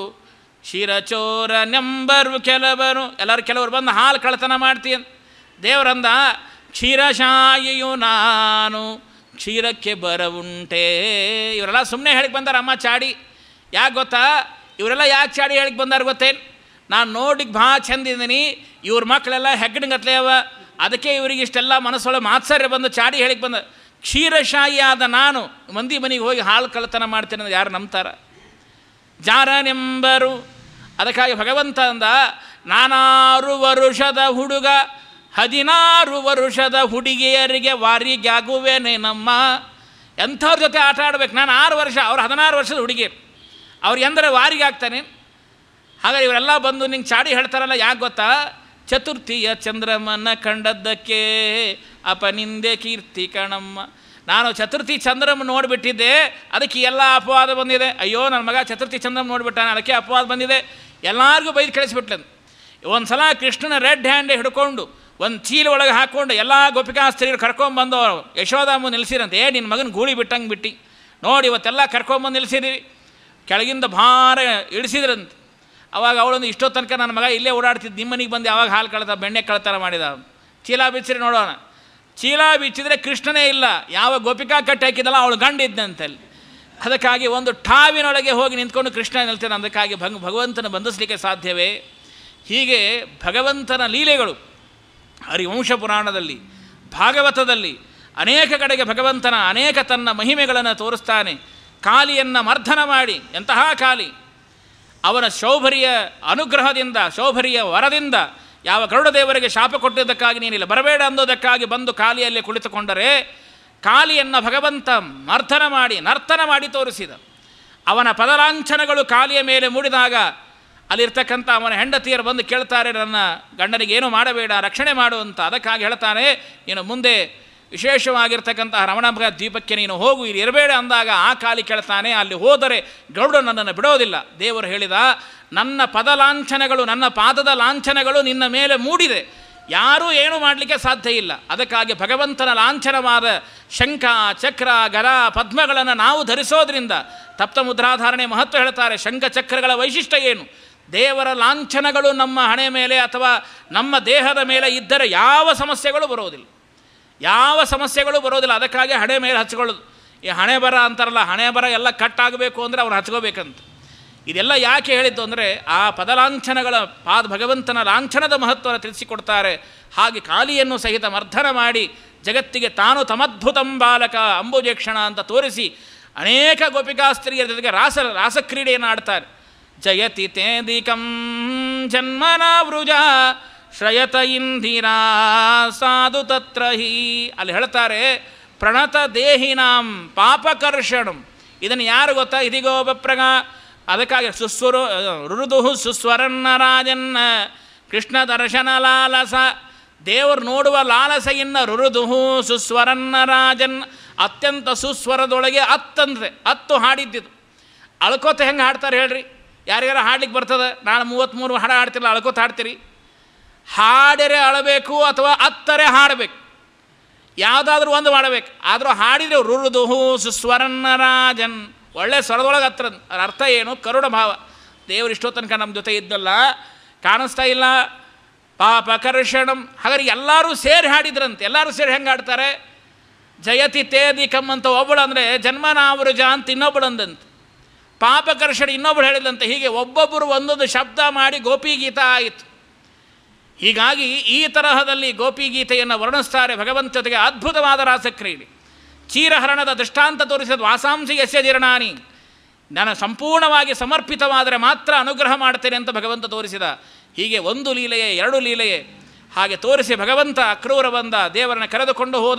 [SPEAKER 1] ಕ್ಷೀರಚೋರನೆಂಬರು ಕೆಲವರು ಎಲ್ಲರೂ ಕೆಲವರು ಬಂದು ಹಾಲು ಕಳ್ಳತನ ಮಾಡ್ತೀಯ ದೇವರಂದ ಕ್ಷೀರಶಾಯಿಯು ನಾನು ಕ್ಷೀರಕ್ಕೆ ಬರವುಂಟೆ ಇವರೆಲ್ಲ ಸುಮ್ಮನೆ ಹೇಳಿಕ್ ಬಂದಾರ ಅಮ್ಮ ಚಾಡಿ ಯಾಕೆ ಗೊತ್ತಾ ಇವರೆಲ್ಲ ಯಾಕೆ ಚಾಡಿ ಹೇಳಿಕ್ ಬಂದಾರ ಗೊತ್ತೇನು ನಾನು ನೋಡಿಗೆ ಭಾಳ ಚಂದಿದ್ದೀನಿ ಇವ್ರ ಮಕ್ಕಳೆಲ್ಲ ಹೆಗ್ಗಣಗತ್ಲೆ ಅವ ಅದಕ್ಕೆ ಇವರಿಗೆ ಇಷ್ಟೆಲ್ಲ ಮನಸ್ಸೊಳಗೆ ಮಾತ್ಸರ್ಯ ಬಂದು ಚಾಡಿ ಹೇಳಿಕ್ ಬಂದ ಕ್ಷೀರಶಾಹಿಯಾದ ನಾನು ಮಂದಿ ಮನೆಗೆ ಹೋಗಿ ಹಾಳು ಕಳ್ಳತನ ಮಾಡ್ತೇನೆ ಅಂದ್ರೆ ಯಾರು ನಂಬ್ತಾರ ಜಾರನೆಂಬರು ಅದಕ್ಕಾಗಿ ಭಗವಂತ ಅಂದ ನಾನಾರು ವರುಷದ ಹುಡುಗ ಹದಿನಾರು ವರುಷದ ಹುಡುಗಿಯರಿಗೆ ವಾರಿಗಾಗುವೇನೆ ನಮ್ಮ ಎಂಥವ್ರ ಜೊತೆ ಆಟ ಆಡ್ಬೇಕು ನಾನು ಆರು ವರ್ಷ ಅವ್ರು ಹದಿನಾರು ವರ್ಷದ ಹುಡುಗಿಯರು ಅವ್ರು ಎಂದರೆ ವಾರಿಗೆ ಆಗ್ತಾನೆ ಹಾಗಾದ್ರೆ ಇವರೆಲ್ಲ ಬಂದು ನಿಂಗೆ ಚಾಡಿ ಹೇಳ್ತಾರಲ್ಲ ಯಾಕೆ ಗೊತ್ತಾ ಚತುರ್ಥಿಯ ಚಂದ್ರಮನ ಕಂಡದ್ದಕ್ಕೆ ಅಪನಿಂದೆ ಕೀರ್ತಿ ಕಣಮ್ಮ ನಾನು ಚತುರ್ಥಿ ಚಂದ್ರಮ್ಮ ನೋಡಿಬಿಟ್ಟಿದ್ದೆ ಅದಕ್ಕೆ ಎಲ್ಲ ಅಪವಾದ ಬಂದಿದೆ ಅಯ್ಯೋ ನನ್ನ ಮಗ ಚತುರ್ಥಿ ಚಂದ್ರಮ್ಮ ನೋಡಿಬಿಟ್ಟಾನೆ ಅದಕ್ಕೆ ಅಪವಾದ ಬಂದಿದೆ ಎಲ್ಲರಿಗೂ ಬೈದು ಕಳಿಸ್ಬಿಟ್ಲಂದು ಒಂದು ಸಲ ಕೃಷ್ಣನ ರೆಡ್ ಹ್ಯಾಂಡ್ ಹಿಡ್ಕೊಂಡು ಒಂದು ಚೀಲ ಒಳಗೆ ಹಾಕ್ಕೊಂಡು ಎಲ್ಲ ಗೋಪಿಕಾ ಸ್ತ್ರೀಯರು ಕರ್ಕೊಂಬಂದು ಯಶೋದಾಮ ನಿಲ್ಸಿರಂತೆ ಏ ನಿನ್ನ ಮಗನ ಗೂಳಿ ಬಿಟ್ಟಂಗೆ ಬಿಟ್ಟು ನೋಡಿ ಇವತ್ತೆಲ್ಲ ಕರ್ಕೊಂಬಂದು ನಿಲ್ಸಿದ್ದೀವಿ ಕೆಳಗಿಂದ ಭಾರ ಇಳಿಸಿದ್ರಂತೆ ಅವಾಗ ಅವಳೊಂದು ಇಷ್ಟೋ ತನಕ ನನ್ನ ಮಗ ಇಲ್ಲೇ ಓಡಾಡ್ತಿದ್ದು ನಿಮ್ಮ ಮನೆಗೆ ಬಂದು ಯಾವಾಗ ಹಾಲು ಕಳ್ತ ಬೆಣ್ಣೆ ಕಳ್ತಾರ ಮಾಡಿದ ಚೀಲ ಬಿಚ್ಚಿರಿ ನೋಡೋಣ ಚೀಲ ಬಿಚ್ಚಿದ್ರೆ ಕೃಷ್ಣನೇ ಇಲ್ಲ ಯಾವ ಗೋಪಿಕಾ ಕಟ್ಟಿ ಹಾಕಿದಲ್ಲ ಅವಳು ಗಂಡ ಇದ್ದಂತಲ್ಲಿ ಅದಕ್ಕಾಗಿ ಒಂದು ಠಾವಿನೊಳಗೆ ಹೋಗಿ ನಿಂತ್ಕೊಂಡು ಕೃಷ್ಣ ನಿಲ್ತಾನೆ ಅದಕ್ಕಾಗಿ ಭಂಗ್ ಭಗವಂತನ ಬಂಧಿಸಲಿಕ್ಕೆ ಸಾಧ್ಯವೇ ಹೀಗೆ ಭಗವಂತನ ಲೀಲೆಗಳು ಹರಿವಂಶ ಪುರಾಣದಲ್ಲಿ ಭಾಗವತದಲ್ಲಿ ಅನೇಕ ಕಡೆಗೆ ಭಗವಂತನ ಅನೇಕ ತನ್ನ ಮಹಿಮೆಗಳನ್ನು ತೋರಿಸ್ತಾನೆ ಕಾಲಿಯನ್ನು ಮರ್ಧನ ಮಾಡಿ ಎಂತಹ ಕಾಲಿ ಅವನ ಶೌಭರಿಯ ಅನುಗ್ರಹದಿಂದ ಶೌಭರಿಯ ವರದಿಂದ ಯಾವ ಗರುಡದೇವರಿಗೆ ಶಾಪ ಕೊಟ್ಟಿದ್ದಕ್ಕಾಗಿ ನೀನಿಲ್ಲ ಬರಬೇಡ ಅಂದೋದಕ್ಕಾಗಿ ಬಂದು ಕಾಲಿಯಲ್ಲಿ ಕುಳಿತುಕೊಂಡರೆ ಕಾಲಿಯನ್ನು ಭಗವಂತ ಮರ್ಧನ ಮಾಡಿ ನರ್ತನ ಮಾಡಿ ತೋರಿಸಿದ ಅವನ ಪದಲಾಂಛನಗಳು ಕಾಲಿಯ ಮೇಲೆ ಮೂಡಿದಾಗ ಅಲ್ಲಿರ್ತಕ್ಕಂಥ ಅವನ ಹೆಂಡತಿಯರು ಬಂದು ಕೇಳ್ತಾರೆ ನನ್ನ ಗಂಡನಿಗೆ ಏನು ಮಾಡಬೇಡ ರಕ್ಷಣೆ ಮಾಡು ಅಂತ ಅದಕ್ಕಾಗಿ ಹೇಳ್ತಾನೆ ನೀನು ಮುಂದೆ ವಿಶೇಷವಾಗಿರ್ತಕ್ಕಂತಹ ರಮಣಾಂಬ ದ್ವೀಪಕ್ಕೆ ನೀನು ಹೋಗು ಇಲ್ಲಿ ಇರಬೇಡ ಅಂದಾಗ ಆ ಕಾಲಿ ಕೇಳ್ತಾನೆ ಅಲ್ಲಿ ಹೋದರೆ ಗರುಡ ನನ್ನನ್ನು ಬಿಡೋದಿಲ್ಲ ದೇವರು ಹೇಳಿದ ನನ್ನ ಪದ ಲಾಂಛನಗಳು ನನ್ನ ಪಾದದ ಲಾಂಛನಗಳು ನಿನ್ನ ಮೇಲೆ ಮೂಡಿದೆ ಯಾರೂ ಏನೂ ಮಾಡಲಿಕ್ಕೆ ಸಾಧ್ಯ ಇಲ್ಲ ಅದಕ್ಕಾಗಿ ಭಗವಂತನ ಲಾಂಛನವಾದ ಶಂಖ ಚಕ್ರ ಗರ ಪದ್ಮಗಳನ್ನು ನಾವು ಧರಿಸೋದ್ರಿಂದ ತಪ್ತ ಮುದ್ರಾಧಾರಣೆ ಮಹತ್ವ ಹೇಳ್ತಾರೆ ಶಂಖ ಚಕ್ರಗಳ ವೈಶಿಷ್ಟ್ಯ ಏನು ದೇವರ ಲಾಂಛನಗಳು ನಮ್ಮ ಹಣೆ ಮೇಲೆ ಅಥವಾ ನಮ್ಮ ದೇಹದ ಮೇಲೆ ಇದ್ದರೆ ಯಾವ ಸಮಸ್ಯೆಗಳು ಬರೋದಿಲ್ಲ ಯಾವ ಸಮಸ್ಯೆಗಳು ಬರೋದಿಲ್ಲ ಅದಕ್ಕಾಗಿ ಹಣೆ ಮೇಲೆ ಹಚ್ಕೊಳ್ಳೋದು ಈ ಹಣೆ ಬರ ಅಂತಾರಲ್ಲ ಹಣೆ ಬರ ಎಲ್ಲ ಕಟ್ಟಾಗಬೇಕು ಅಂದರೆ ಅವ್ರು ಹಚ್ಕೋಬೇಕಂತ ಇದೆಲ್ಲ ಯಾಕೆ ಹೇಳಿದ್ದು ಅಂದರೆ ಆ ಪದಲಾಂಛನಗಳ ಪಾದ ಭಗವಂತನ ಲಾಂಛನದ ಮಹತ್ವವನ್ನು ತಿಳಿಸಿಕೊಡ್ತಾರೆ ಹಾಗೆ ಕಾಲಿಯನ್ನು ಸಹಿತ ಮರ್ಧನ ಮಾಡಿ ಜಗತ್ತಿಗೆ ತಾನು ತಮದ್ಭುತಂ ಬಾಲಕ ಅಂಬುಜೇಕ್ಷಣ ಅಂತ ತೋರಿಸಿ ಅನೇಕ ಗೋಪಿಕಾಸ್ತ್ರೀಯರ ಜೊತೆಗೆ ರಾಸ ರಾಸಕ್ರೀಡೆಯನ್ನು ಆಡ್ತಾರೆ ಜಯತಿ ತೇದಿಕಂ ಜನ್ಮನಾವೃಜ ಶ್ರಯತ ಇಂದಿರಾ ಸಾಧು ತತ್ರ ಹಿ ಅಲ್ಲಿ ಹೇಳ್ತಾರೆ ಪ್ರಣತ ದೇಹಿನಾಂ ಪಾಪಕರ್ಷಣಂ ಇದನ್ನು ಯಾರು ಗೊತ್ತಾ ಇದಿಗೋ ಬಪ್ರಗ ಅದಕ್ಕಾಗಿ ಸುಸ್ವರು ಋದು ಸುಸ್ವರನ್ನ ರಾಜನ್ನ ಕೃಷ್ಣ ದರ್ಶನ ಲಾಲಸ ದೇವರು ನೋಡುವ ಲಾಲಸೆಯನ್ನು ರುರುದುಹು ಸುಸ್ವರನ್ನ ರಾಜನ್ ಅತ್ಯಂತ ಸುಸ್ವರದೊಳಗೆ ಅತ್ತಂದ್ರೆ ಅತ್ತು ಹಾಡಿದ್ದಿದ್ದು ಅಳ್ಕೋತ ಹೆಂಗೆ ಹಾಡ್ತಾರೆ ಹೇಳ್ರಿ ಯಾರ್ಯಾರು ಹಾಡ್ಲಿಕ್ಕೆ ಬರ್ತದೆ ನಾನು ಮೂವತ್ತ್ಮೂರು ಹಾಡು ಹಾಡ್ತಿಲ್ಲ ಅಳ್ಕೋತ ಹಾಡ್ತೀರಿ ಹಾಡರೆ ಅಳಬೇಕು ಅಥವಾ ಅತ್ತರೆ ಹಾಡಬೇಕು ಯಾವುದಾದ್ರೂ ಒಂದು ಮಾಡಬೇಕು ಆದರೂ ಹಾಡಿದರೆ ರುರುದುಹು ಸುಸ್ವರನ್ನ ರಾಜನ್ ಒಳ್ಳೆ ಸ್ವರದೊಳಗೆ ಹತ್ರ ಅದ್ರ ಅರ್ಥ ಏನು ಕರುಣ ಭಾವ ದೇವರು ಇಷ್ಟೋ ತನಕ ನಮ್ಮ ಜೊತೆ ಇದ್ದಲ್ಲ ಕಾಣಿಸ್ತಾ ಇಲ್ಲ ಪಾಪ ಕರ್ಷಣಂ ಹಾಗಾದ್ರೆ ಎಲ್ಲರೂ ಸೇರಿ ಹಾಡಿದ್ರಂತೆ ಎಲ್ಲರೂ ಸೇರಿ ಹೆಂಗೆ ಹಾಡ್ತಾರೆ ಜಯತಿ ತೇದಿಕಂ ಅಂತ ಒಬ್ಬಳು ಅಂದರೆ ಜನ್ಮನಾವೃಜ ಅಂತ ಇನ್ನೊಬ್ಬಳು ಅಂದಂತೆ ಪಾಪಕರ್ಷಣ ಇನ್ನೊಬ್ಬಳು ಹೇಳಿದಂತೆ ಹೀಗೆ ಒಬ್ಬೊಬ್ಬರು ಒಂದೊಂದು ಶಬ್ದ ಮಾಡಿ ಗೋಪಿಗೀತ ಆಯಿತು ಹೀಗಾಗಿ ಈ ತರಹದಲ್ಲಿ ಗೋಪಿಗೀತೆಯನ್ನು ವರ್ಣಿಸ್ತಾರೆ ಭಗವಂತ ಜೊತೆಗೆ ಅದ್ಭುತವಾದ ರಾಸಕ್ರೀಡೆ ಚೀರಹರಣದ ದೃಷ್ಟಾಂತ ತೋರಿಸಿದ ವಾಸಾಂಸಿ ಯಸ್ಯ ಜೀರ್ಣಾನಿ ನಾನು ಸಂಪೂರ್ಣವಾಗಿ ಸಮರ್ಪಿತವಾದರೆ ಮಾತ್ರ ಅನುಗ್ರಹ ಮಾಡ್ತೇನೆ ಅಂತ ಭಗವಂತ ತೋರಿಸಿದ ಹೀಗೆ ಒಂದು ಲೀಲೆಯೇ ಎರಡು ಲೀಲೆಯೇ ಹಾಗೆ ತೋರಿಸಿ ಭಗವಂತ ಅಕ್ರೂರ ಬಂದ ದೇವರನ್ನು ಕರೆದುಕೊಂಡು ಹೋದ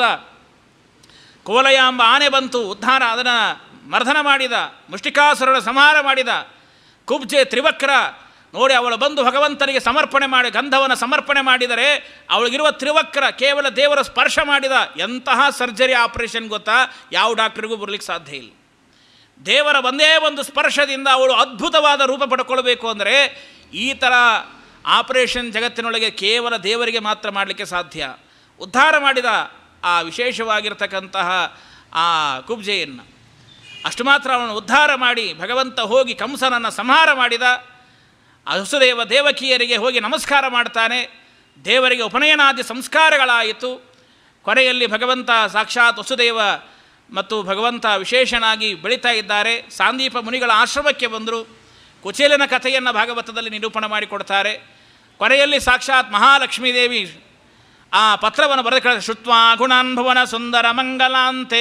[SPEAKER 1] ಕೋಲಯ ಎಂಬ ಆನೆ ಬಂತು ಉದ್ಧಾರ ಅದನ್ನು ಮರ್ದನ ಮಾಡಿದ ಮುಷ್ಟಿಕಾಸುರನ ಸಂಹಾರ ಮಾಡಿದ ಕುಬ್ಜೆ ತ್ರಿವಕ್ರ ನೋಡಿ ಅವಳು ಬಂದು ಭಗವಂತನಿಗೆ ಸಮರ್ಪಣೆ ಮಾಡಿ ಗಂಧವನ್ನು ಸಮರ್ಪಣೆ ಮಾಡಿದರೆ ಅವಳಿಗಿರುವ ತ್ರಿವಕ್ರ ಕೇವಲ ದೇವರ ಸ್ಪರ್ಶ ಮಾಡಿದ ಎಂತಹ ಸರ್ಜರಿ ಆಪರೇಷನ್ ಗೊತ್ತಾ ಯಾವ ಡಾಕ್ಟ್ರಿಗೂ ಬರಲಿಕ್ಕೆ ಸಾಧ್ಯ ಇಲ್ಲ ದೇವರ ಒಂದೇ ಒಂದು ಸ್ಪರ್ಶದಿಂದ ಅವಳು ಅದ್ಭುತವಾದ ರೂಪ ಪಡ್ಕೊಳ್ಬೇಕು ಅಂದರೆ ಈ ಥರ ಆಪರೇಷನ್ ಜಗತ್ತಿನೊಳಗೆ ಕೇವಲ ದೇವರಿಗೆ ಮಾತ್ರ ಮಾಡಲಿಕ್ಕೆ ಸಾಧ್ಯ ಉದ್ಧಾರ ಮಾಡಿದ ಆ ವಿಶೇಷವಾಗಿರ್ತಕ್ಕಂತಹ ಆ ಕುಬ್ಜೆಯನ್ನು ಅಷ್ಟು ಮಾತ್ರ ಅವನು ಉದ್ಧಾರ ಮಾಡಿ ಭಗವಂತ ಹೋಗಿ ಕಂಸನನ್ನು ಸಂಹಾರ ಮಾಡಿದ ವಸುದೇವ ದೇವಕಿಯರಿಗೆ ಹೋಗಿ ನಮಸ್ಕಾರ ಮಾಡ್ತಾನೆ ದೇವರಿಗೆ ಉಪನಯನಾದಿ ಸಂಸ್ಕಾರಗಳಾಯಿತು ಕೊನೆಯಲ್ಲಿ ಭಗವಂತ ಸಾಕ್ಷಾತ್ ವಸುದೇವ ಮತ್ತು ಭಗವಂತ ವಿಶೇಷನಾಗಿ ಬೆಳೀತಾ ಇದ್ದಾರೆ ಸಾಂದೀಪ ಮುನಿಗಳ ಆಶ್ರಮಕ್ಕೆ ಬಂದರು ಕುಚೇಲನ ಕಥೆಯನ್ನು ಭಾಗವತದಲ್ಲಿ ನಿರೂಪಣೆ ಮಾಡಿಕೊಡ್ತಾರೆ ಕೊನೆಯಲ್ಲಿ ಸಾಕ್ಷಾತ್ ಮಹಾಲಕ್ಷ್ಮೀದೇವಿ ಆ ಪತ್ರವನ್ನು ಬರೆದು ಕಳಿಸ ಶುತ್ವಾ ಗುಣಾನ್ಭುವನ ಸುಂದರ ಮಂಗಲಾಂತೆ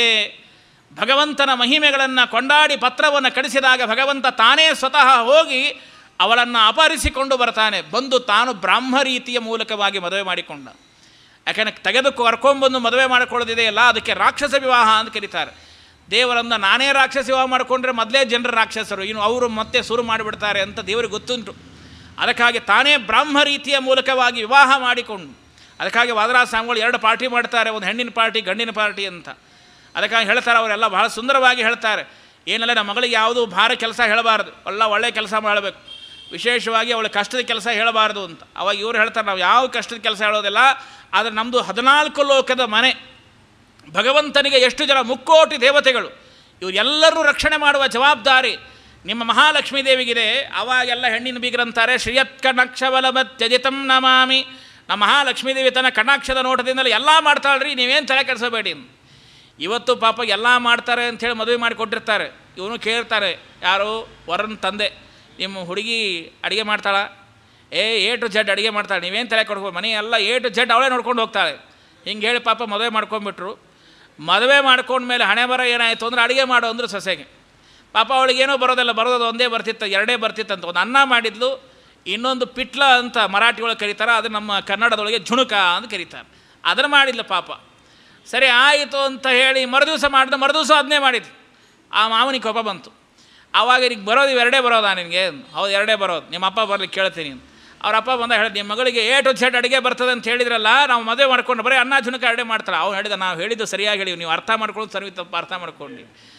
[SPEAKER 1] ಭಗವಂತನ ಮಹಿಮೆಗಳನ್ನು ಕೊಂಡಾಡಿ ಪತ್ರವನ್ನು ಕಳಿಸಿದಾಗ ಭಗವಂತ ತಾನೇ ಸ್ವತಃ ಹೋಗಿ ಅವಳನ್ನು ಅಪಹರಿಸಿಕೊಂಡು ಬರ್ತಾನೆ ಬಂದು ತಾನು ಬ್ರಾಹ್ಮ ರೀತಿಯ ಮೂಲಕವಾಗಿ ಮದುವೆ ಮಾಡಿಕೊಂಡ ಯಾಕಂದರೆ ತೆಗೆದು ಕರ್ಕೊಂಬಂದು ಮದುವೆ ಮಾಡಿಕೊಳ್ಳೋದಿದೆಯಲ್ಲ ಅದಕ್ಕೆ ರಾಕ್ಷಸ ವಿವಾಹ ಅಂತ ಕರೀತಾರೆ ದೇವರನ್ನು ನಾನೇ ರಾಕ್ಷಸ ವಿವಾಹ ಮಾಡಿಕೊಂಡ್ರೆ ಮೊದಲೇ ಜನರ ರಾಕ್ಷಸರು ಇನ್ನು ಅವರು ಮತ್ತೆ ಶುರು ಮಾಡಿಬಿಡ್ತಾರೆ ಅಂತ ದೇವರಿಗೆ ಗೊತ್ತುಂಟು ಅದಕ್ಕಾಗಿ ತಾನೇ ಬ್ರಾಹ್ಮ ರೀತಿಯ ಮೂಲಕವಾಗಿ ವಿವಾಹ ಮಾಡಿಕೊಂಡು ಅದಕ್ಕಾಗಿ ವಾದರಾಜ ಸ್ವಾಮಿಗಳು ಎರಡು ಪಾರ್ಟಿ ಮಾಡ್ತಾರೆ ಒಂದು ಹೆಣ್ಣಿನ ಪಾರ್ಟಿ ಗಂಡಿನ ಪಾರ್ಟಿ ಅಂತ ಅದಕ್ಕಾಗಿ ಹೇಳ್ತಾರೆ ಅವರೆಲ್ಲ ಬಹಳ ಸುಂದರವಾಗಿ ಹೇಳ್ತಾರೆ ಏನೆಲ್ಲ ನಮ್ಮ ಮಗಳಿಗೆ ಯಾವುದು ಭಾರ ಕೆಲಸ ಹೇಳಬಾರ್ದು ಎಲ್ಲ ಒಳ್ಳೆಯ ಕೆಲಸ ಮಾಡಬೇಕು ವಿಶೇಷವಾಗಿ ಅವಳ ಕಷ್ಟದ ಕೆಲಸ ಹೇಳಬಾರ್ದು ಅಂತ ಅವಾಗ ಇವ್ರು ಹೇಳ್ತಾರೆ ನಾವು ಯಾವ ಕಷ್ಟದ ಕೆಲಸ ಹೇಳೋದಿಲ್ಲ ಆದರೆ ನಮ್ಮದು ಹದಿನಾಲ್ಕು ಲೋಕದ ಮನೆ ಭಗವಂತನಿಗೆ ಎಷ್ಟು ಜನ ಮುಕ್ಕೋಟಿ ದೇವತೆಗಳು ಇವರೆಲ್ಲರೂ ರಕ್ಷಣೆ ಮಾಡುವ ಜವಾಬ್ದಾರಿ ನಿಮ್ಮ ಮಹಾಲಕ್ಷ್ಮೀ ದೇವಿಗಿದೆ ಅವಾಗೆಲ್ಲ ಹೆಣ್ಣಿನ ಬೀಗರಂತಾರೆ ಶ್ರೀಯತ್ ಕಣಕ್ಷಬಲವತ್ ತ್ಯಜಿತಂ ನಮಾಮಿ ನಮ್ಮ ಮಹಾಲಕ್ಷ್ಮೀ ದೇವಿ ತನ್ನ ಕಣಾಕ್ಷದ ನೋಟದಿಂದಲೇ ಎಲ್ಲ ಮಾಡ್ತಾಳ್ರಿ ನೀವೇನು ತಲೆ ಕೆಡಿಸಬೇಡಿ ಇವತ್ತು ಪಾಪ ಎಲ್ಲ ಮಾಡ್ತಾರೆ ಅಂಥೇಳಿ ಮದುವೆ ಮಾಡಿ ಕೊಟ್ಟಿರ್ತಾರೆ ಇವನು ಕೇಳ್ತಾರೆ ಯಾರು ವರನ ತಂದೆ ನಿಮ್ಮ ಹುಡುಗಿ ಅಡುಗೆ ಮಾಡ್ತಾಳ ಏ ಎ ಟು ಜೆಡ್ ಅಡುಗೆ ಮಾಡ್ತಾಳೆ ನೀವೇನು ತಲೆ ಕೊಡ್ಬೋದು ಮನೆ ಎಲ್ಲ ಎ ಟು ಜೆಡ್ ಅವಳೇ ನೋಡ್ಕೊಂಡು ಹೋಗ್ತಾಳೆ ಹಿಂಗೆ ಹೇಳಿ ಪಾಪ ಮದುವೆ ಮಾಡ್ಕೊಂಡ್ಬಿಟ್ರು ಮದುವೆ ಮಾಡ್ಕೊಂಡ್ಮೇಲೆ ಹಣೆ ಬರ ಏನಾಯಿತು ಅಂದರೆ ಅಡುಗೆ ಮಾಡು ಅಂದ್ರೆ ಸೊಸೆಗೆ ಪಾಪ ಅವಳಿಗೇನೋ ಬರೋದಿಲ್ಲ ಬರೋದು ಒಂದೇ ಬರ್ತಿತ್ತು ಎರಡೇ ಬರ್ತಿತ್ತಂತ ಒಂದು ಅನ್ನ ಮಾಡಿದ್ಲು ಇನ್ನೊಂದು ಪಿಟ್ಲ ಅಂತ ಮರಾಠಿ ಒಳಗೆ ಕರೀತಾರೆ ಅದು ನಮ್ಮ ಕನ್ನಡದೊಳಗೆ ಜುಣುಕ ಅಂತ ಕರೀತಾರೆ ಅದನ್ನು ಮಾಡಿದ್ಲು ಪಾಪ ಸರಿ ಆಯಿತು ಅಂತ ಹೇಳಿ ಮರುದಿವಸ ಮಾಡಿದ ಮರುದಿವಸ ಅದನ್ನೇ ಮಾಡಿದ್ಲು ಆ ಮಾವನಿಗೆ ಕೋಪ ಬಂತು ಆವಾಗ ನಿನಗೆ ಬರೋದು ಇವೆರಡೇ ಬರೋದಾ ನಿನಗೆ ಹೌದು ಎರಡೇ ಬರೋದು ನಿಮ್ಮ ಅಪ್ಪ ಬರ್ಲಿಕ್ಕೆ ಕೇಳ್ತೀನಿ ಅವ್ರ ಅಪ್ಪ ಬಂದ ಹೇಳಿದ ನಿಮ್ಮ ಮಗಳಿಗೆ ಏ ಟು ಝೆಡ್ ಅಡುಗೆ ಬರ್ತದೆ ಅಂತ ಹೇಳಿದ್ರಲ್ಲ ನಾವು ಮದುವೆ ಮಾಡ್ಕೊಂಡು ಬರೀ ಅನ್ನ ಜುಣಕ ಅಡುಗೆ ಮಾಡ್ತಾರೆ ಅವ್ನು ಹೇಳಿದ ನಾವು ಹೇಳಿದ್ದು ಸರಿಯಾಗಿ ಹೇಳಿ ನೀವು ಅರ್ಥ ಮಾಡ್ಕೊಂಡು ಸರಿ ತಪ್ಪ ಅರ್ಥ ಮಾಡ್ಕೊಂಡು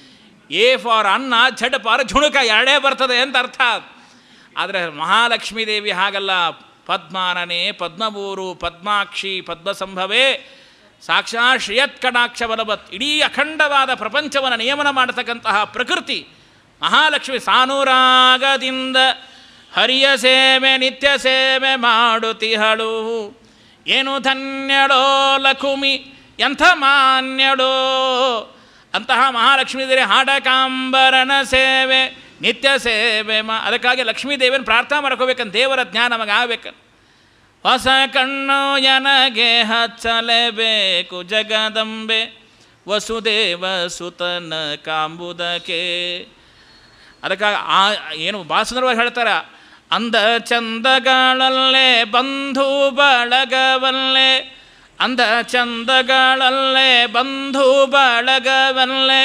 [SPEAKER 1] ಎ ಫಾರ್ ಅನ್ನ ಝಡ್ ಫಾರ್ ಜುಣುಕ ಎರಡೇ ಬರ್ತದೆ ಅಂತ ಅರ್ಥ ಆದರೆ ಮಹಾಲಕ್ಷ್ಮೀ ದೇವಿ ಹಾಗಲ್ಲ ಪದ್ಮಾನನೆ ಪದ್ಮಬೂರು ಪದ್ಮಾಕ್ಷಿ ಪದ್ಮಸಂಭವೇ ಸಾಕ್ಷಾತ್ ಶ್ರೇಯತ್ ಕಟಾಕ್ಷ ಬಲವತ್ ಇಡೀ ಅಖಂಡವಾದ ಪ್ರಪಂಚವನ್ನು ನಿಯಮನ ಮಾಡತಕ್ಕಂತಹ ಪ್ರಕೃತಿ ಮಹಾಲಕ್ಷ್ಮಿ ಸಾನುರಾಗದಿಂದ ಹರಿಯ ಸೇವೆ ನಿತ್ಯ ಸೇವೆ ಮಾಡುತ್ತಿಹಳು ಏನು ಧನ್ಯಳೋ ಲಕುಮಿ ಎಂಥ ಮಾನ್ಯಳೋ ಅಂತಹ ಮಹಾಲಕ್ಷ್ಮೀ ದೇವಿ ಹಾಡಕಾಂಬರನ ಸೇವೆ ನಿತ್ಯ ಸೇವೆ ಮಾ ಅದಕ್ಕಾಗಿ ಲಕ್ಷ್ಮೀ ದೇವಿಯನ್ನು ಪ್ರಾರ್ಥನೆ ಮಾಡ್ಕೋಬೇಕಂತ ದೇವರ ಜ್ಞಾನ ನಮಗೆ ಆಗ್ಬೇಕಂತ ಹೊಸ ಕಣ್ಣು ನನಗೆ ಹಚ್ಚಲೇಬೇಕು ಜಗದಂಬೆ ವಸುದೇವ ಸುತನ ಕಾಂಬುದಕ್ಕೆ ಅದಕ್ಕಾಗಿ ಆ ಏನು ಭಾಳ ಸುಂದರವಾಗಿ ಹೇಳ್ತಾರೆ ಅಂದ ಚಂದಗಳಲ್ಲೇ ಬಂಧು ಬಳಗವಲ್ಲೇ ಅಂದ ಚಂದಗಳಲ್ಲೇ ಬಂಧು ಬಳಗವಲ್ಲೇ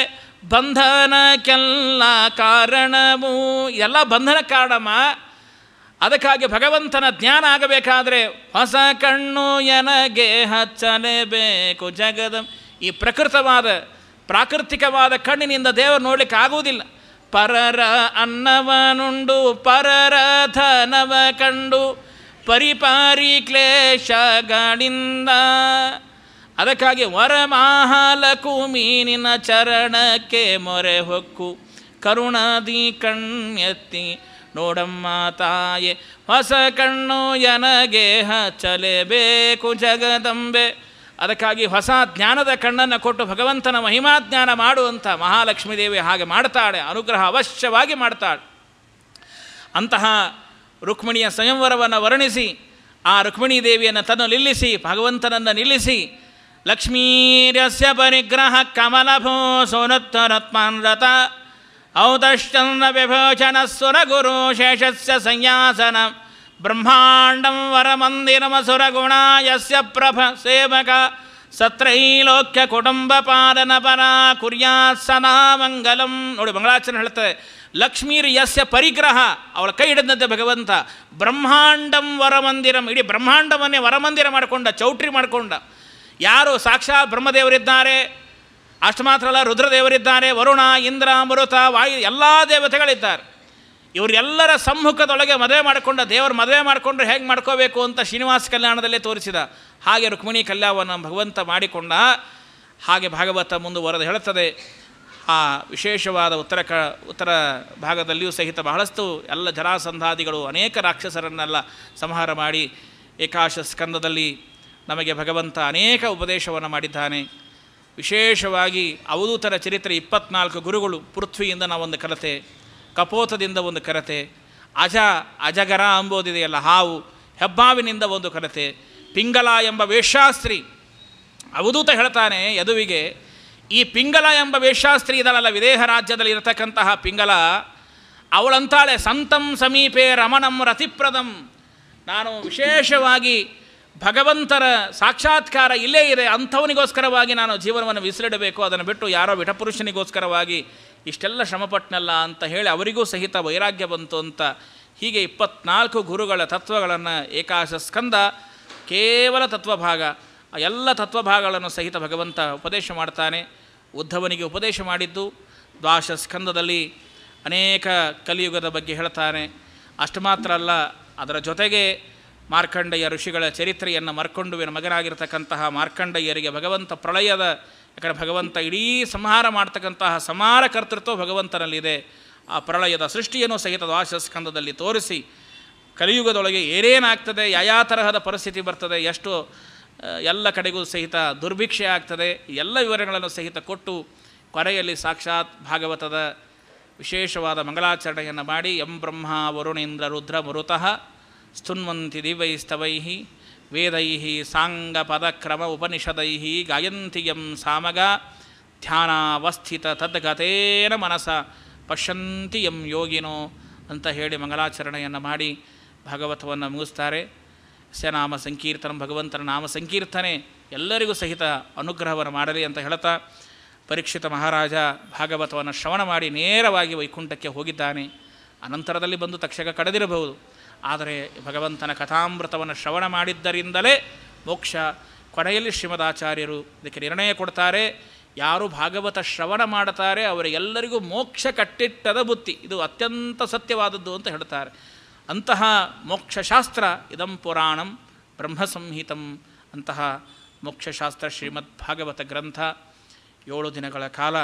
[SPEAKER 1] ಬಂಧನಕ್ಕೆಲ್ಲ ಕಾರಣವು ಎಲ್ಲ ಬಂಧನ ಕಾರಣಮ ಅದಕ್ಕಾಗಿ ಭಗವಂತನ ಜ್ಞಾನ ಆಗಬೇಕಾದ್ರೆ ಹೊಸ ಕಣ್ಣು ಎನಗೆ ಹಚ್ಚಲೇಬೇಕು ಜಗದ ಈ ಪ್ರಕೃತವಾದ ಪ್ರಾಕೃತಿಕವಾದ ಕಣ್ಣಿನಿಂದ ದೇವರು ನೋಡಲಿಕ್ಕೆ ಆಗುವುದಿಲ್ಲ ಪರರ ಅನ್ನವನುಂಡು ಪರರ ಧನವ ಕಂಡು ಪರಿಪಾರಿ ಕ್ಲೇಶಗಳಿಂದ ಅದಕ್ಕಾಗಿ ವರಮಾಹಲಕು ಮೀನಿನ ಚರಣಕ್ಕೆ ಮೊರೆ ಹೊಕ್ಕು ಕರುಣದಿ ಕಣ್ಣೆತ್ತಿ ನೋಡಮ್ಮ ತಾಯೆ ಹೊಸ ಕಣ್ಣು ಎನಗೆ ಹಚ್ಚಲೇಬೇಕು ಜಗದಂಬೆ ಅದಕ್ಕಾಗಿ ಹೊಸ ಜ್ಞಾನದ ಕಣ್ಣನ್ನು ಕೊಟ್ಟು ಭಗವಂತನ ಮಹಿಮಾ ಜ್ಞಾನ ಮಾಡುವಂಥ ಮಹಾಲಕ್ಷ್ಮೀ ದೇವಿ ಹಾಗೆ ಮಾಡ್ತಾಳೆ ಅನುಗ್ರಹ ಅವಶ್ಯವಾಗಿ ಮಾಡ್ತಾಳೆ ಅಂತಹ ರುಕ್ಮಿಣಿಯ ಸ್ವಯಂವರವನ್ನು ವರ್ಣಿಸಿ ಆ ರುಕ್ಮಿಣೀ ದೇವಿಯನ್ನು ತನ್ನ ನಿಲ್ಲಿಸಿ ಭಗವಂತನನ್ನು ನಿಲ್ಲಿಸಿ ಲಕ್ಷ್ಮೀರ್ಯಸ್ಯ ಪರಿಗ್ರಹ ಕಮಲಭೋ ಸೋನತ್ತರತ್ಮಾನ್ರತ ಔದಶ್ಚಂದ್ರ ವಿಭೋಚನ ಸುರ ಗುರು ಶೇಷಸ್ಯ ಸಂಯಾಸನ ಬ್ರಹ್ಮಾಂಡಂ ವರಮಂದಿರಮಸುರಗುಣ ಯಸ್ಯ ಪ್ರಭ ಸೇವಕ ಸತ್ರೈಲೋಕ್ಯ ಕುಟುಂಬ ಪಾಲನ ಪರ ಕುರ್ಯಾತ್ ಸದಾ ಮಂಗಲಂ ನೋಡಿ ಮಂಗಳಾಚರಣೆ ಹೇಳ್ತದೆ ಲಕ್ಷ್ಮೀರ್ ಯಸ್ಯ ಪರಿಗ್ರಹ ಅವಳ ಕೈ ಹಿಡಿದಂತೆ ಭಗವಂತ ಬ್ರಹ್ಮಾಂಡಂ ವರಮಂದಿರಂ ಇಡೀ ಬ್ರಹ್ಮಾಂಡವನ್ನೇ ವರಮಂದಿರ ಮಾಡಿಕೊಂಡ ಚೌಟ್ರಿ ಮಾಡಿಕೊಂಡ ಯಾರು ಸಾಕ್ಷಾತ್ ಬ್ರಹ್ಮದೇವರಿದ್ದಾರೆ ಅಷ್ಟು ಮಾತ್ರ ಅಲ್ಲ ರುದ್ರದೇವರಿದ್ದಾರೆ ವರುಣ ಇಂದ್ರ ಮರುತ ವಾಯು ಎಲ್ಲ ದೇವತೆಗಳಿದ್ದಾರೆ ಇವರೆಲ್ಲರ ಸಮ್ಮುಖದೊಳಗೆ ಮದುವೆ ಮಾಡಿಕೊಂಡ ದೇವರು ಮದುವೆ ಮಾಡಿಕೊಂಡ್ರೆ ಹೇಗೆ ಮಾಡ್ಕೋಬೇಕು ಅಂತ ಶ್ರೀನಿವಾಸ ಕಲ್ಯಾಣದಲ್ಲೇ ತೋರಿಸಿದ ಹಾಗೆ ರುಕ್ಮಿಣಿ ಕಲ್ಯಾಣವನ್ನು ಭಗವಂತ ಮಾಡಿಕೊಂಡ ಹಾಗೆ ಭಾಗವತ ಮುಂದುವರೆದು ಹೇಳುತ್ತದೆ ಆ ವಿಶೇಷವಾದ ಉತ್ತರ ಕ ಉತ್ತರ ಭಾಗದಲ್ಲಿಯೂ ಸಹಿತ ಬಹಳಷ್ಟು ಎಲ್ಲ ಜರಾಸಂಧಾದಿಗಳು ಅನೇಕ ರಾಕ್ಷಸರನ್ನೆಲ್ಲ ಸಂಹಾರ ಮಾಡಿ ಏಕಾಶ ಸ್ಕಂದದಲ್ಲಿ ನಮಗೆ ಭಗವಂತ ಅನೇಕ ಉಪದೇಶವನ್ನು ಮಾಡಿದ್ದಾನೆ ವಿಶೇಷವಾಗಿ ಅವಧೂತರ ಚರಿತ್ರೆ ಇಪ್ಪತ್ನಾಲ್ಕು ಗುರುಗಳು ಪೃಥ್ವಿಯಿಂದ ನಾವೊಂದು ಕರತೆ ಕಪೋತದಿಂದ ಒಂದು ಕರತೆ ಅಜ ಅಜಗರ ಅಂಬೋದಿದೆಯಲ್ಲ ಹಾವು ಹೆಬ್ಬಾವಿನಿಂದ ಒಂದು ಕರತೆ ಪಿಂಗಲ ಎಂಬ ವೇಷಾಸ್ತ್ರಿ ಅವಧೂತ ಹೇಳ್ತಾನೆ ಯದುವಿಗೆ ಈ ಪಿಂಗಲ ಎಂಬ ವೇಷಾಸ್ತ್ರಿ ಇದಳಲ್ಲ ವಿದೇಹ ರಾಜ್ಯದಲ್ಲಿ ಇರತಕ್ಕಂತಹ ಪಿಂಗಲ ಅವಳಂತಾಳೆ ಸಂತಂ ಸಮೀಪೆ ರಮಣಂ ರತಿಪ್ರದಂ ನಾನು ವಿಶೇಷವಾಗಿ ಭಗವಂತರ ಸಾಕ್ಷಾತ್ಕಾರ ಇಲ್ಲೇ ಇದೆ ಅಂಥವನಿಗೋಸ್ಕರವಾಗಿ ನಾನು ಜೀವನವನ್ನು ವಿಸಿರಿಡಬೇಕು ಅದನ್ನು ಬಿಟ್ಟು ಯಾರೋ ವಿಠಪುರುಷನಿಗೋಸ್ಕರವಾಗಿ ಇಷ್ಟೆಲ್ಲ ಶ್ರಮಪಟ್ಟನಲ್ಲ ಅಂತ ಹೇಳಿ ಅವರಿಗೂ ಸಹಿತ ವೈರಾಗ್ಯ ಬಂತು ಅಂತ ಹೀಗೆ ಇಪ್ಪತ್ನಾಲ್ಕು ಗುರುಗಳ ತತ್ವಗಳನ್ನು ಏಕಾಶ ಸ್ಕಂದ ಕೇವಲ ತತ್ವಭಾಗ ಆ ಎಲ್ಲ ತತ್ವಭಾಗಗಳನ್ನು ಸಹಿತ ಭಗವಂತ ಉಪದೇಶ ಮಾಡ್ತಾನೆ ಉದ್ಧವನಿಗೆ ಉಪದೇಶ ಮಾಡಿದ್ದು ದ್ವಾಶ ಸ್ಕಂದದಲ್ಲಿ ಅನೇಕ ಕಲಿಯುಗದ ಬಗ್ಗೆ ಹೇಳ್ತಾನೆ ಅಷ್ಟು ಮಾತ್ರ ಅಲ್ಲ ಅದರ ಜೊತೆಗೆ ಮಾರ್ಕಂಡಯ್ಯ ಋಷಿಗಳ ಚರಿತ್ರೆಯನ್ನು ಮರ್ಕೊಂಡುವಿನ ಮಗನಾಗಿರ್ತಕ್ಕಂತಹ ಮಾರ್ಕಂಡಯ್ಯರಿಗೆ ಭಗವಂತ ಪ್ರಳಯದ ಯಾಕಂದರೆ ಭಗವಂತ ಇಡೀ ಸಂಹಾರ ಮಾಡ್ತಕ್ಕಂತಹ ಸಮಾರ ಕರ್ತೃತ್ವ ಭಗವಂತನಲ್ಲಿದೆ ಆ ಪ್ರಳಯದ ಸೃಷ್ಟಿಯನ್ನು ಸಹಿತ ದ್ವಾಶಸ್ಕಂದದಲ್ಲಿ ತೋರಿಸಿ ಕಲಿಯುಗದೊಳಗೆ ಏನೇನಾಗ್ತದೆ ಯಾವ ತರಹದ ಪರಿಸ್ಥಿತಿ ಬರ್ತದೆ ಎಷ್ಟು ಆ, ಎಲ್ಲ ಕಡೆಗೂ ಸಹಿತ ದುರ್ಭಿಕ್ಷೆ ಆಗ್ತದೆ ಎಲ್ಲ ವಿವರಗಳನ್ನು ಸಹಿತ ಕೊಟ್ಟು ಕೊನೆಯಲ್ಲಿ ಸಾಕ್ಷಾತ್ ಭಾಗವತದ ವಿಶೇಷವಾದ ಮಂಗಲಾಚರಣೆಯನ್ನು ಮಾಡಿ ಎಂ ಬ್ರಹ್ಮ ವರುಣೇಂದ್ರ ರುದ್ರ ಮರುತಃ ಸ್ತುನ್ವಂತಿ ದಿವೈಸ್ತವೈ ವೇದೈ ಸಾಂಗ ಪದಕ್ರಮ ಉಪನಿಷದೈ ಗಾಯಂತಿ ಎಂ ಸಾಮಗ ಧ್ಯಾನಾವಸ್ಥಿತ ತದ್ಗತೇನ ಮನಸ ಪಶ್ಯಂತಿ ಎಂ ಯೋಗಿನೋ ಅಂತ ಹೇಳಿ ಮಂಗಲಾಚರಣೆಯನ್ನು ಮಾಡಿ ಭಾಗವತವನ್ನು ಮುಗಿಸ್ತಾರೆ ಸ್ಯನಾಮ ಸಂಕೀರ್ತನ ಭಗವಂತನ ನಾಮ ಸಂಕೀರ್ತನೆ ಎಲ್ಲರಿಗೂ ಸಹಿತ ಅನುಗ್ರಹವನ್ನು ಮಾಡಲಿ ಅಂತ ಹೇಳ್ತಾ ಪರೀಕ್ಷಿತ ಮಹಾರಾಜ ಭಾಗವತವನ್ನು ಶ್ರವಣ ಮಾಡಿ ನೇರವಾಗಿ ವೈಕುಂಠಕ್ಕೆ ಹೋಗಿದ್ದಾನೆ ಅನಂತರದಲ್ಲಿ ಬಂದು ತಕ್ಷಕ ಕಳೆದಿರಬಹುದು ಆದರೆ ಭಗವಂತನ ಕಥಾಮೃತವನ್ನು ಶ್ರವಣ ಮಾಡಿದ್ದರಿಂದಲೇ ಮೋಕ್ಷ ಕೊನೆಯಲ್ಲಿ ಶ್ರೀಮದಾಚಾರ್ಯರು ಇದಕ್ಕೆ ನಿರ್ಣಯ ಕೊಡ್ತಾರೆ ಯಾರು ಭಾಗವತ ಶ್ರವಣ ಮಾಡುತ್ತಾರೆ ಅವರಿಗೆಲ್ಲರಿಗೂ ಮೋಕ್ಷ ಕಟ್ಟಿಟ್ಟದ ಬುತ್ತಿ ಇದು ಅತ್ಯಂತ ಸತ್ಯವಾದದ್ದು ಅಂತ ಹೇಳ್ತಾರೆ ಅಂತಹ ಮೋಕ್ಷಶಾಸ್ತ್ರ ಇದಂ ಪುರಾಣಂ ಬ್ರಹ್ಮಸಂಹಿತಂ ಅಂತಹ ಮೋಕ್ಷಶಾಸ್ತ್ರ ಶ್ರೀಮದ್ ಭಾಗವತ ಗ್ರಂಥ ಏಳು ದಿನಗಳ ಕಾಲ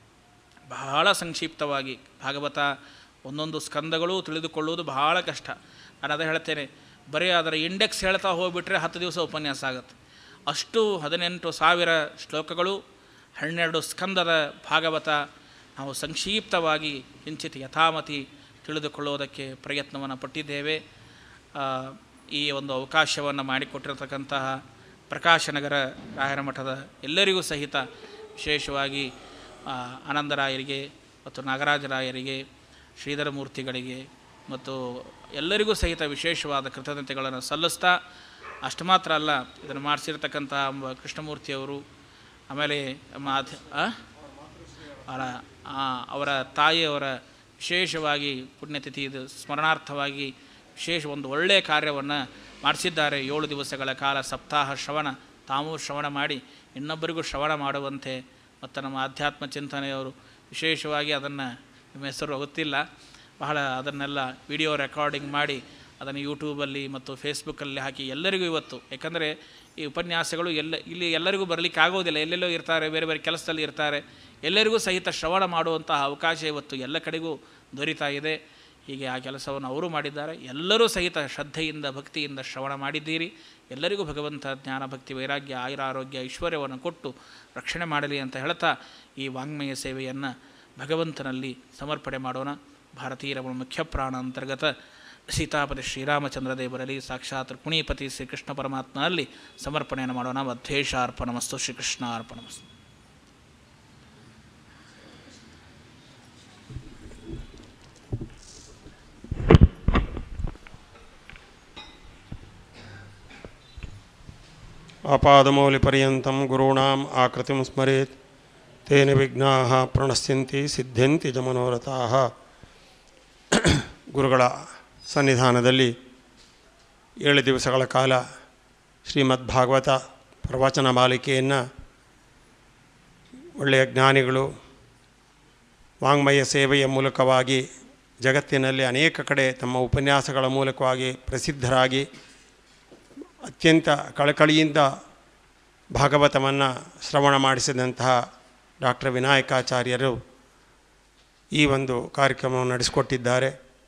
[SPEAKER 1] ಬಹಳ ಸಂಕ್ಷಿಪ್ತವಾಗಿ ಭಾಗವತ ಒಂದೊಂದು ಸ್ಕಂದಗಳು ತಿಳಿದುಕೊಳ್ಳುವುದು ಬಹಳ ಕಷ್ಟ ನಾನು ಅದೇ ಹೇಳ್ತೇನೆ ಬರೀ ಅದರ ಇಂಡೆಕ್ಸ್ ಹೇಳ್ತಾ ಹೋಗ್ಬಿಟ್ರೆ ಹತ್ತು ದಿವಸ ಉಪನ್ಯಾಸ ಆಗುತ್ತೆ ಅಷ್ಟು ಹದಿನೆಂಟು ಸಾವಿರ ಶ್ಲೋಕಗಳು ಹನ್ನೆರಡು ಸ್ಕಂದದ ಭಾಗವತ ನಾವು ಸಂಕ್ಷಿಪ್ತವಾಗಿ ಕಿಂಚಿತ್ ಯಥಾಮತಿ ತಿಳಿದುಕೊಳ್ಳುವುದಕ್ಕೆ ಪ್ರಯತ್ನವನ್ನು ಪಟ್ಟಿದ್ದೇವೆ ಆ, ಈ ಒಂದು ಅವಕಾಶವನ್ನು ಮಾಡಿಕೊಟ್ಟಿರತಕ್ಕಂತಹ ಪ್ರಕಾಶನಗರ ರಾಯರ ಮಠದ ಎಲ್ಲರಿಗೂ ಸಹಿತ ವಿಶೇಷವಾಗಿ ಆ, ಆನಂದರಾಯರಿಗೆ ಮತ್ತು ನಾಗರಾಜರಾಯರಿಗೆ ಶ್ರೀಧರ ಮೂರ್ತಿಗಳಿಗೆ ಮತ್ತು ಎಲ್ಲರಿಗೂ ಸಹಿತ ವಿಶೇಷವಾದ ಕೃತಜ್ಞತೆಗಳನ್ನು ಸಲ್ಲಿಸ್ತಾ ಅಷ್ಟು ಮಾತ್ರ ಅಲ್ಲ ಇದನ್ನು ಮಾಡಿಸಿರ್ತಕ್ಕಂಥ ಕೃಷ್ಣಮೂರ್ತಿಯವರು ಆಮೇಲೆ ಮಾಧ ಆ? ಅವರ ಆ, ಅವರ ತಾಯಿಯವರ ವಿಶೇಷವಾಗಿ ಪುಣ್ಯತಿಥಿ ಇದು ಸ್ಮರಣಾರ್ಥವಾಗಿ ವಿಶೇಷ ಒಂದು ಒಳ್ಳೆಯ ಕಾರ್ಯವನ್ನು ಮಾಡಿಸಿದ್ದಾರೆ ಏಳು ದಿವಸಗಳ ಕಾಲ ಸಪ್ತಾಹ ಶ್ರವಣ ತಾವೂ ಶ್ರವಣ ಮಾಡಿ ಇನ್ನೊಬ್ಬರಿಗೂ ಶ್ರವಣ ಮಾಡುವಂತೆ ಮತ್ತು ನಮ್ಮ ಆಧ್ಯಾತ್ಮ ಚಿಂತನೆಯವರು ವಿಶೇಷವಾಗಿ ಅದನ್ನು ನಿಮ್ಮ ಹೆಸರು ಗೊತ್ತಿಲ್ಲ ಬಹಳ ಅದನ್ನೆಲ್ಲ ವಿಡಿಯೋ ರೆಕಾರ್ಡಿಂಗ್ ಮಾಡಿ ಅದನ್ನು ಯೂಟ್ಯೂಬಲ್ಲಿ ಮತ್ತು ಫೇಸ್ಬುಕ್ಕಲ್ಲಿ ಹಾಕಿ ಎಲ್ಲರಿಗೂ ಇವತ್ತು ಯಾಕಂದರೆ ಈ ಉಪನ್ಯಾಸಗಳು ಎಲ್ಲ ಇಲ್ಲಿ ಎಲ್ಲರಿಗೂ ಬರಲಿಕ್ಕೆ ಆಗೋದಿಲ್ಲ ಎಲ್ಲೆಲ್ಲೋ ಇರ್ತಾರೆ ಬೇರೆ ಬೇರೆ ಕೆಲಸದಲ್ಲಿ ಇರ್ತಾರೆ ಎಲ್ಲರಿಗೂ ಸಹಿತ ಶ್ರವಣ ಮಾಡುವಂತಹ ಅವಕಾಶ ಇವತ್ತು ಎಲ್ಲ ಕಡೆಗೂ ದೊರೀತಾ ಇದೆ ಹೀಗೆ ಆ ಕೆಲಸವನ್ನು ಅವರು ಮಾಡಿದ್ದಾರೆ ಎಲ್ಲರೂ ಸಹಿತ ಶ್ರದ್ಧೆಯಿಂದ ಭಕ್ತಿಯಿಂದ ಶ್ರವಣ ಮಾಡಿದ್ದೀರಿ ಎಲ್ಲರಿಗೂ ಭಗವಂತ ಜ್ಞಾನ ಭಕ್ತಿ ವೈರಾಗ್ಯ ಆಯುರ ಆರೋಗ್ಯ ಐಶ್ವರ್ಯವನ್ನು ಕೊಟ್ಟು ರಕ್ಷಣೆ ಮಾಡಲಿ ಅಂತ ಹೇಳ್ತಾ ಈ ವಾಂಗ್ಮಯ ಸೇವೆಯನ್ನು ಭಗವಂತನಲ್ಲಿ ಸಮರ್ಪಣೆ ಮಾಡೋಣ ಭಾರತೀಯ ರಮಣ ಮುಖ್ಯ ಪ್ರಾಣ ಅಂತರ್ಗತ ಸೀತಾಪತಿ ಶ್ರೀರಾಮಚಂದ್ರ ದೇವರಲ್ಲಿ ಸಾಕ್ಷಾತ್ ರುಕ್ಮಿಣೀಪತಿ ಶ್ರೀಕೃಷ್ಣ ಪರಮಾತ್ಮನಲ್ಲಿ ಸಮರ್ಪಣೆಯನ್ನು ಮಾಡೋಣ ಮಧ್ವೇಶಾರ್ಪಣಮಸ್ತು ಶ್ರೀಕೃಷ್ಣ ಅರ್ಪಣಮಸ್ತು
[SPEAKER 2] ಆಪಾದಮೌಲಿಪರ್ಯಂతం ಗುರುಣಾಂ ಆಕೃತಿಂ ಸ್ಮರೇತ್ ತೇನ ವಿಘ್ನಾಃ ಪ್ರಣಶ್ಯಂತಿ ಸಿದ್ಧ್ಯಂತಿ ಚ ಮನೋರಥಾಃ ಗುರುಗಳ ಸನ್ನಿಧಾನದಲ್ಲಿ ಏಳು ದಿವಸಗಳ ಕಾಲ ಶ್ರೀಮದ್ ಭಾಗವತ ಪ್ರವಚನ ಮಾಲಿಕೆಯನ್ನು ಒಳ್ಳೆಯ ಜ್ಞಾನಿಗಳು ವಾಂಗ್ಮಯ ಸೇವೆಯ ಮೂಲಕವಾಗಿ ಜಗತ್ತಿನಲ್ಲಿ ಅನೇಕ ಕಡೆ ತಮ್ಮ ಉಪನ್ಯಾಸಗಳ ಮೂಲಕವಾಗಿ ಪ್ರಸಿದ್ಧರಾಗಿ ಅತ್ಯಂತ ಕಳಕಳಿಯಿಂದ ಭಾಗವತವನ್ನು ಶ್ರವಣ ಮಾಡಿಸಿದಂತಹ ಡಾಕ್ಟರ್ ವಿನಾಯಕಾಚಾರ್ಯರು ಈ ಒಂದು ಕಾರ್ಯಕ್ರಮವನ್ನು ನಡೆಸಿಕೊಟ್ಟಿದ್ದಾರೆ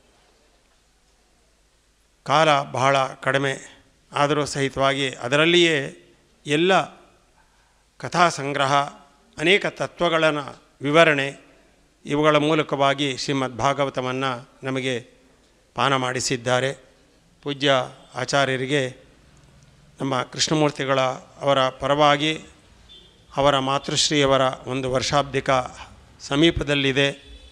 [SPEAKER 2] ಕಾಲ ಬಹಳ ಕಡಿಮೆ ಆದರೂ ಸಹಿತವಾಗಿ ಅದರಲ್ಲಿಯೇ ಎಲ್ಲ ಕಥಾ ಸಂಗ್ರಹ ಅನೇಕ ತತ್ವಗಳ ವಿವರಣೆ ಇವುಗಳ ಮೂಲಕವಾಗಿ ಶ್ರೀಮದ್ ಭಾಗವತವನ್ನು ನಮಗೆ ಪಾನ ಮಾಡಿಸಿದ್ದಾರೆ ಪೂಜ್ಯ ಆಚಾರ್ಯರಿಗೆ ನಮ್ಮ ಕೃಷ್ಣಮೂರ್ತಿಗಳ ಅವರ ಪರವಾಗಿ ಅವರ ಮಾತೃಶ್ರೀಯವರ ಒಂದು ವರ್ಷಾಬ್ದಿಕ ಸಮೀಪದಲ್ಲಿದೆ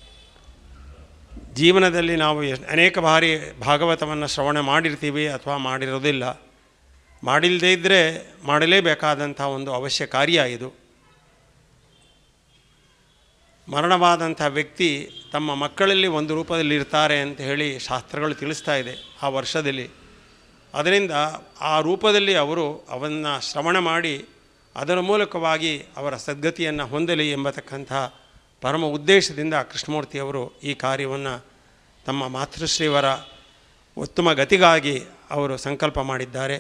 [SPEAKER 2] ಜೀವನದಲ್ಲಿ ನಾವು ಎಷ್ಟ್- ಅನೇಕ ಬಾರಿ ಭಾಗವತವನ್ನು ಶ್ರವಣ ಮಾಡಿರ್ತೀವಿ ಅಥವಾ ಮಾಡಿರೋದಿಲ್ಲ ಮಾಡಿಲ್ಲದೇ ಇದ್ದರೆ ಮಾಡಲೇಬೇಕಾದಂಥ ಒಂದು ಅವಶ್ಯ ಕಾರ್ಯ ಇದು ಮರಣವಾದಂಥ ವ್ಯಕ್ತಿ ತಮ್ಮ ಮಕ್ಕಳಲ್ಲಿ ಒಂದು ರೂಪದಲ್ಲಿ ಇರ್ತಾರೆ ಅಂತ ಹೇಳಿ ಶಾಸ್ತ್ರಗಳು ತಿಳಿಸ್ತಾ ಇದೆ ಆ ವರ್ಷದಲ್ಲಿ ಅದರಿಂದ ಆ ರೂಪದಲ್ಲಿ ಅವರು ಅವನ್ನು ಶ್ರವಣ ಮಾಡಿ ಅದರ ಮೂಲಕವಾಗಿ ಅವರ ಸದ್ಗತಿಯನ್ನು ಹೊಂದಲಿ ಎಂಬತಕ್ಕಂಥ ಪರಮ ಉದ್ದೇಶದಿಂದ ಕೃಷ್ಣಮೂರ್ತಿಯವರು ಈ ಕಾರ್ಯವನ್ನು ತಮ್ಮ ಮಾತೃಶ್ರೀವರ ಉತ್ತಮ ಗತಿಗಾಗಿ ಅವರು ಸಂಕಲ್ಪ ಮಾಡಿದ್ದಾರೆ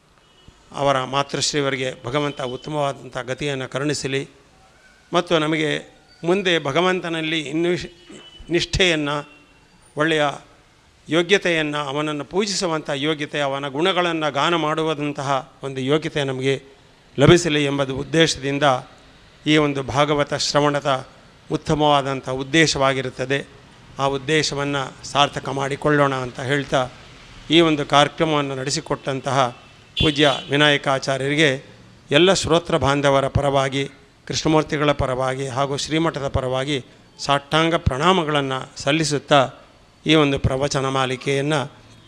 [SPEAKER 2] ಅವರ ಮಾತೃಶ್ರೀವರಿಗೆ ಭಗವಂತ ಉತ್ತಮವಾದಂಥ ಗತಿಯನ್ನು ಕರುಣಿಸಲಿ ಮತ್ತು ನಮಗೆ ಮುಂದೆ ಭಗವಂತನಲ್ಲಿ ಇನ್ನೂ ಶ್- ನಿಷ್ಠೆಯನ್ನು ಒಳ್ಳೆಯ ಯೋಗ್ಯತೆಯನ್ನು ಅವನನ್ನು ಪೂಜಿಸುವಂಥ ಯೋಗ್ಯತೆ ಅವನ ಗುಣಗಳನ್ನು ಗಾನ ಮಾಡುವಂತಹ ಒಂದು ಯೋಗ್ಯತೆ ನಮಗೆ ಲಭಿಸಲಿ ಎಂಬುದು ಉದ್ದೇಶದಿಂದ ಈ ಒಂದು ಭಾಗವತ ಶ್ರವಣದ ಉತ್ತಮವಾದಂಥ ಉದ್ದೇಶವಾಗಿರುತ್ತದೆ ಆ ಉದ್ದೇಶವನ್ನು ಸಾರ್ಥಕ ಮಾಡಿಕೊಳ್ಳೋಣ ಅಂತ ಹೇಳ್ತಾ ಈ ಒಂದು ಕಾರ್ಯಕ್ರಮವನ್ನು ನಡೆಸಿಕೊಟ್ಟಂತಹ ಪೂಜ್ಯ ವಿನಾಯಕಾಚಾರ್ಯರಿಗೆ ಎಲ್ಲ ಶ್ರೋತ್ರ ಬಾಂಧವರ ಪರವಾಗಿ ಕೃಷ್ಣಮೂರ್ತಿಗಳ ಪರವಾಗಿ ಹಾಗೂ ಶ್ರೀಮಠದ ಪರವಾಗಿ ಸಾಷ್ಟಾಂಗ ಪ್ರಣಾಮಗಳನ್ನು ಸಲ್ಲಿಸುತ್ತಾ ಈ ಒಂದು ಪ್ರವಚನ ಮಾಲಿಕೆಯನ್ನು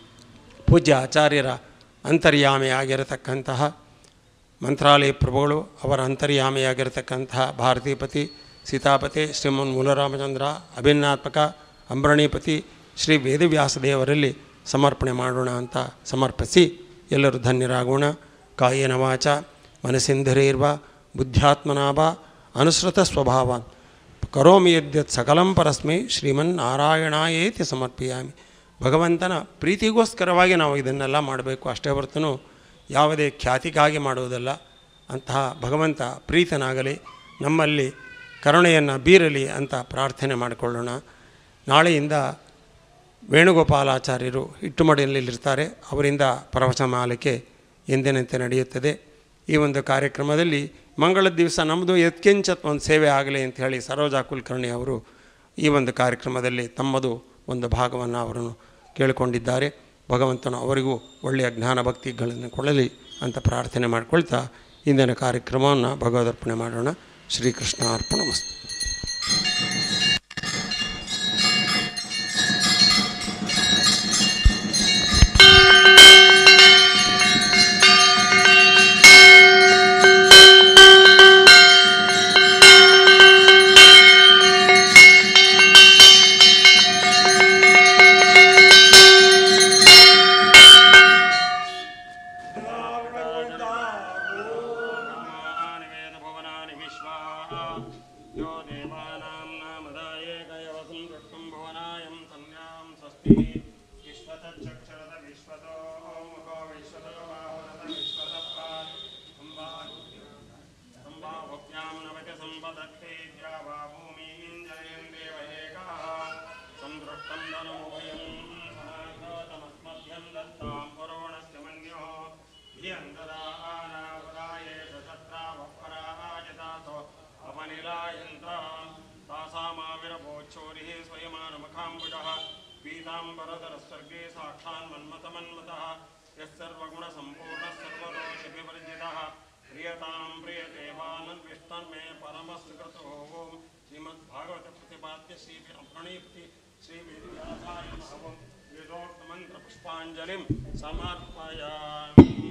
[SPEAKER 2] ಪೂಜ್ಯ ಆಚಾರ್ಯರ ಅಂತರ್ಯಾಮಿಯಾಗಿರತಕ್ಕಂತಹ ಮಂತ್ರಾಲಯ ಪ್ರಭುಗಳು ಅವರ ಅಂತರ್ಯಾಮಿಯಾಗಿರತಕ್ಕಂತಹ ಭಾರತೀಪತಿ ಸೀತಾಪತಿ ಶ್ರೀಮನ್ ಮೂಲರಾಮಚಂದ್ರ ಅಭಿನ್ನಾತ್ಮಕ ಅಂಬರಣೀಪತಿ ಶ್ರೀ ವೇದವ್ಯಾಸದೇವರಲ್ಲಿ ಸಮರ್ಪಣೆ ಮಾಡೋಣ ಅಂತ ಸಮರ್ಪಿಸಿ ಎಲ್ಲರೂ ಧನ್ಯರಾಗೋಣ ಕಾಯೇನ ವಾಚ ಮನಸ್ಸಿಂಧರೇರ್ವ ಬುದ್ಧ್ಯಾತ್ಮನಾಭ ಅನುಸೃತ ಸ್ವಭಾವ ಕರೋಮಿ ಯದ್ಯತ್ ಸಕಲಂ ಪರಸ್ಮೈ ಶ್ರೀಮನ್ನಾರಾಯಣಾಯೇತಿ ಸಮರ್ಪಯಾಮಿ ಭಗವಂತನ ಪ್ರೀತಿಗೋಸ್ಕರವಾಗಿ ನಾವು ಇದನ್ನೆಲ್ಲ ಮಾಡಬೇಕು ಅಷ್ಟೇ ಹೊರತು ಯಾವುದೇ ಖ್ಯಾತಿಗಾಗಿ ಮಾಡುವುದಲ್ಲ ಅಂತಹ ಭಗವಂತ ಪ್ರೀತನಾಗಲಿ ನಮ್ಮಲ್ಲಿ ಕರುಣೆಯನ್ನು ಬೀರಲಿ ಅಂತ ಪ್ರಾರ್ಥನೆ ಮಾಡಿಕೊಳ್ಳೋಣ ನಾಳೆಯಿಂದ ವೇಣುಗೋಪಾಲಾಚಾರ್ಯರು ಇಟ್ಟುಮಡಿಯಲ್ಲಿರ್ತಾರೆ ಅವರಿಂದ ಪ್ರವಚನ ಮಾಲಿಕೆ ಎಂದಿನಂತೆ ನಡೆಯುತ್ತದೆ ಈ ಒಂದು ಕಾರ್ಯಕ್ರಮದಲ್ಲಿ ಮಂಗಳದ ದಿವಸ ನಮ್ಮದು ಎತ್ಕೆಂಚತ್ ಒಂದು ಸೇವೆ ಆಗಲಿ ಅಂತ ಹೇಳಿ ಸರೋಜಾ ಕುಲಕರ್ಣಿ ಅವರು ಈ ಒಂದು ಕಾರ್ಯಕ್ರಮದಲ್ಲಿ ತಮ್ಮದು ಒಂದು ಭಾಗವನ್ನು ಅವರನ್ನು ಕೇಳಿಕೊಂಡಿದ್ದಾರೆ ಭಗವಂತನು ಅವರಿಗೂ ಒಳ್ಳೆಯ ಜ್ಞಾನ ಭಕ್ತಿಗಳನ್ನು ಕೊಡಲಿ ಅಂತ ಪ್ರಾರ್ಥನೆ ಮಾಡಿಕೊಳ್ತಾ ಇಂದಿನ ಕಾರ್ಯಕ್ರಮವನ್ನು ಭಗವದರ್ಪಣೆ ಮಾಡೋಣ ಶ್ರೀಕೃಷ್ಣ ಅರ್ಪಣ ಮಸ್ತು भुवनानि विश्वा यो देवानां नामदायेकयवसं दृष्टुं भुवनायं संज्ञां स्वस्ति विश्वतच्चक्षरत विश्वतो मुखो विश्वतो बाहुरत विश्वतः सम्भावभ्यां नवति सम्पदत्ते द्यावा भूमिं जयन् देवहेकाः संदृष्टं धनमुभयं समागतमस्मभ्यं दत्तां पुरोणस्य मन्योः धियन्तदानावदायेष तत्रावपराजितासो अपनिलायन्तां तासामाविरभोच्छोरिः स्वयमानमुखाम्बुजः पीताम्बरधरस्वर्गे साक्षान्मन्मथमन्मतः यः सर्वगुणसम्पूर्णः सर्वदोषविवर्जितः प्रियतां प्रियदेवानन्विष्टन्मे परमस्कृतो ॐ श्रीमद्भागवतप्रतिपाद्य श्री प्रणीप्ति श्रीवेद्यासाय महवं वेदोक्तमन्त्रपुष्पाञ्जलिं समर्पयामि